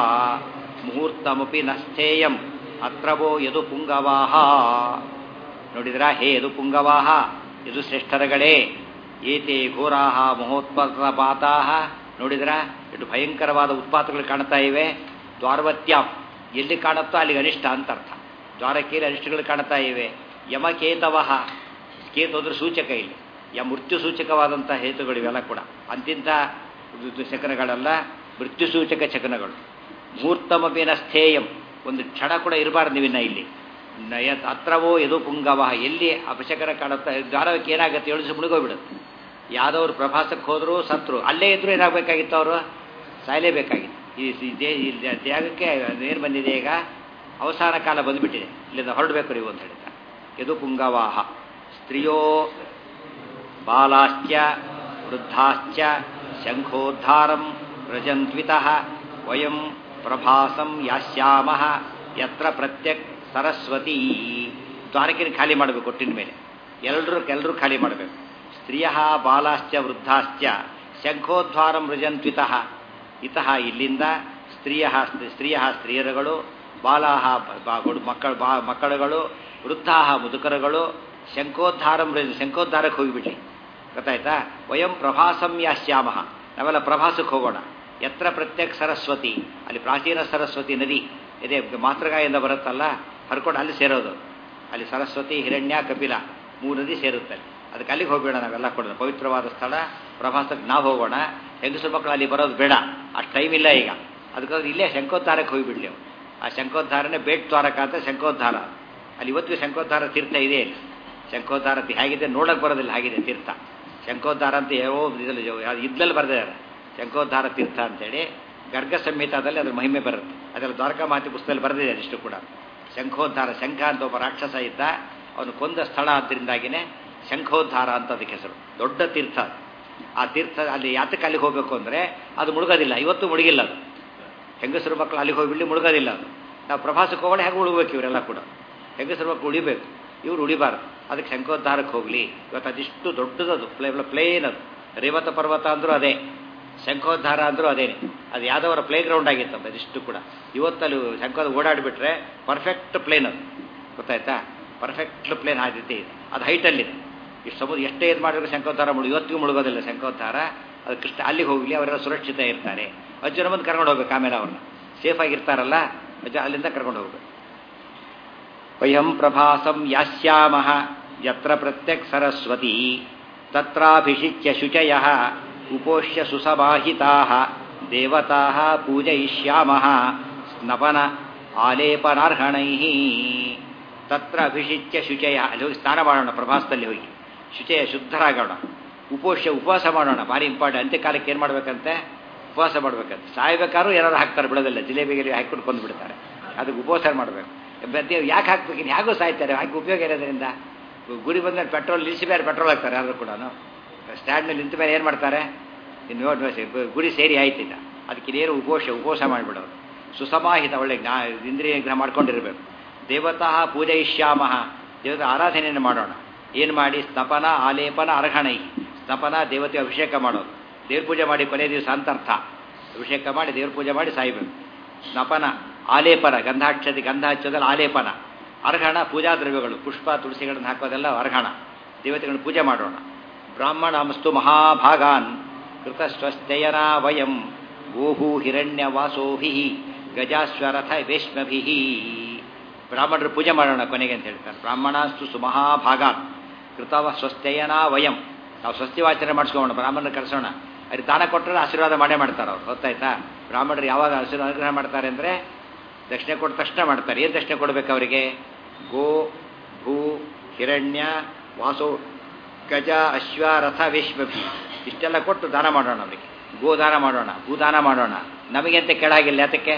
ಮುಹೂರ್ತಮಪಿ ನಸ್ಥೇಯಂ ಅತ್ರವೋ ಯದು ಪುಂಗವಾಹ ನೋಡಿದ್ರ ಹೇ ಯದು ಪುಂಗವಾಹ ಯದು ಶ್ರೇಷ್ಠರಗಳೇ ಏತೆ ಘೋರಾಹ ಮಹೋತ್ಪಾತಾ ನೋಡಿದ್ರ ಎಷ್ಟು ಭಯಂಕರವಾದ ಉತ್ಪಾತಗಳು ಕಾಣ್ತಾ ಇವೆ ದ್ವಾರ್ವತ್ಯಾಂ ಎಲ್ಲಿ ಕಾಣುತ್ತೋ ಅಲ್ಲಿಗೆ ಅನಿಷ್ಟ ಅಂತ ಅರ್ಥ ದ್ವಾರಕೇಲಿ ಅನಿಷ್ಟಗಳು ಕಾಣ್ತಾ ಇವೆ ಯಮಕೇತವಹ ಕೇತು ಅಂದ್ರೆ ಸೂಚಕ ಇಲ್ಲಿ ಯ ಮೃತ್ಯು ಸೂಚಕವಾದಂಥ ಹೇತುಗಳಿವೆಲ್ಲ ಕೂಡ ಅಂತಿಂಥ ಶಕನಗಳೆಲ್ಲ ಮೃತ್ಯು ಸೂಚಕ ಶಕನಗಳು ಮುಹೂರ್ತಮಪಿನ ಸ್ಥೇಯಂ ಒಂದು ಕ್ಷಣ ಕೂಡ ಇರಬಾರ್ದು ನೀವಿನ್ನ ಇಲ್ಲಿ ನಯ ಅತ್ರವೋ ಎದು ಪುಂಗವ ಎಲ್ಲಿ ಅಪಶಕನ ಕಾಣುತ್ತಾ ದ್ವಾರಕ್ಕೆ ಏನಾಗುತ್ತೆ ಏಳು ದಿವಸ ಮುಳುಗೋಗ್ಬಿಡುತ್ತೆ ಯಾವ್ದವ್ರು ಪ್ರಭಾಸಕ್ಕೆ ಹೋದ್ರು ಸತ್ರು ಅಲ್ಲೇ ಇದ್ರು ಏನಾಗಬೇಕಾಗಿತ್ತು ಅವರು ಸಾಯಲೇಬೇಕಾಗಿತ್ತು ಈ ಈ ದೇ ಈ ತ್ಯಾಗಕ್ಕೆ ಏನು ಬಂದಿದೆ ಈಗ ಅವಸಾನ ಕಾಲ ಬಂದುಬಿಟ್ಟಿದೆ ಇಲ್ಲಿಂದ ಹೊರಡಬೇಕು ನೀವು ಅಂತ ಹೇಳಿದ ಯದು ಪುಂಗವಾಹ ಸ್ತ್ರೀಯೋ ಬಾಲಾಶ್ಚ ವೃದ್ಧಾಶ್ಚ ಶಂಖೋದ್ಧಾರಂ ವ್ರಜನ್ವಿತಃ ವಯಂ ಪ್ರಭಾಸಂ ಯಾಸ್ಯಾಮ ಯತ್ರ ಪ್ರತ್ಯಕ್ ಸರಸ್ವತಿ ದ್ವಾರಕಿನ ಖಾಲಿ ಮಾಡಬೇಕು ಒಟ್ಟಿನ ಮೇಲೆ ಎಲ್ಲರೂ ಎಲ್ಲರೂ ಖಾಲಿ ಮಾಡಬೇಕು ಸ್ತ್ರೀಯ ಬಾಲಾಶ್ಚ ವೃದ್ಧಾಶ್ಚ ಶಂಖೋದ್ವಾರಂ ವೃಜನ್ವಿತಃ ಇತಃ ಇಲ್ಲಿಂದ ಸ್ತ್ರೀಯ ಸ್ತ್ರೀಯ ಸ್ತ್ರೀಯರುಗಳು ಬಾಲಾಹ ಮಕ್ಕಳ ಬಾ ಮಕ್ಕಳುಗಳು ವೃದ್ಧಾ ಮುದುಕರುಗಳು ಶಂಖೋದ್ಧಾರಂ ಶಂಖೋದ್ಧಾರಕ್ಕೆ ಹೋಗಿಬಿಟ್ರಿ ಗೊತ್ತಾಯ್ತಾ ವಯಂ ಪ್ರಭಾಸಂ ಯಾಸ್ಯಾಮ ನಾವೆಲ್ಲ ಪ್ರಭಾಸಕ್ಕೆ ಹೋಗೋಣ ಎತ್ರ ಪ್ರತ್ಯಕ್ ಸರಸ್ವತಿ ಅಲ್ಲಿ ಪ್ರಾಚೀನ ಸರಸ್ವತಿ ನದಿ ಇದೆ ಮಾತೃಗಾಯಿಂದ ಬರುತ್ತಲ್ಲ ಹರ್ಕೊಂಡು ಅಲ್ಲಿ ಸೇರೋದು ಅಲ್ಲಿ ಸರಸ್ವತಿ ಹಿರಣ್ಯ ಕಪಿಲ ಮೂರು ನದಿ ಸೇರುತ್ತೆ ಅದಕ್ಕೆ ಅಲ್ಲಿಗೆ ಹೋಗೋಣ ನಾವೆಲ್ಲ ಕೊಡೋಣ ಪವಿತ್ರವಾದ ಸ್ಥಳ ಪ್ರಭಾಸಕ್ಕೆ ನಾವು ಹೋಗೋಣ ಹೆಂಗಸರು ಮಕ್ಕಳು ಅಲ್ಲಿ ಬರೋದು ಬೇಡ ಅಷ್ಟು ಟೈಮ್ ಇಲ್ಲ ಈಗ ಅದಕ್ಕೋಸ್ಕರ ಇಲ್ಲೇ ಶಂಕೋದ್ಧಾರಕ್ಕೆ ಹೋಗಿಬಿಡ್ಲಿ ಅವ್ರು ಆ ಶಂಕೋದ್ಧಾರನೇ ಬೇಟ್ ದ್ವಾರಕ ಅಂತ ಶಂಕೋದ್ಧಾರ ಅಲ್ಲಿ ಇವತ್ತಿಗೂ ಶಂಕೋದ್ಧಾರ ತೀರ್ಥ ಇದೆ ಇಲ್ಲಿ ಶಂಕೋದ್ಧಾರ ಹೇಗಿದೆ ನೋಡಕ್ಕೆ ಬರೋದಿಲ್ಲ ಹಾಗಿದೆ ತೀರ್ಥ ಶಂಕೋದ್ಧಾರ ಅಂತ ಯಾವ ಇದರಲ್ಲಿ ಇದ್ದಲ್ಲಿ ಬರೆದಿದ್ದಾರೆ ಶಂಕೋದ್ಧಾರ ತೀರ್ಥ ಅಂತೇಳಿ ಗರ್ಗ ಸಂಹಿತಾದಲ್ಲಿ ಅದ್ರ ಮಹಿಮೆ ಬರುತ್ತೆ ಅದೆಲ್ಲ ದ್ವಾರಕಾ ಮಾತಿ ಪುಸ್ತಕದಲ್ಲಿ ಬರೆದಿದೆ ಅದಿಷ್ಟು ಕೂಡ ಶಂಖೋದ್ಧಾರ ಶಂಖ ಅಂತ ಒಬ್ಬ ರಾಕ್ಷಸ ಇದ್ದ ಅವನು ಕೊಂದ ಸ್ಥಳ ಆದ್ದರಿಂದಾಗಿನೇ ಶಂಖೋದ್ಧಾರ ಅಂತ ಅದಕ್ಕೆ ಹೆಸರು ದೊಡ್ಡ ತೀರ್ಥ ಆ ತೀರ್ಥ ಅಲ್ಲಿ ಯಾತಕ್ಕೆ ಅಲ್ಲಿಗೆ ಹೋಗಬೇಕು ಅಂದರೆ ಅದು ಮುಳುಗೋದಿಲ್ಲ ಇವತ್ತು ಮುಳುಗಿಲ್ಲ ಅದು ಹೆಂಗಸರು ಮಕ್ಕಳು ಅಲ್ಲಿಗೆ ಹೋಗಿಬಿಡ್ಲಿ ಮುಳುಗೋದಿಲ್ಲ ಅದು ನಾವು ಪ್ರವಾಸಕ್ಕೆ ಹೋಗೋಣ ಹೇಗೆ ಉಳ್ಬೇಕು ಇವರೆಲ್ಲ ಕೂಡ ಹೆಂಗಸರು ಮಕ್ಕಳು ಉಳಿಬೇಕು ಇವ್ರು ಉಳಿಬಾರ್ದು ಅದಕ್ಕೆ ಶಂಖೋದ್ಧಾರಕ್ಕೆ ಹೋಗಲಿ ಇವತ್ತು ಅದಿಷ್ಟು ದೊಡ್ಡದದು ಪ್ಲೇ ಪ್ಲೇನ್ ಅದು ರೇವತ ಪರ್ವತ ಅಂದರೂ ಅದೇ ಶಂಖೋದ್ಧಾರ ಅಂದರೂ ಅದೇನೆ ಅದು ಯಾವ್ದವರ ಪ್ಲೇ ಗ್ರೌಂಡ್ ಆಗಿತ್ತು ಅದಿಷ್ಟು ಕೂಡ ಇವತ್ತಲ್ಲಿ ಶಂಖೋದ ಓಡಾಡಿಬಿಟ್ರೆ ಪರ್ಫೆಕ್ಟ್ ಪ್ಲೇನ್ ಅದು ಗೊತ್ತಾಯ್ತಾ ಪರ್ಫೆಕ್ಟ್ ಪ್ಲೇನ್ ಆ ರೀತಿ ಇದೆ ಅದು ಹೈಟಲ್ಲಿದೆ ಇಷ್ಟು ಸಮುದ್ರ ಎಷ್ಟೇ ಇದು ಮಾಡಿದ್ರು ಶಂಖೋದ್ಧಾರ ಮುಳು ಇವತ್ತಿಗೂ ಮುಳುಗೋದಿಲ್ಲ ಶಂಖೋದ್ಧಾರ ಅದು ಕೃಷ್ಣ ಅಲ್ಲಿಗೆ ಹೋಗಲಿ ಅವರೆಲ್ಲ ಸುರಕ್ಷಿತ ಇರ್ತಾರೆ ಅಜ್ಜನ ಬಂದು ಕರ್ಕೊಂಡು ಹೋಗ್ಬೇಕು ಆಮೇಲೆ ಅವ್ರನ್ನ ಸೇಫಾಗಿ ಇರ್ತಾರಲ್ಲ ಅಜ್ಜ ಅಲ್ಲಿಂದ ಕರ್ಕೊಂಡು ಹೋಗ್ಬೇಕು ವಯಂ ಪ್ರಭಾಸಂ ಯಾಸ್ಯಾಮ ಯತ್ರ ಪ್ರತ್ಯಕ್ ಸರಸ್ವತಿ ತತ್ರಾಭಿಷಿಚ್ಯ ಶುಚಯ ಉಪೋಷ್ಯ ಸುಸಮಾಹಿತಾ ದೇವತಾ ಪೂಜಯಿಷ್ಯಾಮ ಸ್ನಪನ ಆಲೇಪನಾರ್ಹಣೈ ತತ್ರ ಅಭಿಷಿಚ್ಯ ಶುಚಯ ಅಲ್ಲಿ ಹೋಗಿ ಸ್ನಾನ ಮಾಡೋಣ ಪ್ರಭಾಸದಲ್ಲಿ ಹೋಗಿ ಶುಚಯ ಶುದ್ಧರಾಗೋಣ ಉಪೋಷ್ಯ ಉಪವಾಸ ಮಾಡೋಣ ಭಾರಿ ಇಂಪಾರ್ಟೆಂಟ್ ಅಂತ್ಯಕಾಲಕ್ಕೆ ಏನು ಮಾಡ್ಬೇಕಂತೆ ಉಪವಾಸ ಮಾಡ್ಬೇಕಂತೆ ಸಾಯ್ಬೇಕಾದ್ರೂ ಏನಾದ್ರು ಹಾಕ್ತಾರೆ ಬಿಡೋದಿಲ್ಲ ಜಿಲೇಬಿಗೆ ಹಾಕಿಕೊಂಡು ಕೊಂದು ಬಿಡ್ತಾರೆ ಅದಕ್ಕೆ ಉಪವಾಸ ಮಾಡಬೇಕು ದೇವ್ ಯಾಕೆ ಹಾಕ್ಬೇಕು ಇನ್ನು ಹೇಗೂ ಸಾಯ್ತಾರೆ ಹಾಕಿ ಉಪಯೋಗ ಇರೋದ್ರಿಂದ ಗುರಿ ಬಂದ್ಮೇಲೆ ಪೆಟ್ರೋಲ್ ನಿಲ್ಲಿಸಿ ಬೇರೆ ಪೆಟ್ರೋಲ್ ಹಾಕ್ತಾರೆ ಯಾರು ಕೂಡ ಸ್ಟ್ಯಾಂಡ್ನಲ್ಲಿ ನಿಂತ ಮೇಲೆ ಏನು ಮಾಡ್ತಾರೆ ಇನ್ನು ಗುರಿ ಸೇರಿ ಆಯ್ತಿಲ್ಲ ಅದಕ್ಕೆ ಇದೇನು ಉಪೋಷ ಉಪವಾಸ ಮಾಡಿಬಿಡೋರು ಸುಸಮಾಹಿತ ಒಳ್ಳೆ ಜ್ಞಾ ಇಂದ್ರಿಯ ಗ್ರಹ ಮಾಡ್ಕೊಂಡಿರಬೇಕು ದೇವತಾ ಪೂಜಯಿಷ್ಯಾಮ ದೇವತಾ ಆರಾಧನೆಯನ್ನು ಮಾಡೋಣ ಏನು ಮಾಡಿ ಸ್ತಪನ ಆಲೇಪನ ಅರ್ಹಣೈ ಸ್ತಪನ ದೇವತೆ ಅಭಿಷೇಕ ಮಾಡೋದು ದೇವ್ರ ಪೂಜೆ ಮಾಡಿ ಕೊನೆ ದಿವಸ ಅಂತರ್ಥ ಅಭಿಷೇಕ ಮಾಡಿ ದೇವ್ರ ಪೂಜೆ ಮಾಡಿ ಸಾಯ್ಬೇಕು ಸ್ನಪನ ಆಲೇಪನ ಗಂಧಾಕ್ಷತೆ ಗಂಧ ಹಚ್ಚೋದಲ್ಲಿ ಆಲೇಪನ ಅರ್ಹಣ ಪೂಜಾ ದ್ರವ್ಯಗಳು ಪುಷ್ಪ ತುಳಸಿಗಳನ್ನು ಹಾಕೋದೆಲ್ಲ ಅರ್ಹಣ ದೇವತೆಗಳನ್ನು ಪೂಜೆ ಮಾಡೋಣ ಬ್ರಾಹ್ಮಣಮಸ್ತು ಮಹಾಭಾಗಾನ್ ಕೃತ ಸ್ವಸ್ಥಯನ ವಯಂ ಗೋಹು ಹಿರಣ್ಯ ವಾಸೋಭಿ ಗಜಾಶ್ವರಥ ವೇಶ್ಮಭಿ ಬ್ರಾಹ್ಮಣರು ಪೂಜೆ ಮಾಡೋಣ ಕೊನೆಗೆ ಅಂತ ಹೇಳ್ತಾರೆ ಬ್ರಾಹ್ಮಣಸ್ತು ಸುಮಹಾಭಾಗಾನ್ ಕೃತವ ಸ್ವಸ್ಥಯನ ವಯಂ ನಾವು ಸ್ವಸ್ತಿವಾಚನೆ ಮಾಡಿಸ್ಕೊಳ್ಳೋಣ ಬ್ರಾಹ್ಮಣರು ಕರೆಸೋಣ ಅವ್ರಿಗೆ ದಾನ ಕೊಟ್ಟರೆ ಆಶೀರ್ವಾದ ಮಾಡೇ ಮಾಡ್ತಾರೆ ಅವ್ರು ಗೊತ್ತಾಯ್ತಾ ಬ್ರಾಹ್ಮಣರು ಯಾವಾಗ ಆಶೀರ್ವಾದ ಅನುಗ್ರಹ ಮಾಡ್ತಾರೆ ಅಂದರೆ ದಕ್ಷಿಣೆ ಕೊಟ್ಟ ತಕ್ಷಣ ಮಾಡ್ತಾರೆ ಏನು ದಕ್ಷಿಣೆ ಕೊಡಬೇಕು ಅವರಿಗೆ ಗೋ ಭೂ ಹಿರಣ್ಯ ವಾಸೋ ಗಜ ಅಶ್ವ ರಥ ವೇಶ್ಮಭಿ ಇಷ್ಟೆಲ್ಲ ಕೊಟ್ಟು ದಾನ ಮಾಡೋಣ ಅವರಿಗೆ ಗೋದಾನ ಮಾಡೋಣ ಭೂದಾನ ಮಾಡೋಣ ನಮಗೆ ಅಂತ ಕೆಳಾಗಿಲ್ಲ ಯಾತಕ್ಕೆ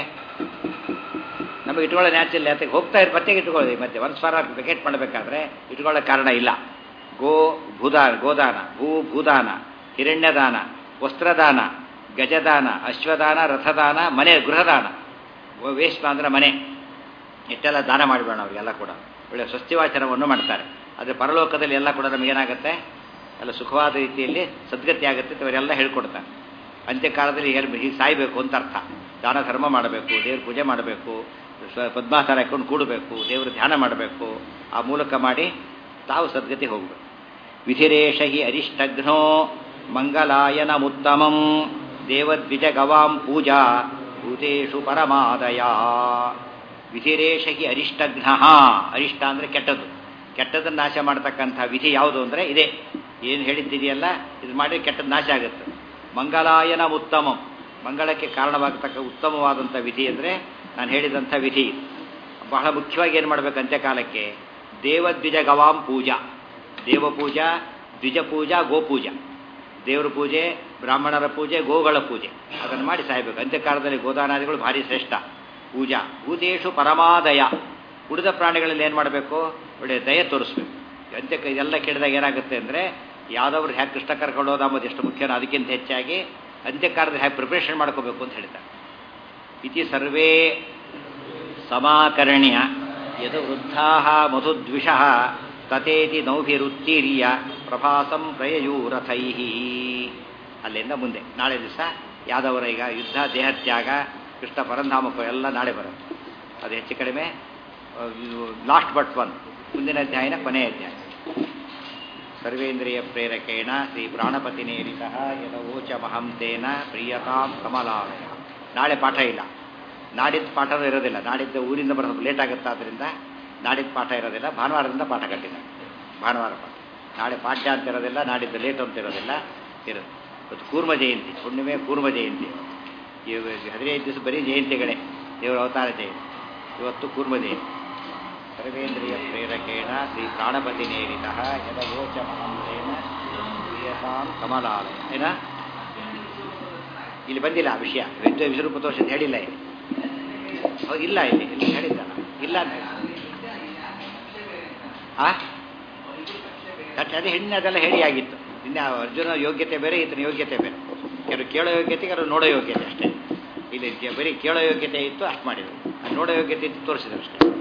ನಮಗೆ ಇಟ್ಕೊಳ್ಳೋ ನ್ಯಾಚುರಲ್ ಯಾತಕ್ಕೆ ಹೋಗ್ತಾ ಇರೋ ಪತ್ತೆಗೆ ಇಟ್ಕೊಳ್ಳಿ ಮತ್ತೆ ಒಂದು ಸ್ವರ ವೆಕೇಟ್ ಮಾಡಬೇಕಾದ್ರೆ ಇಟ್ಕೊಳ್ಳೋ ಕಾರಣ ಇಲ್ಲ ಗೋ ಭೂದಾನ ಗೋದಾನ ಭೂ ಭೂದಾನ ಹಿರಣ್ಯದಾನ ವಸ್ತ್ರದಾನ ಗಜದಾನ ಅಶ್ವದಾನ ರಥದಾನ ಮನೆ ಗೃಹದಾನ ವೇಶ್ಮ ಅಂದ್ರೆ ಮನೆ ಇಷ್ಟೆಲ್ಲ ದಾನ ಮಾಡಿಬೇಡ ಅವರಿಗೆಲ್ಲ ಕೂಡ ಒಳ್ಳೆ ಸ್ವಸ್ತಿವಾಚನವನ್ನು ಮಾಡ್ತಾರೆ ಆದರೆ ಪರಲೋಕದಲ್ಲಿ ಎಲ್ಲ ಕೂಡ ನಮಗೇನಾಗುತ್ತೆ ಎಲ್ಲ ಸುಖವಾದ ರೀತಿಯಲ್ಲಿ ಸದ್ಗತಿ ಆಗುತ್ತೆ ಅಂತ ಇವರೆಲ್ಲ ಹೇಳ್ಕೊಡ್ತಾರೆ ಅಂತ್ಯಕಾಲದಲ್ಲಿ ಹೇಳಿ ಹೀಗೆ ಸಾಯಬೇಕು ಅಂತ ಅರ್ಥ ದಾನ ಧರ್ಮ ಮಾಡಬೇಕು ದೇವ್ರ ಪೂಜೆ ಮಾಡಬೇಕು ಪದ್ಮಾಸನ ಹಾಕೊಂಡು ಕೂಡಬೇಕು ದೇವ್ರ ಧ್ಯಾನ ಮಾಡಬೇಕು ಆ ಮೂಲಕ ಮಾಡಿ ತಾವು ಸದ್ಗತಿ ಹೋಗಬೇಕು ವಿಧಿರೇಶ ಹಿ ಅರಿಷ್ಟಘ್ನೋ ಮಂಗಲಾಯನಮುತ್ತಮಂ ದೇವದ್ವಿಜ ಗವಾಂ ಪೂಜಾ ಭೂತೇಶು ಪರಮಾದಯ ವಿಧಿರೇಶ ಹಿ ಅರಿಷ್ಟಘ್ನ ಅರಿಷ್ಟ ಅಂದರೆ ಕೆಟ್ಟದ್ದು ಕೆಟ್ಟದನ್ನು ನಾಶ ಮಾಡ್ತಕ್ಕಂಥ ವಿಧಿ ಯಾವುದು ಅಂದರೆ ಇದೆ ಏನು ಹೇಳಿದ್ದಿದೆಯಲ್ಲ ಇದು ಮಾಡಿ ಕೆಟ್ಟದ್ದು ನಾಶ ಆಗುತ್ತೆ ಮಂಗಲಾಯನ ಉತ್ತಮಂ ಮಂಗಳಕ್ಕೆ ಕಾರಣವಾಗತಕ್ಕ ಉತ್ತಮವಾದಂಥ ವಿಧಿ ಅಂದರೆ ನಾನು ಹೇಳಿದಂಥ ವಿಧಿ ಬಹಳ ಮುಖ್ಯವಾಗಿ ಏನು ಮಾಡಬೇಕು ಅಂತ್ಯಕಾಲಕ್ಕೆ ದೇವದ್ವಿಜ ಗವಾಂ ಪೂಜಾ ದೇವ ಪೂಜಾ ದ್ವಿಜ ಪೂಜಾ ಗೋಪೂಜಾ ದೇವರ ಪೂಜೆ ಬ್ರಾಹ್ಮಣರ ಪೂಜೆ ಗೋಗಳ ಪೂಜೆ ಅದನ್ನು ಮಾಡಿ ಸಾಯಬೇಕು ಅಂತ್ಯಕಾಲದಲ್ಲಿ ಗೋದಾನಾದಿಗಳು ಭಾರಿ ಶ್ರೇಷ್ಠ ಪೂಜಾ ಭೂತೇಶು ಪರಮಾದಯ ಉಳಿದ ಪ್ರಾಣಿಗಳಲ್ಲಿ ಏನು ಮಾಡಬೇಕು ಒಳ್ಳೆಯ ದಯ ತೋರಿಸ್ಬೇಕು ಅಂತ್ಯಕ್ಕೆ ಇದೆಲ್ಲ ಕೇಳಿದಾಗ ಏನಾಗುತ್ತೆ ಅಂದರೆ ಯಾವ್ದವ್ರು ಹ್ಯಾಕೆ ಕೃಷ್ಣ ಕರ್ಕೊಂಡು ಹೋದ ಅಂಬೋದು ಎಷ್ಟು ಮುಖ್ಯನೋ ಅದಕ್ಕಿಂತ ಹೆಚ್ಚಾಗಿ ಅಂತ್ಯಕಾಲದಲ್ಲಿ ಹ್ಯಾಗೆ ಪ್ರಿಪ್ರೇಷನ್ ಮಾಡ್ಕೋಬೇಕು ಅಂತ ಹೇಳ್ತಾರೆ ಇತಿ ಸರ್ವೇ ಸಮಾಕರ್ಣ್ಯ ಯದು ವೃದ್ಧಾ ಮಧುದ್ವಿಷ ತತೇತಿ ನೌಭಿರುತ್ತೀರ್ಯ ಪ್ರಭಾಸಂ ಪ್ರಯಯೂರಥೈ ಅಲ್ಲಿಂದ ಮುಂದೆ ನಾಳೆ ದಿವಸ ಯಾದವರ ಈಗ ಯುದ್ಧ ದೇಹತ್ಯಾಗ ಕೃಷ್ಣ ಪರಂಧಾಮಕ್ಕೂ ಎಲ್ಲ ನಾಳೆ ಬರುತ್ತೆ ಅದು ಹೆಚ್ಚು ಕಡಿಮೆ ಲಾಸ್ಟ್ ಬಟ್ ಒನ್ ಮುಂದಿನ ಅಧ್ಯಾಯನ ಕೊನೆಯ ಅಧ್ಯಾಯ ಸರ್ವೇಂದ್ರಿಯ ಪ್ರೇರಕೇಣ ಶ್ರೀ ಪ್ರಾಣಪತಿನೇರಿತ ಯದವೋಚ ಮಹಂತೇನ ಪ್ರಿಯತಾಂ ಕಮಲಾಲಯ ನಾಳೆ ಪಾಠ ಇಲ್ಲ ನಾಡಿದ್ದು ಪಾಠನೂ ಇರೋದಿಲ್ಲ ನಾಡಿದ್ದು ಊರಿಂದ ಬರೋದು ಲೇಟ್ ಆಗುತ್ತೆ ಆದ್ದರಿಂದ ನಾಡಿದ್ದು ಪಾಠ ಇರೋದಿಲ್ಲ ಭಾನುವಾರದಿಂದ ಪಾಠ ಕಟ್ಟಿಲ್ಲ ಭಾನುವಾರ ಪಾಠ ನಾಳೆ ಪಾಠ್ಯ ಅಂತ ಇರೋದಿಲ್ಲ ನಾಡಿದ್ದು ಲೇಟ್ ಅಂತ ಇರೋದಿಲ್ಲ ಇರೋದು ಇವತ್ತು ಕೂರ್ಮ ಜಯಂತಿ ಹುಣ್ಣಿಮೆ ಕೂರ್ಮ ಜಯಂತಿ ಇವಾಗ ಹದಿನೈದು ದಿವಸ ಬರೀ ಜಯಂತಿಗಳೇ ದೇವರ ಅವತಾರ ಜಯಂತಿ ಇವತ್ತು ಕೂರ್ಮ ಜಯಂತಿ ಸರ್ವೇಂದ್ರಿಯ ಪ್ರೇರಕೇಣ ಶ್ರೀ ಪ್ರಾಣಪತಿನೇರಿತ ಯದವೋಚ ಮಹಂತೇನ ಪ್ರಿಯತಾಂ ಕಮಲಾಲಯ ಏನ ಇಲ್ಲಿ ಬಂದಿಲ್ಲ ಆ ವಿಷಯ ವಿದ್ವ ವಿಶ್ವರೂಪತೋಷ ಹೇಳಿಲ್ಲ ಇಲ್ಲಿ ಹೌದು ಇಲ್ಲ ಇಲ್ಲಿ ಇಲ್ಲಿ ಹೇಳಿದ್ದಲ್ಲ ಇಲ್ಲ ಅಂತ ಆ ಕಟ್ಟ ಅದೇ ಹೆಣ್ಣು ಅದೆಲ್ಲ ಹೇಳಿ ಆಗಿತ್ತು ಇನ್ನು ಅರ್ಜುನ ಯೋಗ್ಯತೆ ಬೇರೆ ಈತನ ಯೋಗ್ಯತೆ ಬೇರೆ ಕೆಲವು ಕೇಳೋ ಯೋಗ್ಯತೆ ಕೆಲವು ನೋಡೋ ಯೋಗ್ಯತೆ ಅಷ್ಟೇ ಇಲ್ಲಿ ಬರೀ ಕೇಳೋ ಯೋಗ್ಯತೆ ಇತ್ತು ಅಷ್ಟು ಮಾಡಿದರು ನೋಡೋ ಯೋಗ್ಯತೆ ಇತ್ತು ತೋರಿಸಿದ್ರು ಅಷ್ಟೇ